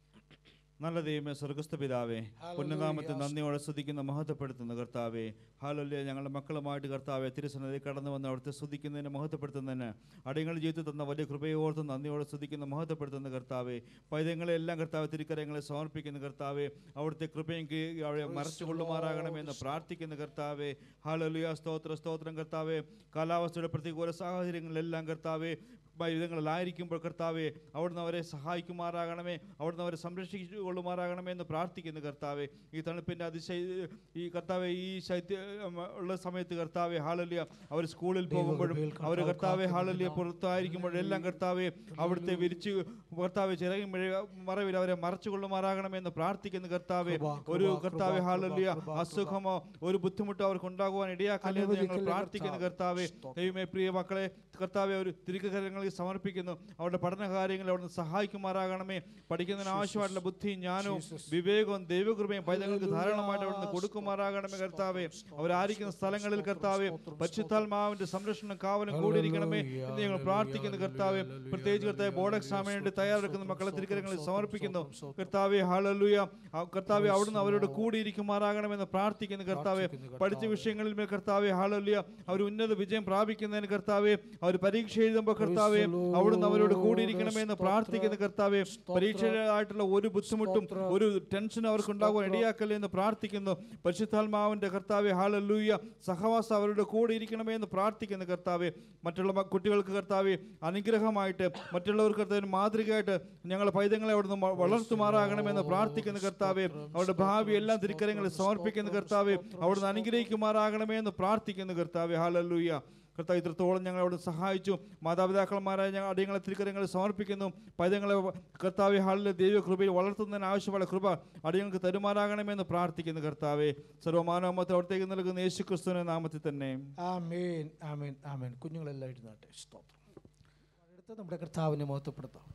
നല്ല ദൈവമേ സ്വർഗസ്ഥ പിതാവേ പുണ്യനാമത്തെ നന്ദിയോടെ സ്തുതിക്കുന്ന മഹത്വപ്പെടുത്തുന്ന കർത്താവേ ഹാലല്ലേ ഞങ്ങളുടെ മക്കളുമായിട്ട് കർത്താവെ തിരുസന്നതി കടന്നു വന്ന് അവിടുത്തെ സ്തുതിക്കുന്നതിന് മഹത്വപ്പെടുത്തുന്നതിന് അടിയങ്ങളുടെ ജീവിതത്തിൽ തന്ന വലിയ കൃപയോർത്ത് നന്ദിയോടെ സ്തുതിക്കുന്ന മഹത്വപ്പെടുത്തുന്ന കർത്താവേ പൈതങ്ങളെല്ലാം കർത്താവ് തിരുക്കരങ്ങളെ സമർപ്പിക്കുന്ന കർത്താവേ അവിടുത്തെ കൃപയും കീ- അവരെ മറച്ചുകൊള്ളുമാറാകണമെന്ന് പ്രാർത്ഥിക്കുന്ന കർത്താവേ ഹാലലുയ സ്തോത്ര സ്തോത്രം കർത്താവേ കാലാവസ്ഥയുടെ പ്രതികൂല സാഹചര്യങ്ങളിലെല്ലാം കർത്താവേ വിധങ്ങളിലായിരിക്കുമ്പോൾ കർത്താവെ അവിടുന്ന് അവരെ സഹായിക്കുമാറാകണമേ അവിടുന്ന് അവരെ സംരക്ഷിച്ചു കൊള്ളുമാറാകണമേ എന്ന് പ്രാർത്ഥിക്കുന്നു കർത്താവെ ഈ തണുപ്പിൻ്റെ അതിശയ ഈ കർത്താവെ ഈ ശൈത്യ ഉം, ഉള്ള സമയത്ത് കർത്താവെ ഹാലല്യ അവർ സ്കൂളിൽ പോകുമ്പോഴും അവർ കർത്താവെ ഹാലല്യ പുറത്തായിരിക്കുമ്പോഴും എല്ലാം കർത്താവെ അവിടുത്തെ വിരിച്ച് കർത്താവെ ചിറകി മറവിൽ അവരെ മറച്ചു കൊള്ളുമാറാകണമേ എന്ന് പ്രാർത്ഥിക്കുന്നു കർത്താവെ ഒരു കർത്താവെ ഹാലല്യ അസുഖമോ ഒരു ബുദ്ധിമുട്ടോ അവർക്ക് ഉണ്ടാകുവാൻ ഇടയാക്കല്ലേ എന്ന് ഞങ്ങൾ പ്രാർത്ഥിക്കുന്നു കർത്താവെ ദൈവമേ പ്രിയ മക്കളെ കർത്താവെ ഒരു തിരുക്കരങ്ങളിൽ സമർപ്പിക്കുന്നു അവരുടെ പഠന കാര്യങ്ങൾ അവിടുന്ന് സഹായിക്കുമാറാകണമേ പഠിക്കുന്നതിന് ആവശ്യമായിട്ടുള്ള ബുദ്ധിയും ജ്ഞാനവും വിവേകവും ദൈവകൃപയും പൈതങ്ങൾക്ക് ധാരാളമായിട്ട് അവിടുന്ന് കൊടുക്കുമാറാകണമേ കർത്താവെ അവരായിരിക്കുന്ന സ്ഥലങ്ങളിൽ കർത്താവെ പരിശുദ്ധാത്മാവിന്റെ സംരക്ഷണം കാവലും കൂടിയിരിക്കണമേ എന്ന് ഞങ്ങൾ പ്രാർത്ഥിക്കുന്നു കർത്താവെ പ്രത്യേകിച്ച് കർത്താവ് ബോർഡ് എക്സാമിന് വേണ്ടി തയ്യാറെടുക്കുന്ന മക്കളെ തിരുക്കരങ്ങളിൽ സമർപ്പിക്കുന്നു കർത്താവെ ഹാലലുയ കർത്താവെ അവിടുന്ന് അവരോട് കൂടിയിരിക്കുമാറാകണമെന്ന് പ്രാർത്ഥിക്കുന്നു കർത്താവെ പഠിച്ച വിഷയങ്ങളിൽ മേൽ കർത്താവെ ഹാലലുയ അവർ ഉന്നത വിജയം പ്രാപിക്കുന്നതിന് കർത്താവെ അവർ പരീക്ഷ എഴുതുമ്പോൾ കർത്താവെ അവിടുന്ന് അവരോട് കൂടിയിരിക്കണമേ എന്ന് പ്രാർത്ഥിക്കുന്ന കർത്താവെ പരീക്ഷയിലായിട്ടുള്ള ഒരു ബുദ്ധിമുട്ടും ഒരു ടെൻഷനും അവർക്ക് ഉണ്ടാകുവാൻ ഇടയാക്കല്ലേ എന്ന് പ്രാർത്ഥിക്കുന്നു പരിശുദ്ധാത്മാവിന്റെ കർത്താവെ ഹാലല്ലൂയ സഹവാസം അവരുടെ കൂടെ ഇരിക്കണമേ എന്ന് പ്രാർത്ഥിക്കുന്ന കർത്താവെ മറ്റുള്ള മ- കുട്ടികൾക്ക് കർത്താവെ അനുഗ്രഹമായിട്ട് മറ്റുള്ളവർക്ക് കർത്താവിന് മാതൃകയായിട്ട് ഞങ്ങളെ പൈതങ്ങളെ അവിടുന്ന് മ- വളർത്തുമാറാകണമെന്ന് പ്രാർത്ഥിക്കുന്ന കർത്താവെ അവരുടെ ഭാവി എല്ലാം തിരുക്കരങ്ങളിൽ സമർപ്പിക്കുന്ന കർത്താവെ അവിടുന്ന് അനുഗ്രഹിക്കുമാറാകണമേ എന്ന് പ്രാർത്ഥിക്കുന്ന കർത്താവെ ഹാലല്ലൂയ കർത്താവ് ഇത്രത്തോളം ഞങ്ങൾ അവിടെ സഹായിച്ചു മാതാപിതാക്കന്മാരായ ഞങ്ങൾ അടിയങ്ങളെ തിരുക്കരങ്ങളിൽ സമർപ്പിക്കുന്നു പൈതങ്ങളെ കർത്താവെ ഹാളിലെ ദൈവ കൃപയിൽ വളർത്തുന്നതിന് ആവശ്യമുള്ള കൃപ അടിയങ്ങൾക്ക് തരുമാറാകണമെന്ന് പ്രാർത്ഥിക്കുന്നു കർത്താവെ സർവമാനവമത്തെ അവിടത്തേക്ക് നൽകുന്ന യേശു ക്രിസ്തുവിന്റെ നാമത്തിൽ തന്നെ ആമേൻ ആമേൻ ആമേൻ കുഞ്ഞുങ്ങളെല്ലാം ഇരുന്നാട്ടെ സ്തോത്രം അടുത്ത് നമ്മുടെ കർത്താവിനെ മഹത്വപ്പെടുത്താം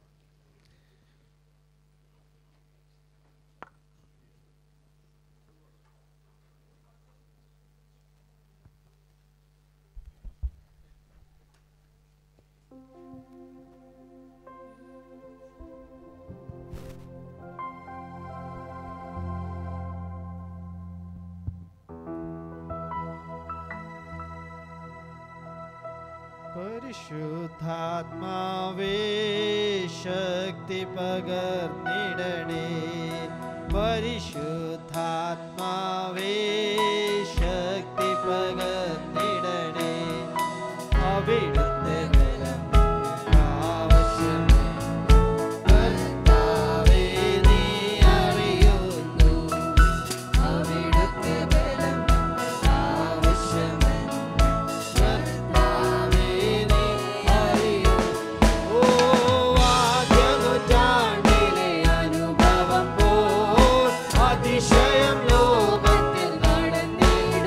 പരിശുദ്ധാത്മാവേ ശക്തി പകർന്നിടണേ പരിശുദ്ധാത്മാവേ ശക്തി പകർന്നിടണേ അവിടുത്തെ ബലം ആവശ്യമേ കർത്താവേ നീ അറിയുന്നു അവിടുത്തെ ബലം ആവശ്യമേ കർത്താവേ നീ അറിയുന്നു ഓ ആദ്യനൂറ്റാണ്ടിലെ അനുഭവം പോൽ അതിശയം ലോകത്തിൽ നടന്നിടും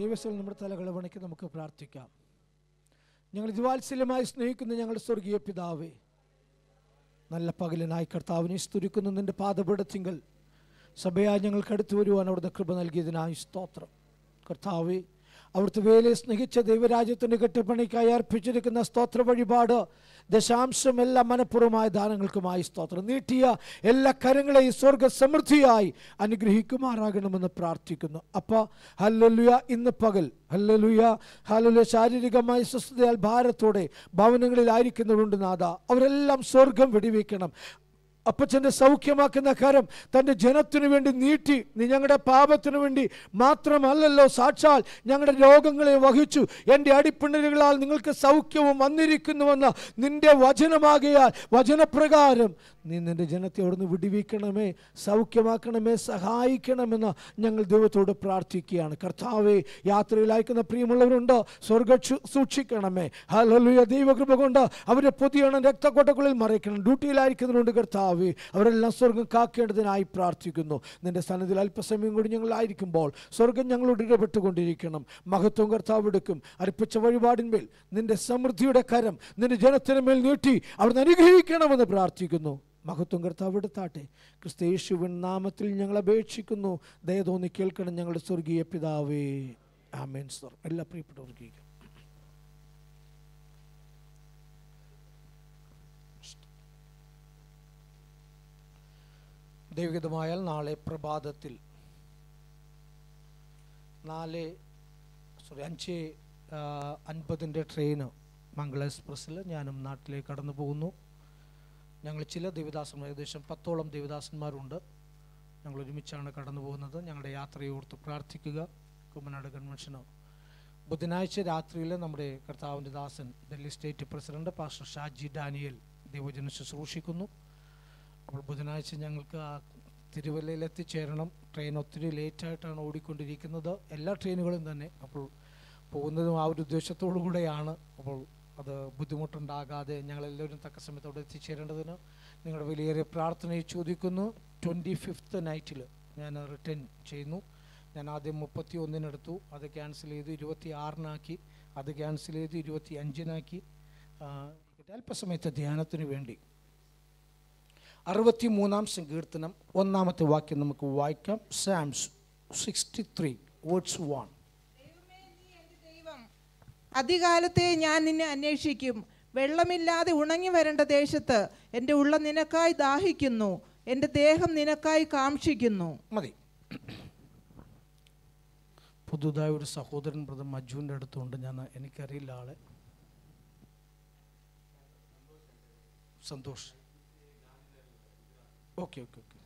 ദൈവസ്ഥലം നമ്മുടെ തലകളെ വണക്കി നമുക്ക് പ്രാർത്ഥിക്കാം ഞങ്ങൾ ഇതിവാത്സല്യമായി സ്നേഹിക്കുന്ന ഞങ്ങളുടെ സ്വർഗീയ പിതാവേ നല്ല പകലിനായി കർത്താവിനെ സ്തുതിക്കുന്നു നിന്റെ പാദപീഠത്തിങ്കൽ സഭയായി ഞങ്ങൾക്ക് അടുത്ത് വരുവാൻ അവിടുന്ന് കൃപ നൽകിയതിനായി സ്തോത്രം കർത്താവേ അവിടുത്തെ വേലയെ സ്നേഹിച്ച ദൈവരാജ്യത്തിൻ്റെ കെട്ടിപ്പണിക്കായി അർപ്പിച്ചിരിക്കുന്ന സ്തോത്ര വഴിപാട് ദശാംശം എല്ലാ മനഃപൂർവ്വമായ ദാനങ്ങൾക്കുമായി സ്തോത്രം നീട്ടിയ എല്ലാ കരങ്ങളെയും സ്വർഗ സമൃദ്ധിയായി അനുഗ്രഹിക്കുമാറാകണമെന്ന് പ്രാർത്ഥിക്കുന്നു അപ്പോൾ ഹല്ലലുയ ഇന്ന് പകൽ ഹല്ലലുയ ഹല്ലുയ ശാരീരികമായ സ്വസ്ഥതയാൽ ഭാരത്തോടെ ഭവനങ്ങളിലായിരിക്കുന്നവരുണ്ട് നാഥ അവരെല്ലാം സ്വർഗം വെടിവെക്കണം അപ്പച്ചൻ്റെ സൗഖ്യമാക്കുന്ന കരം തൻ്റെ ജനത്തിനു വേണ്ടി നീട്ടി നീ ഞങ്ങളുടെ പാപത്തിനു വേണ്ടി മാത്രമല്ലല്ലോ സാക്ഷാൽ ഞങ്ങളുടെ രോഗങ്ങളെ വഹിച്ചു എൻ്റെ അടിപ്പിണരുകളാൽ നിങ്ങൾക്ക് സൗഖ്യവും വന്നിരിക്കുന്നുവെന്ന നിന്റെ വചനമാകയാൽ വചനപ്രകാരം നീ നിന്റെ ജനത്തെ അവിടുന്ന് വിടിവിക്കണമേ സൗഖ്യമാക്കണമേ സഹായിക്കണമെന്ന് ഞങ്ങൾ ദൈവത്തോട് പ്രാർത്ഥിക്കുകയാണ് കർത്താവെ യാത്രയിൽ അയക്കുന്ന പ്രിയമുള്ളവരുണ്ട് സ്വർഗ ക്ഷു- സൂക്ഷിക്കണമേ ഹല്ലേലൂയ ദൈവകൃപ കൊണ്ട് അവരെ പൊതിയണം രക്തക്കൊട്ടക്കുള്ളിൽ മറയ്ക്കണം ഡ്യൂട്ടിയിലായിരിക്കുന്നവരുണ്ട് കർത്താവെ അവരെല്ലാം സ്വർഗം കാക്കേണ്ടതിനായി പ്രാർത്ഥിക്കുന്നു നിന്റെ സന്നിധിയിൽ അല്പസമയം കൂടി ഞങ്ങളായിരിക്കുമ്പോൾ സ്വർഗം ഞങ്ങളോട് ഇടപെട്ടുകൊണ്ടിരിക്കണം മഹത്വം കർത്താവ് എടുക്കും അർപ്പിച്ച വഴിപാടിന്മേൽ നിന്റെ സമൃദ്ധിയുടെ കരം നിന്റെ ജനത്തിന് മേൽ നീട്ടി അവിടുന്ന് അനുഗ്രഹിക്കണമെന്ന് പ്രാർത്ഥിക്കുന്നു മഹത്വം കർത്താവ് എടുത്താട്ടെ ക്രിസ്തയേശുവിൻ നാമത്തിൽ ഞങ്ങൾ അപേക്ഷിക്കുന്നു ദയ തോന്നി കേൾക്കണം ഞങ്ങളുടെ സ്വർഗീയ പിതാവേ ആമേൻ സർ എല്ലാ പ്രിയപ്പെട്ടവർക്കും ദൈവഹിതമായാൽ നാളെ പ്രഭാതത്തിൽ നാല് സോറി അഞ്ച് ആ, അൻപതിൻ്റെ ട്രെയിന് മംഗള എക്സ്പ്രസ്സിൽ ഞാനും നാട്ടിലേക്ക് കടന്നു പോകുന്നു ഞങ്ങൾ ചില ദേവദാസന്മാർ ഏകദേശം പത്തോളം ദേവദാസന്മാരുണ്ട് ഞങ്ങൾ ഒരുമിച്ചാണ് കടന്നു പോകുന്നത് ഞങ്ങളുടെ യാത്രയോർത്ത് പ്രാർത്ഥിക്കുക കുമ്മനാട് കൺവെൻഷന് ബുധനാഴ്ച രാത്രിയിൽ നമ്മുടെ കർത്താവിൻ്റെ ദാസൻ Delhi state president pastor Shaji Daniel ദൈവജന ശുശ്രൂഷിക്കുന്നു അപ്പോൾ ബുധനാഴ്ച ഞങ്ങൾക്ക് ആ തിരുവല്ലയിൽ എത്തിച്ചേരണം ട്രെയിൻ ഒത്തിരി ലേറ്റായിട്ടാണ് ഓടിക്കൊണ്ടിരിക്കുന്നത് എല്ലാ ട്രെയിനുകളും തന്നെ അപ്പോൾ പോകുന്നതും ആ ഒരു ഉദ്ദേശത്തോടു കൂടെയാണ് അപ്പോൾ അത് ബുദ്ധിമുട്ടുണ്ടാകാതെ ഞങ്ങളെല്ലാവരും തക്ക സമയത്ത് അവിടെ എത്തിച്ചേരേണ്ടതിന് നിങ്ങളുടെ വലിയേറെ പ്രാർത്ഥനയെ ചോദിക്കുന്നു ട്വൻറ്റി ഫിഫ്ത്ത് നൈറ്റിൽ ഞാൻ റിട്ടേൺ ചെയ്യുന്നു ഞാൻ ആദ്യം മുപ്പത്തി ഒന്നിനെടുത്തു അത് ക്യാൻസൽ ചെയ്തു ഇരുപത്തി ആറിനാക്കി അത് ക്യാൻസൽ ചെയ്തു ഇരുപത്തി അഞ്ചിനാക്കി അല്പസമയത്തെ ധ്യാനത്തിന് വേണ്ടി അറുപത്തി മൂന്നാം സങ്കീർത്തനം ഒന്നാമത്തെ വാക്യം നമുക്ക് വായിക്കാം Psalms sixty three words one ദൈവം അധികാലത്തെ ഞാൻ നിന്നെ അന്വേഷിക്കും വെള്ളമില്ലാതെ ഉണങ്ങി വരേണ്ട ദേശത്ത് എൻ്റെ ഉള്ള നിനക്കായി ദാഹിക്കുന്നു എൻ്റെ ദേഹം നിനക്കായി കാക്ഷിക്കുന്നു മതി പുതുതായി ഒരു സഹോദരൻ ബ്രദർ മജുവിൻ്റെ അടുത്തുണ്ട് ഞാൻ എനിക്കറിയില്ല ആളെ Santosh okay okay okay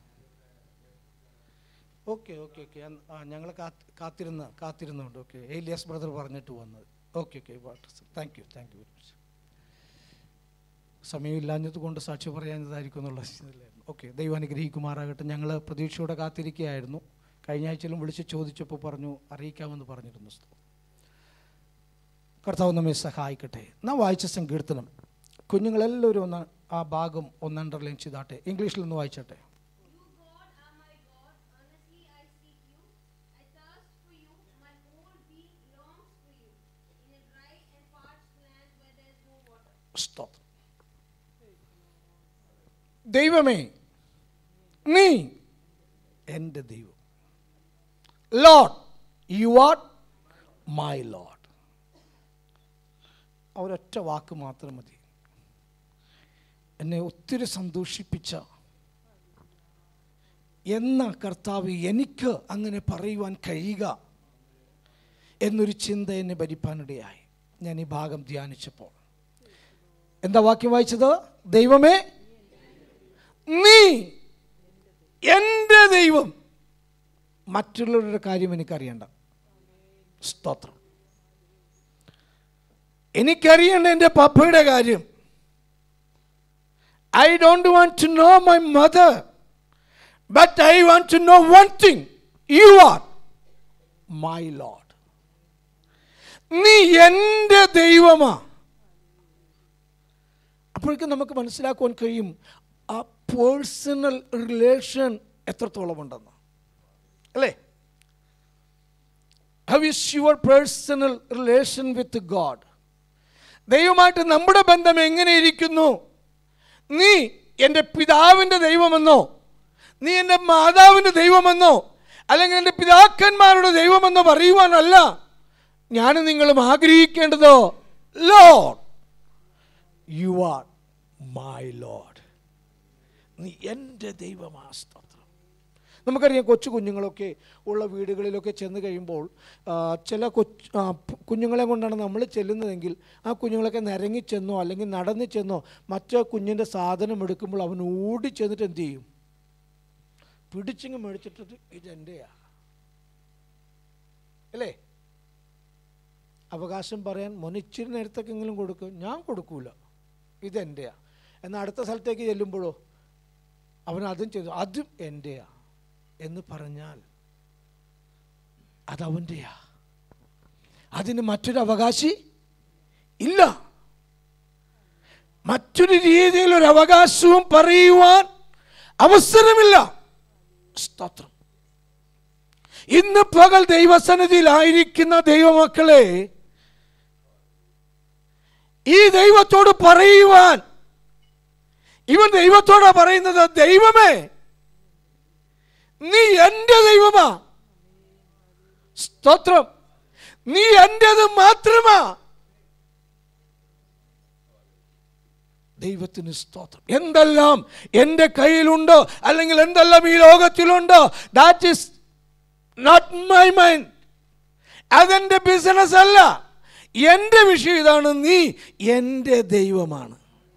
okay okay okay ആ ഞങ്ങൾ കാത്തിരുന്ന കാത്തിരുന്നുണ്ട് ഓക്കെ ഏലിയാസ് ബ്രദർ പറഞ്ഞിട്ട് വന്നത് okay okay thank you thank you very much സമയമില്ലാഞ്ഞത് കൊണ്ട് സാക്ഷി പറയാഞ്ഞതായിരിക്കും എന്നുള്ള ഇതിലായിരുന്നു ഓക്കെ ദൈവം അനുഗ്രഹിക്കുമാറാകട്ടെ ഞങ്ങൾ പ്രതീക്ഷയോടെ കാത്തിരിക്കുകയായിരുന്നു കഴിഞ്ഞ ആഴ്ചയിലും വിളിച്ച് ചോദിച്ചപ്പോൾ പറഞ്ഞു അറിയിക്കാമെന്ന് പറഞ്ഞിരുന്നു കർത്താവ് നമ്മെ സഹായിക്കട്ടെ നാം വായിച്ച സങ്കീർത്തനം കുഞ്ഞുങ്ങളെല്ലാവരും ഒന്ന് ആ ഭാഗം ഒന്ന് അണ്ടർലൈൻ ചെയ്താട്ടെ ഇംഗ്ലീഷിൽ ഒന്ന് വായിച്ചട്ടെ You, God, are my God. Honestly, I seek you. I thirst for you. My whole being longs for you. In a dry and parched land where there is no water. സ്തോത്രം ദൈവമേ നീ എൻ്റെ ദൈവം Lord you are my Lord ആ ഒരൊറ്റ വാക്ക് മാത്രം മതി എന്നെ ഒത്തിരി സന്തോഷിപ്പിച്ച എന്ന കർത്താവ് എനിക്ക് അങ്ങനെ പറയുവാൻ കഴിയുക എന്നൊരു ചിന്ത എന്നെ ഭരിപ്പാനിടയായി ഞാൻ ഈ ഭാഗം ധ്യാനിച്ചപ്പോൾ എന്താ വാക്യം വായിച്ചത് ദൈവമേ നീ എൻ്റെ ദൈവം മറ്റുള്ളവരുടെ കാര്യം എനിക്കറിയണ്ട സ്തോത്രം എനിക്കറിയണ്ട എൻ്റെ പപ്പയുടെ കാര്യം I don't want to know my mother but I want to know one thing you are my Lord നീ എൻ്റെ ദൈവമാ അപ്പോഴേക്കും നമുക്ക് മനസ്സിലാക്കുവാൻ കഴിയും ആ പേഴ്സണൽ റിലേഷൻ എത്രത്തോളം ഉണ്ടെന്ന് അല്ലേ how is your personal relation with God ദൈവമായിട്ട് നമ്മുടെ ബന്ധം എങ്ങനെ ഇരിക്കുന്നു നീ എൻ്റെ പിതാവിൻ്റെ ദൈവമെന്നോ നീ എൻ്റെ മാതാവിൻ്റെ ദൈവമെന്നോ അല്ലെങ്കിൽ എൻ്റെ പിതാക്കന്മാരുടെ ദൈവമെന്നോ പറയുവാനല്ല ഞാനും നിങ്ങളും ആഗ്രഹിക്കേണ്ടതോ Lord you are my Lord നീ എൻ്റെ ദൈവമാ സ്തോത്രം നമുക്കറിയാം കൊച്ചു കുഞ്ഞുങ്ങളൊക്കെ ഉള്ള വീടുകളിലൊക്കെ ചെന്ന് കഴിയുമ്പോൾ ആ, ചില കൊച്ചു ആ, പ് കുഞ്ഞുങ്ങളെ കൊണ്ടാണ് നമ്മൾ ചെല്ലുന്നതെങ്കിൽ ആ കുഞ്ഞുങ്ങളൊക്കെ നിരങ്ങി ചെന്നോ അല്ലെങ്കിൽ നടന്ന് ചെന്നോ മറ്റേ കുഞ്ഞിൻ്റെ സാധനം എടുക്കുമ്പോൾ അവൻ ഓടി ചെന്നിട്ട് എന്ത് ചെയ്യും പിടിച്ചിങ്ങ് മേടിച്ചിട്ട് ഇതെൻ്റെയാ അല്ലേ അവകാശം പറയാൻ മൊനിച്ചിരി നേരത്തേക്കെങ്കിലും കൊടുക്കും ഞാൻ കൊടുക്കൂല ഇതെൻ്റെയാ എന്നാൽ അടുത്ത സ്ഥലത്തേക്ക് ചെല്ലുമ്പോഴോ അവൻ അതും ചെയ്തു അതും എൻ്റെയാ എന്ന് പറഞ്ഞാൽ അതവൻ്റെയാ അതിന് മറ്റൊരു അവകാശി ഇല്ല മറ്റൊരു രീതിയിൽ ഒരു അവകാശവും പറയുവാൻ അവസരമില്ല സ്തോത്രം ഇന്ന് പകൽ ദൈവസന്നിധിയിലായിരിക്കുന്ന ദൈവമക്കളെ ഈ ദൈവത്തോട് പറയുവാൻ ഇവൻ ദൈവത്തോടാ പറയുന്നത് ദൈവമേ നീ എൻ്റെ ദൈവമാ സ്തോത്രം നീ എൻ്റെത് മാത്രമാ ദൈവത്തിന് സ്തോത്രം എന്തെല്ലാം എൻ്റെ കയ്യിലുണ്ടോ അല്ലെങ്കിൽ എന്തെല്ലാം ഈ ലോകത്തിലുണ്ടോ that is not my mind അതെൻ്റെ ബിസിനസ് അല്ല എൻ്റെ വിഷയം ഇതാണ് നീ എൻ്റെ ദൈവമാണ്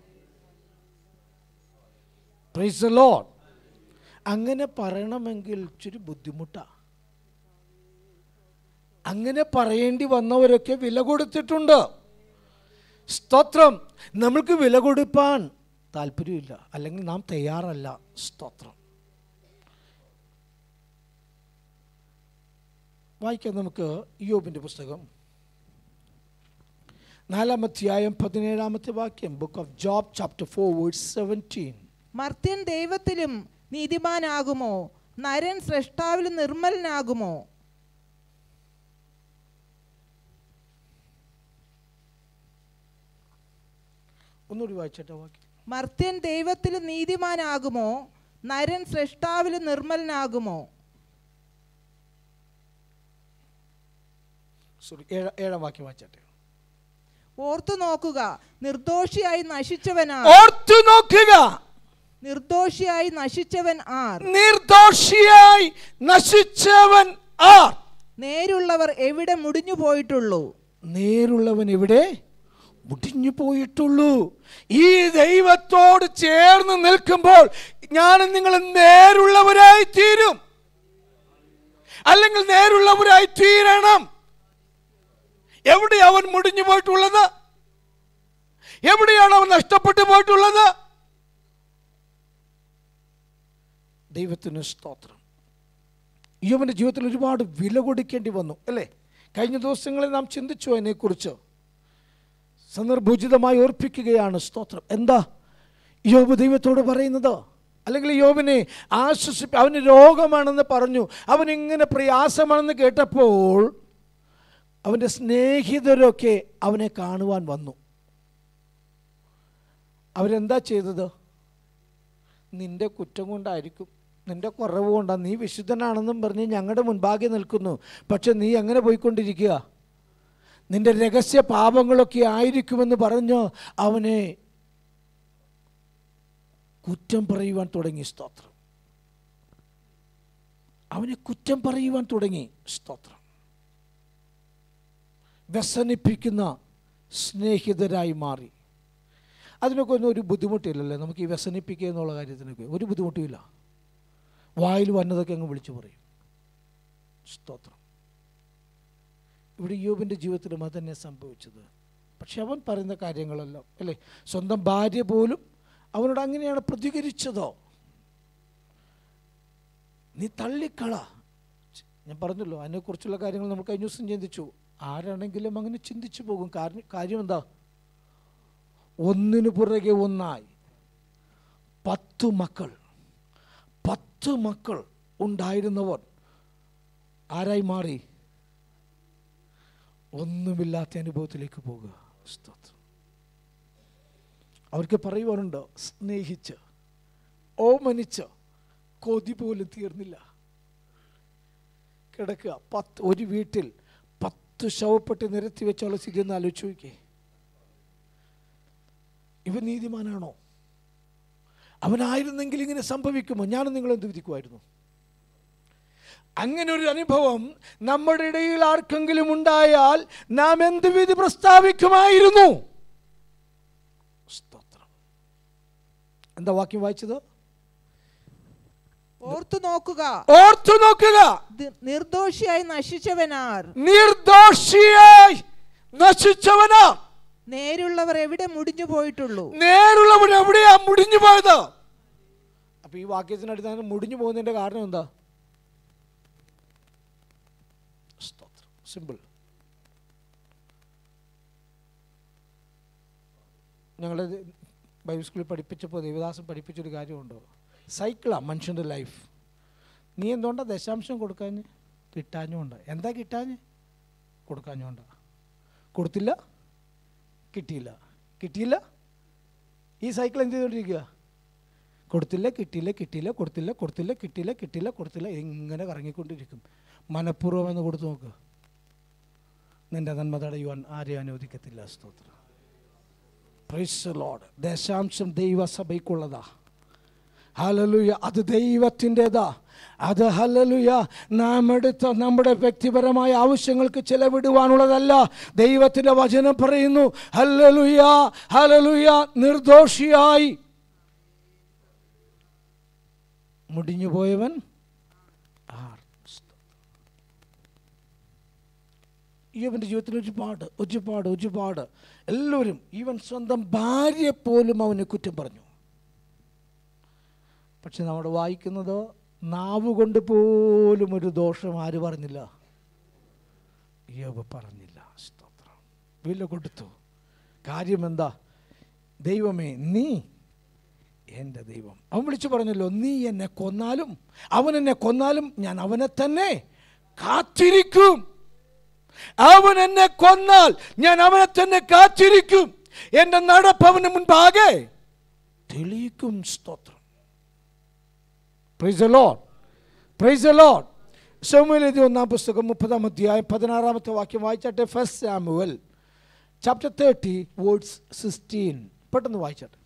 പ്രൈസ് ലോഡ് അങ്ങനെ പറയണമെങ്കിൽ ഇച്ചിരി ബുദ്ധിമുട്ടാണ് അങ്ങനെ പറയേണ്ടി വന്നവരൊക്കെ വില കൊടുത്തിട്ടുണ്ട് സ്തോത്രം നമ്മൾക്ക് വില കൊടുപ്പാൻ താല്പര്യമില്ല അല്ലെങ്കിൽ നാം തയ്യാറല്ല സ്തോത്രം വായിക്കാം നമുക്ക് യോബിൻ്റെ പുസ്തകം നാലാമധ്യായം പതിനേഴാമത്തെ വാക്യം book of Job chapter four word seventeen മർത്യൻ ദൈവത്തിലും നീതിമാനാകുമോ നരൻ സൃഷ്ടാവിലും നിർമ്മലനാകുമോ ഒന്നുകൂടി വായിച്ചേട്ടാ വാക്യം മർത്യൻ ദൈവത്തിലും നീതിമാനാകുമോ നരൻ സൃഷ്ടാവിലും നിർമ്മലനാകുമോ സോറി ഏഴ ഏഴാം വാക്യം വായിച്ചേട്ടെ ഓർത്തു നോക്കുക നിർദോഷിയായി നശിച്ചവൻ ആർ ഓർത്തു നോക്കുക നിർദോഷിയായി നശിച്ചവൻ ആർ നിർദോഷിയായി നശിച്ചവൻ ആർ നേരുള്ളവർ എവിടെ മുടിഞ്ഞു പോയിട്ടുള്ളൂ നേരുള്ളവൻ എവിടെ മുടിഞ്ഞു പോയിട്ടുള്ളൂ ഈ ദൈവത്തോട് ചേർന്ന് നിൽക്കുമ്പോൾ ഞാനും നിങ്ങൾ നേരുള്ളവരായി തീരും അല്ലെങ്കിൽ നേരുള്ളവരായി തീരണം എവിടെ അവൻ മുടിഞ്ഞു പോയിട്ടുള്ളത് എവിടെയാണ് അവൻ നഷ്ടപ്പെട്ടു പോയിട്ടുള്ളത് ദൈവത്തിന് സ്തോത്രം യുവന്റെ ജീവിതത്തിൽ ഒരുപാട് വില കൊടുക്കേണ്ടി വന്നു അല്ലേ കഴിഞ്ഞ ദിവസങ്ങളിൽ നാം ചിന്തിച്ചു അതിനെക്കുറിച്ച് സന്ദർഭോചിതമായി ഓർപ്പിക്കുകയാണ് സ്തോത്രം എന്താ യോബ് ദൈവത്തോട് പറയുന്നത് അല്ലെങ്കിൽ യോബിനെ ആശ്വസിപ്പി അവന് രോഗമാണെന്ന് പറഞ്ഞു അവൻ ഇങ്ങനെ പ്രയാസമാണെന്ന് കേട്ടപ്പോൾ അവൻ്റെ സ്നേഹിതരൊക്കെ അവനെ കാണുവാൻ വന്നു അവരെന്താ ചെയ്തത് നിന്റെ കുറ്റം കൊണ്ടായിരിക്കും നിന്റെ കുറവ് കൊണ്ടാണ് നീ വിശുദ്ധനാണെന്നും പറഞ്ഞ് ഞങ്ങളുടെ മുൻപാകെ നിൽക്കുന്നു പക്ഷെ നീ എങ്ങനെ പോയിക്കൊണ്ടിരിക്കുക നിന്റെ രഹസ്യ പാപങ്ങളൊക്കെ ആയിരിക്കുമെന്ന് പറഞ്ഞ് അവനെ കുറ്റം പറയുവാൻ തുടങ്ങി സ്തോത്രം അവനെ കുറ്റം പറയുവാൻ തുടങ്ങി സ്തോത്രം വ്യസനിപ്പിക്കുന്ന സ്നേഹിതരായി മാറി അതിനൊക്കെ ഒന്നും ഒരു ബുദ്ധിമുട്ടില്ലല്ലേ നമുക്ക് ഈ വ്യസനിപ്പിക്കുക എന്നുള്ള കാര്യത്തിനൊക്കെ ഒരു ബുദ്ധിമുട്ടുമില്ല വായിൽ വന്നതൊക്കെ അങ്ങ് വിളിച്ചു പറയും സ്തോത്രം ഇവിടെ യോബിൻ്റെ ജീവിതത്തിലും അത് തന്നെ സംഭവിച്ചത് പക്ഷെ അവൻ പറയുന്ന കാര്യങ്ങളെല്ലാം അല്ലേ സ്വന്തം ഭാര്യ പോലും അവനോട് അങ്ങനെയാണ് പ്രതികരിച്ചതോ നീ തള്ളിക്കള ഞാൻ പറഞ്ഞല്ലോ അതിനെക്കുറിച്ചുള്ള കാര്യങ്ങൾ നമ്മൾ കഴിഞ്ഞ ദിവസം ചിന്തിച്ചു ആരാണെങ്കിലും അങ്ങനെ ചിന്തിച്ചു പോകും കാരണം കാര്യം എന്താ ഒന്നിനു പുറകെ ഒന്നായി പത്തു മക്കൾ പത്ത് മക്കൾ ഉണ്ടായിരുന്നവർ ആരായി മാറി ഒന്നുമില്ലാത്ത അനുഭവത്തിലേക്ക് പോകുക സ്തോത്രം അവർക്ക് പറയുവാനുണ്ടോ സ്നേഹിച്ച് ഓമനിച്ച് കൊതി പോലും തീർന്നില്ല കിടക്കുക പത്ത് ഒരു വീട്ടിൽ പത്ത് ശവപ്പെട്ട് നിരത്തി വെച്ചുള്ള സ്ഥിതി ഒന്ന് ആലോചിച്ച് നോക്കിയേ ഇവൻ നീതിമാനാണോ അവനായിരുന്നെങ്കിൽ ഇങ്ങനെ സംഭവിക്കുമോ ഞാനും നിങ്ങൾ എന്ത് വിധിക്കുമായിരുന്നു അങ്ങനെ ഒരു അനുഭവം നമ്മുടെ ഇടയിൽ ആർക്കെങ്കിലും ഉണ്ടായാൽ നാം എന്ത് വിധി പ്രസ്താവിക്കുമായിരുന്നു സ്തോത്രം എന്താ വാക്യം വായിച്ചത് ഓർത്തു നോക്കുക ഓർത്തു നോക്കുക ദി- നിർദോഷിയായി നശിച്ചവനാർ നിർദോഷിയായി നശിച്ചവനാ നേരുള്ളവർ എവിടെ മുടിഞ്ഞു പോയിട്ടുള്ളൂ നേരുള്ളവൻ എവിടെയാ മുടിഞ്ഞു പോയത് അപ്പൊ ഈ വാക്യത്തിനടുത്ത് മുടിഞ്ഞു പോകുന്നതിന്റെ കാരണം എന്താ സിമ്പിൾ ഞങ്ങൾ ബൈബിൾ സ്കൂളിൽ പഠിപ്പിച്ചപ്പോൾ ദേവദാസൻ പഠിപ്പിച്ചൊരു കാര്യമുണ്ടോ സൈക്കിളാണ് മനുഷ്യൻ്റെ ലൈഫ് നീ എന്തുകൊണ്ടാ ദശാംശം കൊടുക്കാഞ്ഞ് കിട്ടാഞ്ഞുകൊണ്ട് എന്താ കിട്ടാഞ്ഞ് കൊടുക്കാഞ്ഞുകൊണ്ടാ കൊടുത്തില്ല കിട്ടിയില്ല കിട്ടിയില്ല ഈ സൈക്കിൾ എന്ത് ചെയ്തുകൊണ്ടിരിക്കുക കൊടുത്തില്ല കിട്ടിയില്ല കിട്ടിയില്ല കൊടുത്തില്ല കൊടുത്തില്ല കിട്ടിയില്ല കിട്ടിയില്ല കൊടുത്തില്ല ഇങ്ങനെ കറങ്ങിക്കൊണ്ടിരിക്കും മനഃപൂർവ്വം എന്ന് കൊടുത്തു നോക്ക് നിന്റെ നന്മ തടയുവാൻ ആരെയും അനുവദിക്കത്തില്ല സ്തോത്രം പ്രൈസ് ലോഡ് ദശാംശം ദൈവസഭയ്ക്കുള്ളതാ ഹലലുയ അത് ദൈവത്തിൻ്റെതാ അത് ഹലലുയ നാം എടുത്ത നമ്മുടെ വ്യക്തിപരമായ ആവശ്യങ്ങൾക്ക് ചെലവിടുവാനുള്ളതല്ല ദൈവത്തിൻ്റെ വചനം പറയുന്നു ഹലലുയ ഹലലുയ നിർദോഷിയായി മുടിഞ്ഞു പോയവൻ ആർ ഇവൻ്റെ ജീവിതത്തിൽ ഒരുപാട് ഒരുപാട് ഒരുപാട് എല്ലാവരും ഈവൻ സ്വന്തം ഭാര്യ പോലും അവനെ കുറ്റം പറഞ്ഞു പക്ഷെ നമ്മൾ വായിക്കുന്നത് നാവ് കൊണ്ട് പോലും ഒരു ദോഷം ആര് പറഞ്ഞില്ല യോബ് പറഞ്ഞില്ല സ്തോത്രം വില കൊടുത്തു കാര്യം എന്താ ദൈവമേ നീ എൻ്റെ ദൈവം അവൻ വിളിച്ചു പറഞ്ഞല്ലോ നീ എന്നെ കൊന്നാലും അവൻ എന്നെ കൊന്നാലും ഞാൻ അവനെ തന്നെ കാത്തിരിക്കും അവൻ എന്നെ കൊന്നാൽ ഞാൻ അവനെ തന്നെ കാത്തിരിക്കും എൻ്റെ നടപ്പ് അവന് മുൻപാകെ തെളിയിക്കും സ്തോത്രം പ്രൈസ് ലോഡ് പ്രൈസ് ലോഡ് സൗമ്യലെഴുതി ഒന്നാം പുസ്തകം മുപ്പതാം അധ്യായം പതിനാറാമത്തെ വാക്യം വായിച്ചാട്ടെ first Samuel chapter thirty words sixteen പെട്ടെന്ന് വായിച്ചാട്ടെ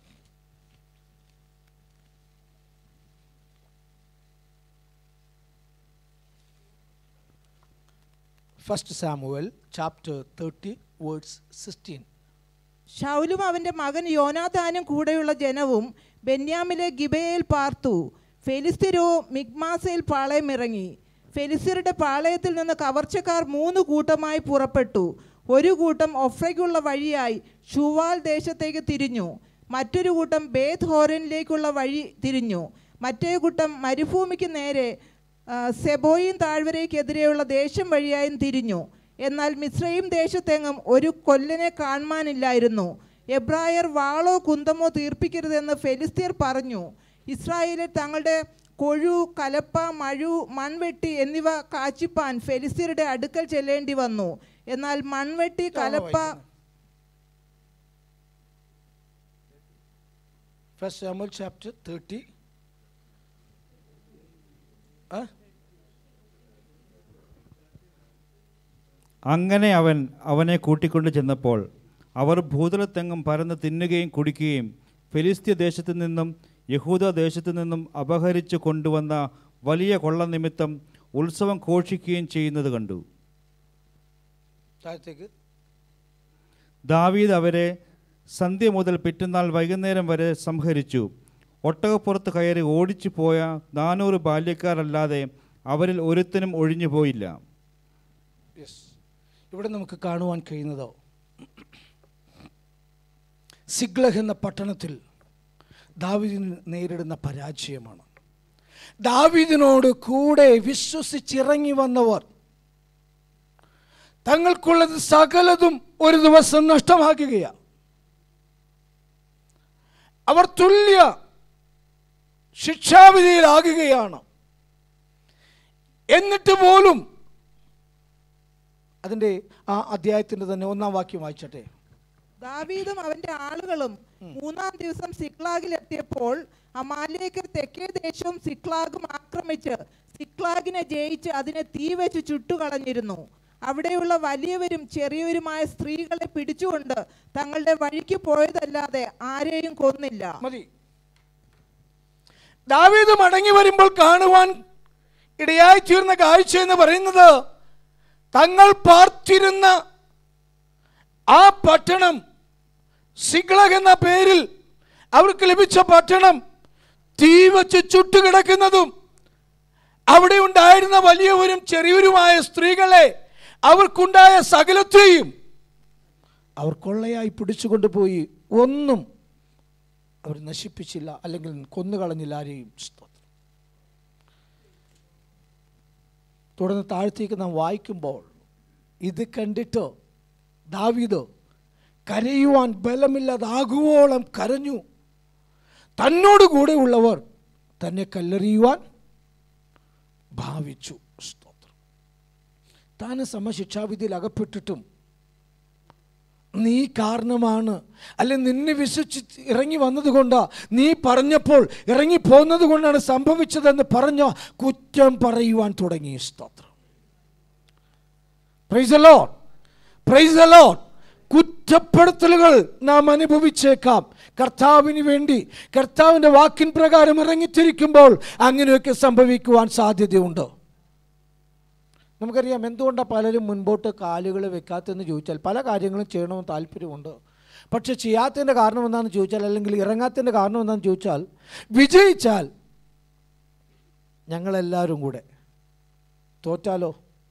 first Samuel chapter thirty words sixteen ശൗലും അവന്റെ മകൻ യോനാഥാനും കൂടെയുള്ള ജനവും ബെന്യാമിലെ ഗിബയിൽ പാർത്തു ഫെലിസ്തീരോ മിഗ്മാസയിൽ പാളയമിറങ്ങി ഫെലിസ്തീരുടെ പാളയത്തിൽ നിന്ന് കവർച്ചക്കാർ മൂന്ന് കൂട്ടമായി പുറപ്പെട്ടു ഒരു കൂട്ടം ഒഫ്രയ്ക്കുള്ള വഴിയായി ഷുവാൽ ദേശത്തേക്ക് തിരിഞ്ഞു മറ്റൊരു കൂട്ടം ബേത് ഹോരനിലേക്കുള്ള വഴി തിരിഞ്ഞു മറ്റേ കൂട്ടം മരുഭൂമിക്ക് നേരെ ആ, സെബോയിൻ താഴ്വരയ്ക്കെതിരെയുള്ള ദേശം വഴിയായും തിരിഞ്ഞു എന്നാൽ മിശ്രയും ദേശത്തെങ്ങും ഒരു കൊല്ലനെ കാണുവാനില്ലായിരുന്നു എബ്രായർ വാളോ കുന്തമോ തീർപ്പിക്കരുതെന്ന് ഫെലിസ്തീർ പറഞ്ഞു ഇസ്രായേലിൽ തങ്ങളുടെ കൊഴു കലപ്പ മഴു മൺവെട്ടി എന്നിവ കാച്ചിപ്പാൻ ഫെലിസ്തീരുടെ അടുക്കൽ ചെല്ലേണ്ടി വന്നു എന്നാൽ മൺവെട്ടി കലപ്പ ഫസ്റ്റ് സാമുവൽ ചാപ്റ്റർ തേർട്ടി അങ്ങനെ അവൻ അവനെ കൂട്ടിക്കൊണ്ട് ചെന്നപ്പോൾ അവർ ഭൂതലത്തെങ്ങും പരന്ന് തിന്നുകയും കുടിക്കുകയും ഫെലിസ്ത്യ ദേശത്തു നിന്നും യഹൂദ ദേശത്തു നിന്നും അപഹരിച്ചു കൊണ്ടുവന്ന വലിയ കൊള്ള നിമിത്തം ഉത്സവം ഘോഷിക്കുകയും ചെയ്യുന്നത് കണ്ടു താഴത്തേക്ക് ദാവീദ് അവരെ സന്ധ്യ മുതൽ പിറ്റന്നാൾ വൈകുന്നേരം വരെ സംഹരിച്ചു ഒട്ടകപ്പുറത്ത് കയറി ഓടിച്ചു പോയ നാനൂറ് ബാല്യക്കാരല്ലാതെ അവരിൽ ഒരുത്തനും ഒഴിഞ്ഞു പോയില്ല യെസ് ഇവിടെ നമുക്ക് കാണുവാൻ കഴിയുന്നതോ സിഗ്ലഹ് എന്ന പട്ടണത്തിൽ ദാവീദിന് നേരിടുന്ന പരാജയമാണ് ദാവീദിനോട് കൂടെ വിശ്വസിച്ചിറങ്ങി വന്നവർ തങ്ങൾക്കുള്ളത് സകലതും ഒരു ദിവസം നഷ്ടമാക്കുകയാണ് അവർ തുല്യ ശിക്ഷാവിധിയിലാകുകയാണ് എന്നിട്ട് പോലും അതിൻ്റെ ആ അധ്യായത്തിൻ്റെ തന്നെ ഒന്നാം വാക്യം വായിച്ചട്ടെ ദാവീദും അവന്റെ ആളുകളും മൂന്നാം ദിവസം സിക്ലാഗിലെത്തിയപ്പോൾ അമാലേക്കർ തെക്കേ ദേശവും സിക്ലാഗും ആക്രമിച്ച് സിക്ലാഗിനെ ജയിച്ച് അതിനെ തീ വെച്ച് ചുട്ടുകളഞ്ഞിരുന്നു അവിടെയുള്ള വലിയവരും ചെറിയവരുമായ സ്ത്രീകളെ പിടിച്ചുകൊണ്ട് തങ്ങളുടെ വഴിക്ക് പോയതല്ലാതെ ആരെയും കൊന്നില്ല മതി ദാവീദ് മടങ്ങി വരുമ്പോൾ കാണുവാൻ ഇടയായി തീർന്ന കാഴ്ച എന്ന് പറയുന്നത് തങ്ങൾ പാർത്തിരുന്ന ആ പട്ടണം സിഗ്ലഗ് എന്ന പേരിൽ അവർക്ക് ലഭിച്ച പട്ടണം തീ വച്ച് ചുട്ടുകിടക്കുന്നതും അവിടെ ഉണ്ടായിരുന്ന വലിയവരും ചെറിയവരുമായ സ്ത്രീകളെ അവർക്കുണ്ടായ സകലത്തെയും അവർ കൊള്ളയായി പിടിച്ചുകൊണ്ടുപോയി ഒന്നും അവർ നശിപ്പിച്ചില്ല അല്ലെങ്കിൽ കൊന്നുകളഞ്ഞില്ല ആരെയും സ്തോത്രം തുടർന്ന് താഴത്തേക്ക് നാം വായിക്കുമ്പോൾ ഇത് കണ്ടിട്ട് ദാവീദ് കരയുവാൻ ബലമില്ലാതാകുവോളം കരഞ്ഞു തന്നോട് കൂടെ ഉള്ളവർ തന്നെ കല്ലെറിയുവാൻ ഭാവിച്ചു സ്തോത്രം താൻ സമശിക്ഷാവിധിയിൽ അകപ്പെട്ടിട്ടും നീ കാരണമാണ് അല്ലെ നിന്നെ വിശ്വസിച്ച് ഇറങ്ങി വന്നതുകൊണ്ടാ നീ പറഞ്ഞപ്പോൾ ഇറങ്ങി പോകുന്നത് കൊണ്ടാണ് സംഭവിച്ചതെന്ന് പറഞ്ഞ കുറ്റം പറയുവാൻ തുടങ്ങി സ്തോത്രം പ്രൈസ് ലോൺ പ്രൈസ് ലോൺ കുറ്റപ്പെടുത്തലുകൾ നാം അനുഭവിച്ചേക്കാം കർത്താവിന് വേണ്ടി കർത്താവിൻ്റെ വാക്കിൻ പ്രകാരം ഇറങ്ങിത്തിരിക്കുമ്പോൾ അങ്ങനെയൊക്കെ സംഭവിക്കുവാൻ സാധ്യതയുണ്ട് നമുക്കറിയാം എന്തുകൊണ്ടാണ് പലരും മുൻപോട്ട് കാലുകൾ വെക്കാത്തതെന്ന് ചോദിച്ചാൽ പല കാര്യങ്ങളും ചെയ്യണമെന്ന് താല്പര്യമുണ്ട് പക്ഷെ ചെയ്യാത്തതിൻ്റെ കാരണം എന്താണെന്ന് ചോദിച്ചാൽ അല്ലെങ്കിൽ ഇറങ്ങാത്തതിൻ്റെ കാരണം എന്താണെന്ന് ചോദിച്ചാൽ വിജയിച്ചാൽ ഞങ്ങളെല്ലാവരും കൂടെ തോറ്റാലോ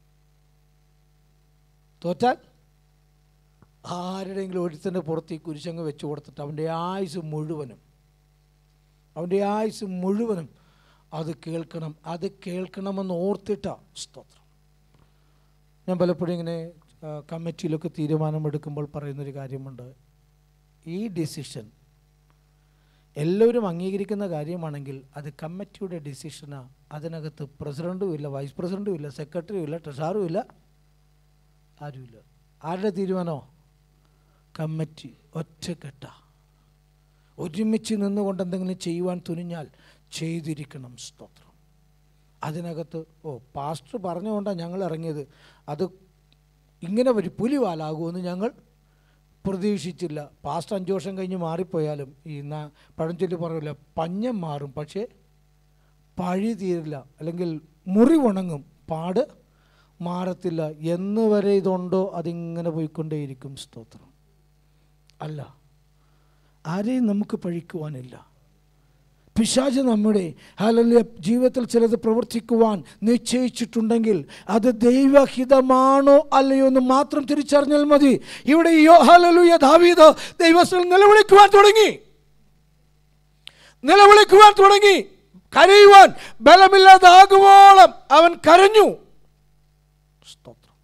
തോറ്റാൽ ആരുടെയെങ്കിലും ഒരുത്തൻ്റെ പുറത്ത് ഈ കുരിശങ്ങ് വെച്ച് കൊടുത്തിട്ട് അവൻ്റെ ആയുസ് മുഴുവനും അവൻ്റെ ആയുസ് മുഴുവനും അത് കേൾക്കണം അത് കേൾക്കണമെന്ന് ഓർത്തിട്ട സ്തോത്രം ഞാൻ പലപ്പോഴും ഇങ്ങനെ ആ, കമ്മിറ്റിയിലൊക്കെ തീരുമാനമെടുക്കുമ്പോൾ പറയുന്നൊരു കാര്യമുണ്ട് ഈ ഡിസിഷൻ എല്ലാവരും അംഗീകരിക്കുന്ന കാര്യമാണെങ്കിൽ അത് കമ്മിറ്റിയുടെ ഡിസിഷനാണ് അതിനകത്ത് പ്രസിഡൻറ്റും ഇല്ല വൈസ് പ്രസിഡൻറ്റും ഇല്ല സെക്രട്ടറിയും ഇല്ല ട്രഷാറും ഇല്ല ആരുമില്ല ആരുടെ തീരുമാനമോ കമ്മിറ്റി ഒറ്റക്കെട്ട ഒരുമിച്ച് നിന്നുകൊണ്ട് എന്തെങ്കിലും ചെയ്യുവാൻ തുനിഞ്ഞാൽ ചെയ്തിരിക്കണം സ്തോത്രം അതിനകത്ത് ഓ പാസ്റ്റർ പറഞ്ഞുകൊണ്ടാണ് ഞങ്ങൾ ഇറങ്ങിയത് അത് ഇങ്ങനെ ഒരു പുലിവാലാകുമെന്ന് ഞങ്ങൾ പ്രതീക്ഷിച്ചില്ല പാസ്റ്റർ അഞ്ച് വർഷം കഴിഞ്ഞ് മാറിപ്പോയാലും ഈ ന- പഴഞ്ചൊല്ലി പറയില്ല പഞ്ഞം മാറും പക്ഷേ പഴി തീരില്ല അല്ലെങ്കിൽ മുറിവുണങ്ങും പാട് മാറത്തില്ല എന്ന് വരെ ഇതുണ്ടോ അതിങ്ങനെ പോയിക്കൊണ്ടേയിരിക്കും സ്തോത്രം അല്ല ആരെയും നമുക്ക് പഴിക്കുവാനില്ല പിശാച് നമ്മുടെ ഹലലിയ ജീവിതത്തിൽ ചിലത് പ്രവർത്തിക്കുവാൻ നിശ്ചയിച്ചിട്ടുണ്ടെങ്കിൽ അത് ദൈവഹിതമാണോ അല്ലയോ എന്ന് മാത്രം തിരിച്ചറിഞ്ഞാൽ മതി ഇവിടെ യോ ഹലലുയ ദാവീദ് ദൈവസ്ഥൽ നിലവിളിക്കുവാൻ തുടങ്ങി നിലവിളിക്കുവാൻ തുടങ്ങി കരയുവാൻ ബലമില്ലാതാകുവോളം അവൻ കരഞ്ഞു സ്തോത്രം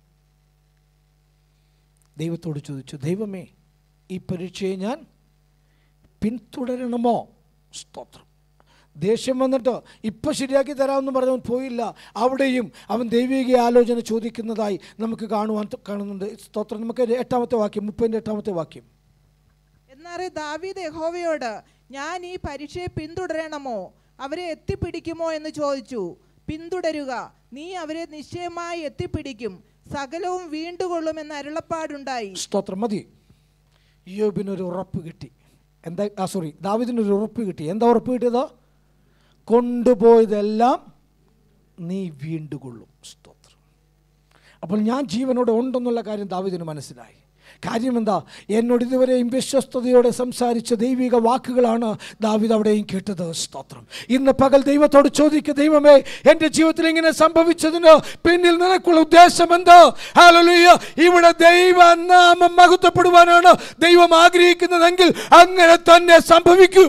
ദൈവത്തോട് ചോദിച്ചു ദൈവമേ ഈ പരീക്ഷയെ ഞാൻ പിന്തുടരണമോ സ്തോത്രം ദേഷ്യം വന്നിട്ട് ഇപ്പം ശരിയാക്കി തരാമെന്ന് പറഞ്ഞവൻ പോയില്ല അവിടെയും അവൻ ദൈവിക ആലോചന ചോദിക്കുന്നതായി നമുക്ക് കാണുവാൻ ത- കാണുന്നുണ്ട് സ്തോത്രം നമുക്ക് എട്ടാമത്തെ വാക്യം മുപ്പതിൻ്റെ എട്ടാമത്തെ വാക്യം എന്നാറേ ദാവീദ് യഹോവയോട് ഞാൻ ഈ പരീക്ഷയെ പിന്തുടരണമോ അവരെ എത്തിപ്പിടിക്കുമോ എന്ന് ചോദിച്ചു പിന്തുടരുക നീ അവരെ നിശ്ചയമായി എത്തിപ്പിടിക്കും സകലവും വീണ്ടുകൊള്ളുമെന്ന് അരുളപ്പാടുണ്ടായി സ്തോത്രം മതി യോബിനൊരു ഉറപ്പ് കിട്ടി എന്താ ആ സോറി ദാവിദിനൊരു ഉറപ്പ് കിട്ടി എന്താ ഉറപ്പ് കിട്ടിയതോ കൊണ്ടുപോയതെല്ലാം നീ വീണ്ടുകൊള്ളും സ്തോത്രം അപ്പോൾ ഞാൻ ജീവനോടെ ഉണ്ടെന്നുള്ള കാര്യം ദാവിദിന് മനസ്സിലായി കാര്യം എന്താ എന്നോട് ഇതുവരെയും വിശ്വസ്തയോടെ സംസാരിച്ച ദൈവിക വാക്കുകളാണ് ദാവിദ് അവിടെയും കേട്ടത് സ്തോത്രം ഇന്ന് പകൽ ദൈവത്തോട് ചോദിക്കുക ദൈവമേ എൻ്റെ ജീവിതത്തിൽ ഇങ്ങനെ സംഭവിച്ചതിന് പിന്നിൽ നിനക്കുള്ള ഉദ്ദേശം എന്താ ഹല്ലേലൂയ ഇവിടെ ദൈവനാമം മഹത്വപ്പെടുവാനാണ് ദൈവം ആഗ്രഹിക്കുന്നതെങ്കിൽ അങ്ങനെ തന്നെ സംഭവിക്കും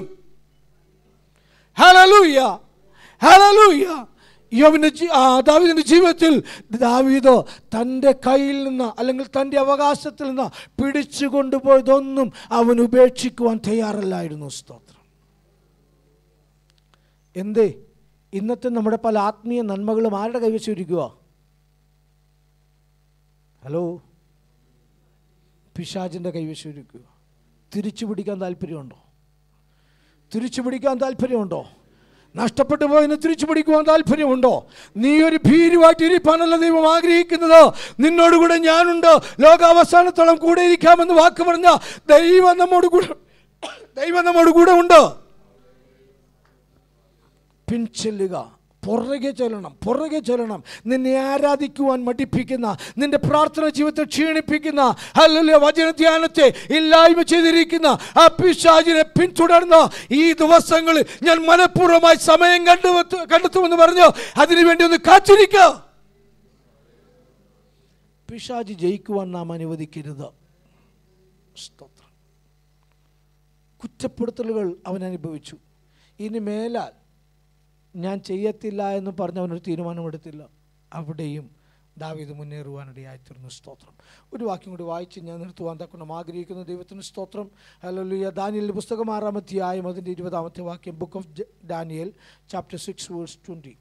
ഹലലൂയ ഹലലൂയ യോബിൻ്റെ ജീ ആ ദാവീദിൻ്റെ ജീവിതത്തിൽ ദാവീദ് തൻ്റെ കയ്യിൽ നിന്ന് അല്ലെങ്കിൽ തൻ്റെ അവകാശത്തിൽ നിന്ന് പിടിച്ചു കൊണ്ടുപോയതൊന്നും അവൻ ഉപേക്ഷിക്കുവാൻ തയ്യാറല്ലായിരുന്നു സ്തോത്രം എന്തേ ഇന്നത്തെ നമ്മുടെ പല ആത്മീയ നന്മകളും ആരുടെ കൈവശം ഇരിക്കുക ഹലോ പിശാചിൻ്റെ കൈവശിരിക്കുക തിരിച്ചു പിടിക്കാൻ താല്പര്യമുണ്ടോ തിരിച്ചു പിടിക്കാൻ താല്പര്യമുണ്ടോ നഷ്ടപ്പെട്ടു പോയതിനെ തിരിച്ചു പിടിക്കുവാൻ താല്പര്യമുണ്ടോ നീ ഒരു ഭീരുവായിട്ട് ഇരിപ്പാനല്ല ദൈവം ആഗ്രഹിക്കുന്നത് നിന്നോടുകൂടെ ഞാനുണ്ട് ലോകാവസാനത്തോളം കൂടെ ഇരിക്കാമെന്ന് വാക്ക് പറഞ്ഞ ദൈവം നമ്മോട് കൂടെ ദൈവം നമ്മോട് കൂടെ ഉണ്ട് പിൻചെല്ലുക പുറകെ ചെല്ലണം പുറകെ ചെല്ലണം നിന്നെ ആരാധിക്കുവാൻ മടിപ്പിക്കുന്ന നിന്റെ പ്രാർത്ഥന ജീവിതത്തെ ക്ഷീണിപ്പിക്കുന്ന അല്ലെങ്കിൽ വചനധ്യാനത്തെ ഇല്ലായ്മ ചെയ്തിരിക്കുന്ന ആ പിശാചിനെ പിന്തുടർന്ന് ഈ ദിവസങ്ങളിൽ ഞാൻ മനഃപൂർവ്വമായി സമയം കണ്ടു കണ്ടെത്തുമെന്ന് പറഞ്ഞു അതിനുവേണ്ടി ഒന്ന് കാത്തിരിക്കുക പിശാജ് ജയിക്കുവാൻ നാം അനുവദിക്കരുത് സ്തോത്രം കുറ്റപ്പെടുത്തലുകൾ അവൻ അനുഭവിച്ചു ഇനി മേലാൽ ഞാൻ ചെയ്യത്തില്ല എന്ന് പറഞ്ഞ് അവനൊരു തീരുമാനമെടുത്തില്ല അവിടെയും ദാവീദ് മുന്നേറുവാനിടയായിത്തീർന്നു സ്തോത്രം ഒരു വാക്യം കൂടി വായിച്ച് ഞാൻ നിർത്തുവാൻ തക്കണം ആഗ്രഹിക്കുന്ന ദൈവത്തിന് സ്തോത്രം ഹല്ലേലൂയ ദാനിയലിൻ്റെ പുസ്തകം ആറാം അധ്യായം അതിൻ്റെ ഇരുപതാമത്തെ വാക്യം book of Daniel chapter six verse twenty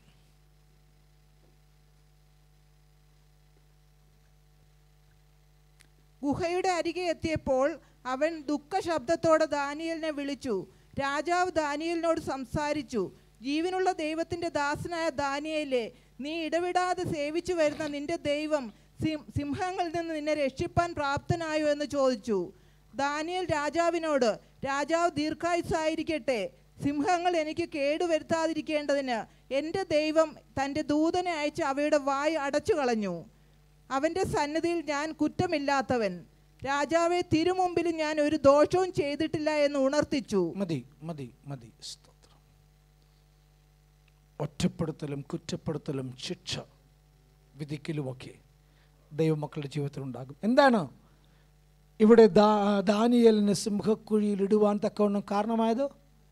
ഗുഹയുടെ അരികെ എത്തിയപ്പോൾ അവൻ ദുഃഖശബ്ദത്തോടെ ദാനിയലിനെ വിളിച്ചു രാജാവ് ദാനിയലിനോട് സംസാരിച്ചു ജീവനുള്ള ദൈവത്തിന്റെ ദാസനായ ദാനിയേലെ നീ ഇടവിടാതെ സേവിച്ചു വരുന്ന നിന്റെ ദൈവം സിം- സിംഹങ്ങളിൽ നിന്ന് നിന്നെ രക്ഷിപ്പാൻ പ്രാപ്തനായോ എന്ന് ചോദിച്ചു ദാനിയേൽ രാജാവിനോട് രാജാവ് ദീർഘായുസായിരിക്കട്ടെ സിംഹങ്ങൾ എനിക്ക് കേടുവരുത്താതിരിക്കേണ്ടതിന് എൻ്റെ ദൈവം തൻ്റെ ദൂതനെ അയച്ച് അവയുടെ വായ് അടച്ചു കളഞ്ഞു അവൻ്റെ സന്നിധിയിൽ ഞാൻ കുറ്റമില്ലാത്തവൻ രാജാവെ തിരുമുമ്പിൽ ഞാൻ ഒരു ദോഷവും ചെയ്തിട്ടില്ല എന്ന് ഉണർത്തിച്ചു മതി മതി മതി സ്തോത്രം ഒറ്റപ്പെടുത്തലും കുറ്റപ്പെടുത്തലും ശിക്ഷ വിധിക്കലുമൊക്കെ ദൈവമക്കളുടെ ജീവിതത്തിൽ ഉണ്ടാകും എന്താണ് ഇവിടെ ദാ- ദാനിയേലിന് സിംഹക്കുഴിയിൽ ഇടുവാൻ തക്കവണ്ണം കാരണമായത്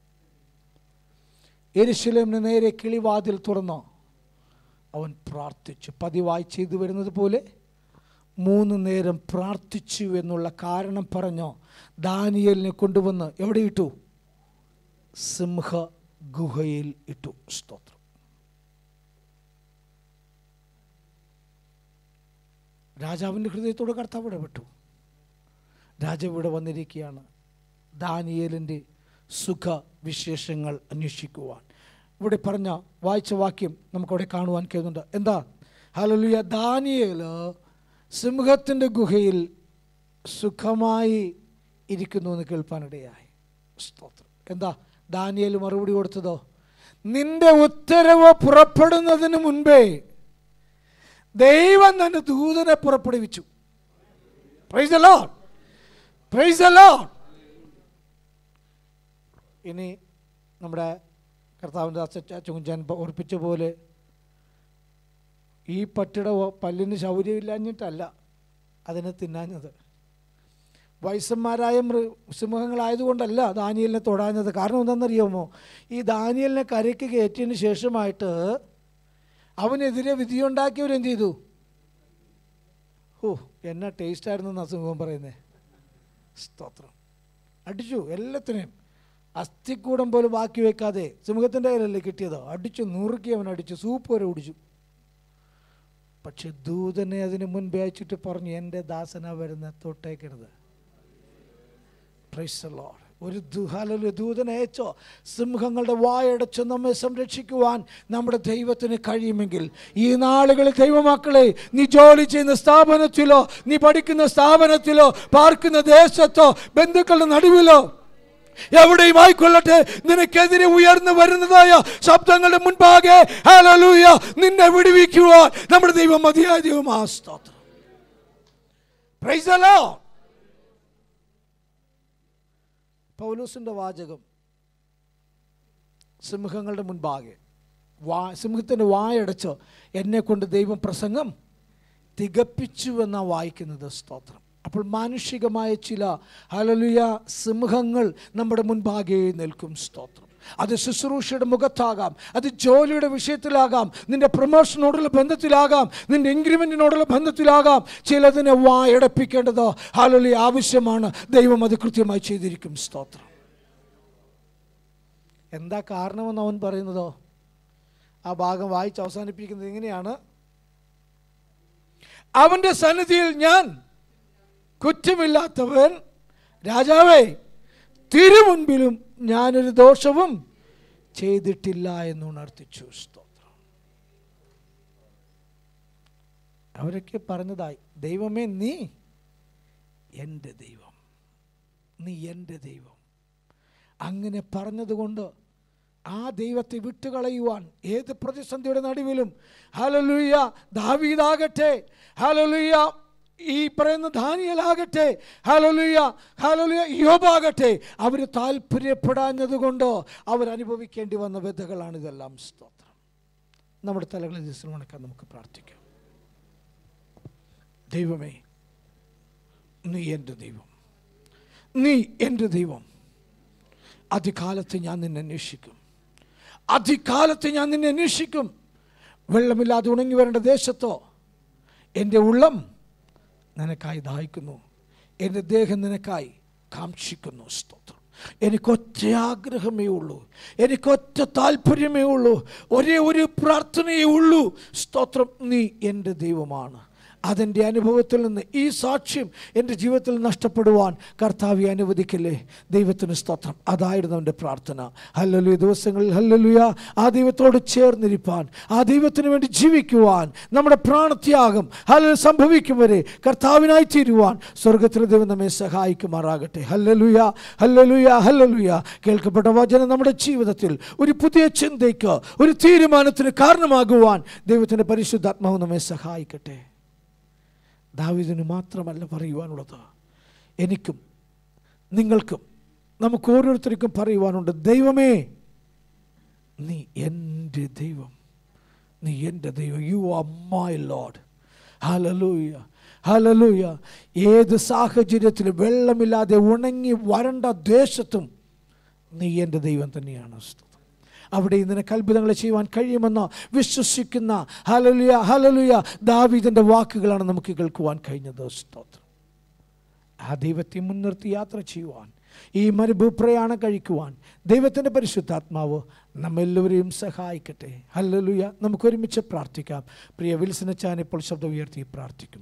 എരുശലേമിന് നേരെ കിളിവാതിൽ തുറന്നു അവൻ പ്രാർത്ഥിച്ചു പതിവായി ചെയ്തു വരുന്നത് പോലെ മൂന്ന് നേരം പ്രാർത്ഥിച്ചു എന്നുള്ള കാരണം പറഞ്ഞോ ദാനിയലിനെ കൊണ്ടുവന്ന് എവിടെ ഇട്ടു സിംഹ ഗുഹയിൽ ഇട്ടു സ്തോത്രം രാജാവിൻ്റെ ഹൃദയത്തോട് കർത്താവ് ഇടപെട്ടു രാജാവ് ഇവിടെ വന്നിരിക്കുകയാണ് ദാനിയേലിൻ്റെ സുഖ വിശേഷങ്ങൾ അന്വേഷിക്കുവാൻ ഇവിടെ പറഞ്ഞ വായിച്ച വാക്യം നമുക്കവിടെ കാണുവാൻ കഴിയുന്നുണ്ട് എന്താ ഹലലുയ ദാനിയേൽ സിംഹത്തിൻ്റെ ഗുഹയിൽ സുഖമായി ഇരിക്കുന്നു എന്ന് കേൾപ്പാനിടയായി സ്തോത്രം എന്താ ദാനിയേൽ മറുപടി കൊടുത്തതോ നിന്റെ ഉത്തരവ് പുറപ്പെടുന്നതിന് മുൻപേ ദൈവം തന്നെ ദൂതനെ പുറപ്പെടുവിച്ചു praise the Lord. Praise the Lord. ഇനി നമ്മുടെ കർത്താവിൻ്റെ ചുഞ്ചാൻ ഓർപ്പിച്ച പോലെ ഈ പട്ടിയുടെ ഒ- പല്ലിന് ശൗര്യമില്ലാഞ്ഞിട്ടല്ല അതിനെ തിന്നാഞ്ഞത് വയസ്സന്മാരായ മൃ സിംഹങ്ങളായതുകൊണ്ടല്ല ദാനിയലിനെ തൊടാഞ്ഞത് കാരണം എന്താണെന്നറിയാമോ ഈ ദാനിയലിനെ കരയ്ക്ക് കയറ്റിയതിന് ശേഷമായിട്ട് അവനെതിരെ വിധിയുണ്ടാക്കിയവരെന്ത് ചെയ്തു ഓ എന്നാ ടേസ്റ്റായിരുന്നു എന്നാ സിംഹം പറയുന്നത് സ്തോത്രം അടിച്ചു എല്ലാത്തിനെയും അസ്ഥിക്കൂടം പോലും ബാക്കി വെക്കാതെ സിംഹത്തിൻ്റെ കയ്യിലല്ലേ കിട്ടിയത് അടിച്ചു നുറുക്കി അവൻ അടിച്ചു സൂപ്പ് വരെ കുടിച്ചു പക്ഷെ ദൂതനെ അതിന് മുൻപേ അയച്ചിട്ട് പറഞ്ഞു എൻ്റെ ദാസന വരുന്ന തൊട്ടേക്കരുത് Praise the Lord. ഒരു ദുഹാലൊരു ദൂതനെ അയച്ചോ സിംഹങ്ങളുടെ വായടച്ച് നമ്മെ സംരക്ഷിക്കുവാൻ നമ്മുടെ ദൈവത്തിന് കഴിയുമെങ്കിൽ ഈ നാളുകളിൽ ദൈവമക്കളെ നീ ജോലി ചെയ്യുന്ന സ്ഥാപനത്തിലോ നീ പഠിക്കുന്ന സ്ഥാപനത്തിലോ പാർക്കുന്ന ദേശത്തോ ബന്ധുക്കളുടെ നടുവിലോ എവിടെയും ആയിക്കൊള്ളട്ടെ നിനക്കെതിരെ ഉയർന്നു വരുന്നതായ ശബ്ദങ്ങളുടെ മുൻപാകെ ഹല്ലേലൂയ നിന്നെ വിടുവിക്കുവാൻ നമ്മുടെ ദൈവം മതിയായ ദൈവമാ സ്തോത്രം പ്രൈസ് the Lord. പൗലോസിൻ്റെ വാചകം സിംഹങ്ങളുടെ മുൻപാകെ വാ സിംഹത്തിൻ്റെ വായടച്ച് എന്നെ കൊണ്ട് ദൈവം പ്രസംഗം തികപ്പിച്ചു എന്നാണ് വായിക്കുന്നത് സ്തോത്രം അപ്പോൾ മാനുഷികമായ ചില ഹലലുയ സിംഹങ്ങൾ നമ്മുടെ മുൻപാകെ നിൽക്കും സ്തോത്രം അത് ശുശ്രൂഷയുടെ മുഖത്താകാം അത് ജോലിയുടെ വിഷയത്തിലാകാം നിന്റെ പ്രൊമോഷനോടുള്ള ബന്ധത്തിലാകാം നിന്റെ ഇൻക്രിമെൻറ്റിനോടുള്ള ബന്ധത്തിലാകാം ചിലതിനെ വായടപ്പിക്കേണ്ടത് ഹലലി ആവശ്യമാണ് ദൈവം അത് കൃത്യമായി ചെയ്തിരിക്കും സ്തോത്രം എന്താ കാരണമെന്ന് അവൻ പറയുന്നതോ ആ ഭാഗം വായിച്ച് അവസാനിപ്പിക്കുന്നത് ഇങ്ങനെയാണ് അവന്റെ സന്നിധിയിൽ ഞാൻ കുറ്റമില്ലാത്തവൻ രാജാവേ തിരുമുൻപിലും ഞാനൊരു ദോഷവും ചെയ്തിട്ടില്ല എന്ന് ഉണർത്തിച്ചു സ്തോത്രം അവരൊക്കെ പറഞ്ഞതായി ദൈവമേ നീ എൻ്റെ ദൈവം നീ എൻ്റെ ദൈവം അങ്ങനെ പറഞ്ഞതുകൊണ്ട് ആ ദൈവത്തെ വിട്ടുകളയുവാൻ ഏത് പ്രതിസന്ധിയുടെ നടുവിലും ഹലലുയ്യ ദാവീദാകട്ടെ ഹലലുയ്യ ഈ പറയുന്ന ധാനിയലാകട്ടെ ഹലലുയ്യ ഹലലുയ യോബാകട്ടെ അവർ താല്പര്യപ്പെടാഞ്ഞത് കൊണ്ട് അവരനുഭവിക്കേണ്ടി വന്ന വ്യതകളാണ് ഇതെല്ലാം സ്തോത്രം നമ്മുടെ തലകളിൽ വിശ്രമണക്കാൻ നമുക്ക് പ്രാർത്ഥിക്കാം ദൈവമേ നീ എൻ്റെ ദൈവം നീ എൻ്റെ ദൈവം അതികാലത്ത് ഞാൻ നിന്നെ അന്വേഷിക്കും അതികാലത്ത് ഞാൻ നിന്നെ അന്വേഷിക്കും വെള്ളമില്ലാതെ ഉണങ്ങി വരേണ്ട ദേശത്തോ എൻ്റെ ഉള്ളം നിനക്കായി ദാഹിക്കുന്നു എൻ്റെ ദേഹം നിനക്കായി കാക്ഷിക്കുന്നു സ്തോത്രം എനിക്കൊറ്റ ആഗ്രഹമേ ഉള്ളൂ എനിക്കൊറ്റ താല്പര്യമേ ഉള്ളൂ ഒരേ ഒരു പ്രാർത്ഥനയേ ഉള്ളൂ സ്തോത്രം നീ എൻ്റെ ദൈവമാണ് അതെൻ്റെ അനുഭവത്തിൽ നിന്ന് ഈ സാക്ഷ്യം എൻ്റെ ജീവിതത്തിൽ നഷ്ടപ്പെടുവാൻ കർത്താവെ അനുവദിക്കില്ലേ ദൈവത്തിന് സ്തോത്രം അതായിരുന്നു അവൻ്റെ പ്രാർത്ഥന ഹല്ലലുയ ദിവസങ്ങളിൽ ഹല്ലലുയ ആ ദൈവത്തോട് ചേർന്നിരിപ്പാൻ ആ ദൈവത്തിന് വേണ്ടി ജീവിക്കുവാൻ നമ്മുടെ പ്രാണത്യാഗം ഹല്ല സംഭവിക്കും വരെ കർത്താവിനായി തീരുവാൻ സ്വർഗത്തിലെ ദൈവം നമ്മെ സഹായിക്കുമാറാകട്ടെ ഹല്ലലുയ ഹല്ലലുയ ഹല്ലലുയ കേൾക്കപ്പെട്ട വചനം നമ്മുടെ ജീവിതത്തിൽ ഒരു പുതിയ ചിന്തയ്ക്ക് ഒരു തീരുമാനത്തിന് കാരണമാകുവാൻ ദൈവത്തിൻ്റെ പരിശുദ്ധാത്മാവ് നമ്മെ സഹായിക്കട്ടെ ദാവീദിന് മാത്രമല്ല പറയുവാനുള്ളത് എനിക്കും നിങ്ങൾക്കും നമുക്ക് ഓരോരുത്തർക്കും പറയുവാനുണ്ട് ദൈവമേ നീ എൻ്റെ ദൈവം നീ എൻ്റെ ദൈവം you are my Lord hallelujah hallelujah ഏത് സാഹചര്യത്തിലും വെള്ളമില്ലാതെ ഉണങ്ങി വരണ്ട ദേശത്തും നീ എൻ്റെ ദൈവം തന്നെയാണ് സ്തോത്രം. അവിടെ നിനക്ക് അത്ഭുതങ്ങൾ ചെയ്യുവാൻ കഴിയുമെന്ന് വിശ്വസിക്കുന്ന ഹലലുയ ഹലലുയ ദാവീദിൻ്റെ വാക്കുകളാണ് നമുക്ക് കേൾക്കുവാൻ കഴിഞ്ഞത് സ്തോത്രം ആ ദൈവത്തെ മുൻനിർത്തി യാത്ര ചെയ്യുവാൻ ഈ മരുഭൂപ്രയാണം കഴിക്കുവാൻ ദൈവത്തിൻ്റെ പരിശുദ്ധാത്മാവ് നമ്മെല്ലാവരെയും സഹായിക്കട്ടെ ഹല്ലലുയ നമുക്ക് ഒരുമിച്ച് പ്രാർത്ഥിക്കാം പ്രിയ വിൽസനച്ചാൻ ഇപ്പോൾ ശബ്ദം ഉയർത്തി പ്രാർത്ഥിക്കും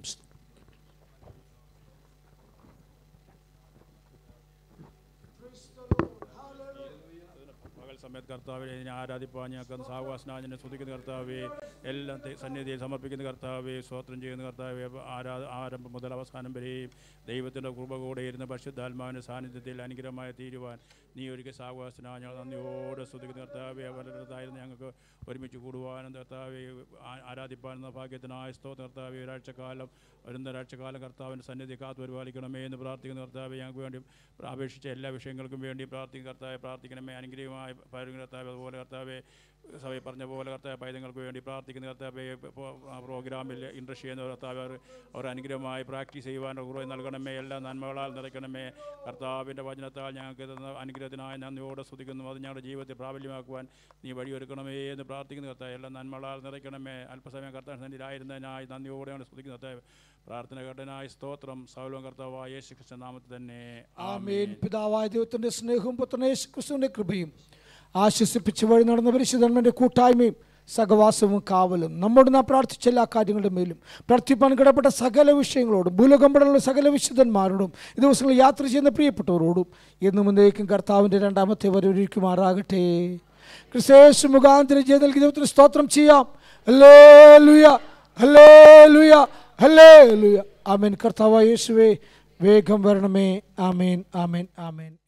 പകൽ സമയത്ത് കർത്താവെ ഇതിനെ ആരാധിപ്പാൻ ഞങ്ങൾക്ക് സാവകാശനാഥനെ സ്തുതിക്കുന്ന കർത്താവെ എല്ലാം തെ- സന്നിധിയിൽ സമർപ്പിക്കുന്ന കർത്താവെ സ്വോത്രം ചെയ്യുന്ന കർത്താവെ ആരാ ആരംഭം മുതൽ അവസാനം വരെയും ദൈവത്തിൻ്റെ കൃപ കൂടെ ഇരുന്ന പരിശുദ്ധാത്മാവിൻ്റെ സാന്നിധ്യത്തിൽ അനുഗ്രഹമായി തീരുവാൻ നീ ഒരിക്കൽ സാവകാശനാ ഞങ്ങൾ നന്ദിയോടെ സ്തുതിക്കുന്ന കർത്താവെ അവരുടേതായിരുന്നു ഞങ്ങൾക്ക് ഒരുമിച്ച് കൂടുവാനും കർത്താവെ ആ- ആരാധിപ്പാനെന്ന ഭാഗ്യത്തിനായ സ്തോത്ര കർത്താവെ ഒരാഴ്ചക്കാലം വരുന്ന ഒരാഴ്ചക്കാലം കർത്താവിൻ്റെ സന്നിധി കാത്തു പരിപാലിക്കണമേ എന്ന് പ്രാർത്ഥിക്കുന്ന കർത്താവെ ഞങ്ങൾക്ക് വേണ്ടി അപേക്ഷിച്ച എല്ലാ വിഷയങ്ങൾക്കും വേണ്ടി പ്രാർത്ഥിക്കുന്ന കർത്താവെ പ്രാർത്ഥിക്കണമേ അനുഗ്രഹമായി പരുന്ന കർത്താവെ അതുപോലെ കർത്താവെ സഭയിൽ പറഞ്ഞ പോലെ കർത്താവ് പൈതങ്ങൾക്ക് വേണ്ടി പ്രാർത്ഥിക്കുന്ന കർത്താവെ ഇപ്പോൾ ആ പ്രോഗ്രാമിൽ ഇൻട്രസ്റ്റ് ചെയ്യുന്ന കർത്താവ് അവർ അവർ അനുഗ്രഹമായി പ്രാക്ടീസ് ചെയ്യുവാൻ കുറേ നൽകണമേ എല്ലാ നന്മകളാൽ നിറയ്ക്കണമേ കർത്താവിൻ്റെ വചനത്താൽ ഞങ്ങൾക്ക് തന്ന അനുഗ്രഹത്തിനായി നന്ദിയോടെ സ്തുതിക്കുന്നു അത് ഞങ്ങളുടെ ജീവിതത്തിൽ പ്രാബല്യമാക്കുവാൻ നീ വഴിയൊരുക്കണമേ എന്ന് പ്രാർത്ഥിക്കുന്ന കർത്താവ് എല്ലാ നന്മകളാൽ നിറയ്ക്കണമേ അല്പസമയം കർത്താവ് സന്നിധിയിലായിരുന്നതിനായി നന്ദിയോടെ ഞങ്ങൾ സ്തുതിക്കുന്ന കർത്താവ് പ്രാർത്ഥന ഘടനായ സ്തോത്രം സൗലം കർത്താവായ യേശു കൃഷ്ണ നാമത്തിൽ തന്നെ ആമേൻ പിതാവായ ദൈവത്തിൻ്റെ സ്നേഹവും പുത്രനെ യേശുക്രിസ്തുവിൻ്റെ കൃപയും ആശ്വസിപ്പിച്ച് വഴി നടന്ന പരിശുദ്ധന്മൻ്റെ കൂട്ടായ്മയും സഹവാസവും കാവലും നമ്മോട് നാം പ്രാർത്ഥിച്ച എല്ലാ കാര്യങ്ങളുടെ മേലും പ്രാർത്ഥിപ്പാൻ കിടപ്പെട്ട സകല വിഷയങ്ങളോടും ഭൂലോകമ്പടുള്ള സകല വിശുദ്ധന്മാരോടും ഈ ദിവസങ്ങളിൽ യാത്ര ചെയ്യുന്ന പ്രിയപ്പെട്ടവരോടും എന്നും മുന്നേക്കും കർത്താവിൻ്റെ രണ്ടാമത്തെ വരവിരിക്കുമാറാകട്ടെ ക്രിസ്തേശു മുഖാന്തരം ചെയ്ത ദൈവത്തിന് സ്തോത്രം ചെയ്യാം അല്ലേ ലുയ അല്ലേ ലുയ അല്ലേ ലുയ ആമേൻ കർത്താവ് യേശുവേ വേഗം വരണമേ ആമേൻ ആമേൻ ആമേൻ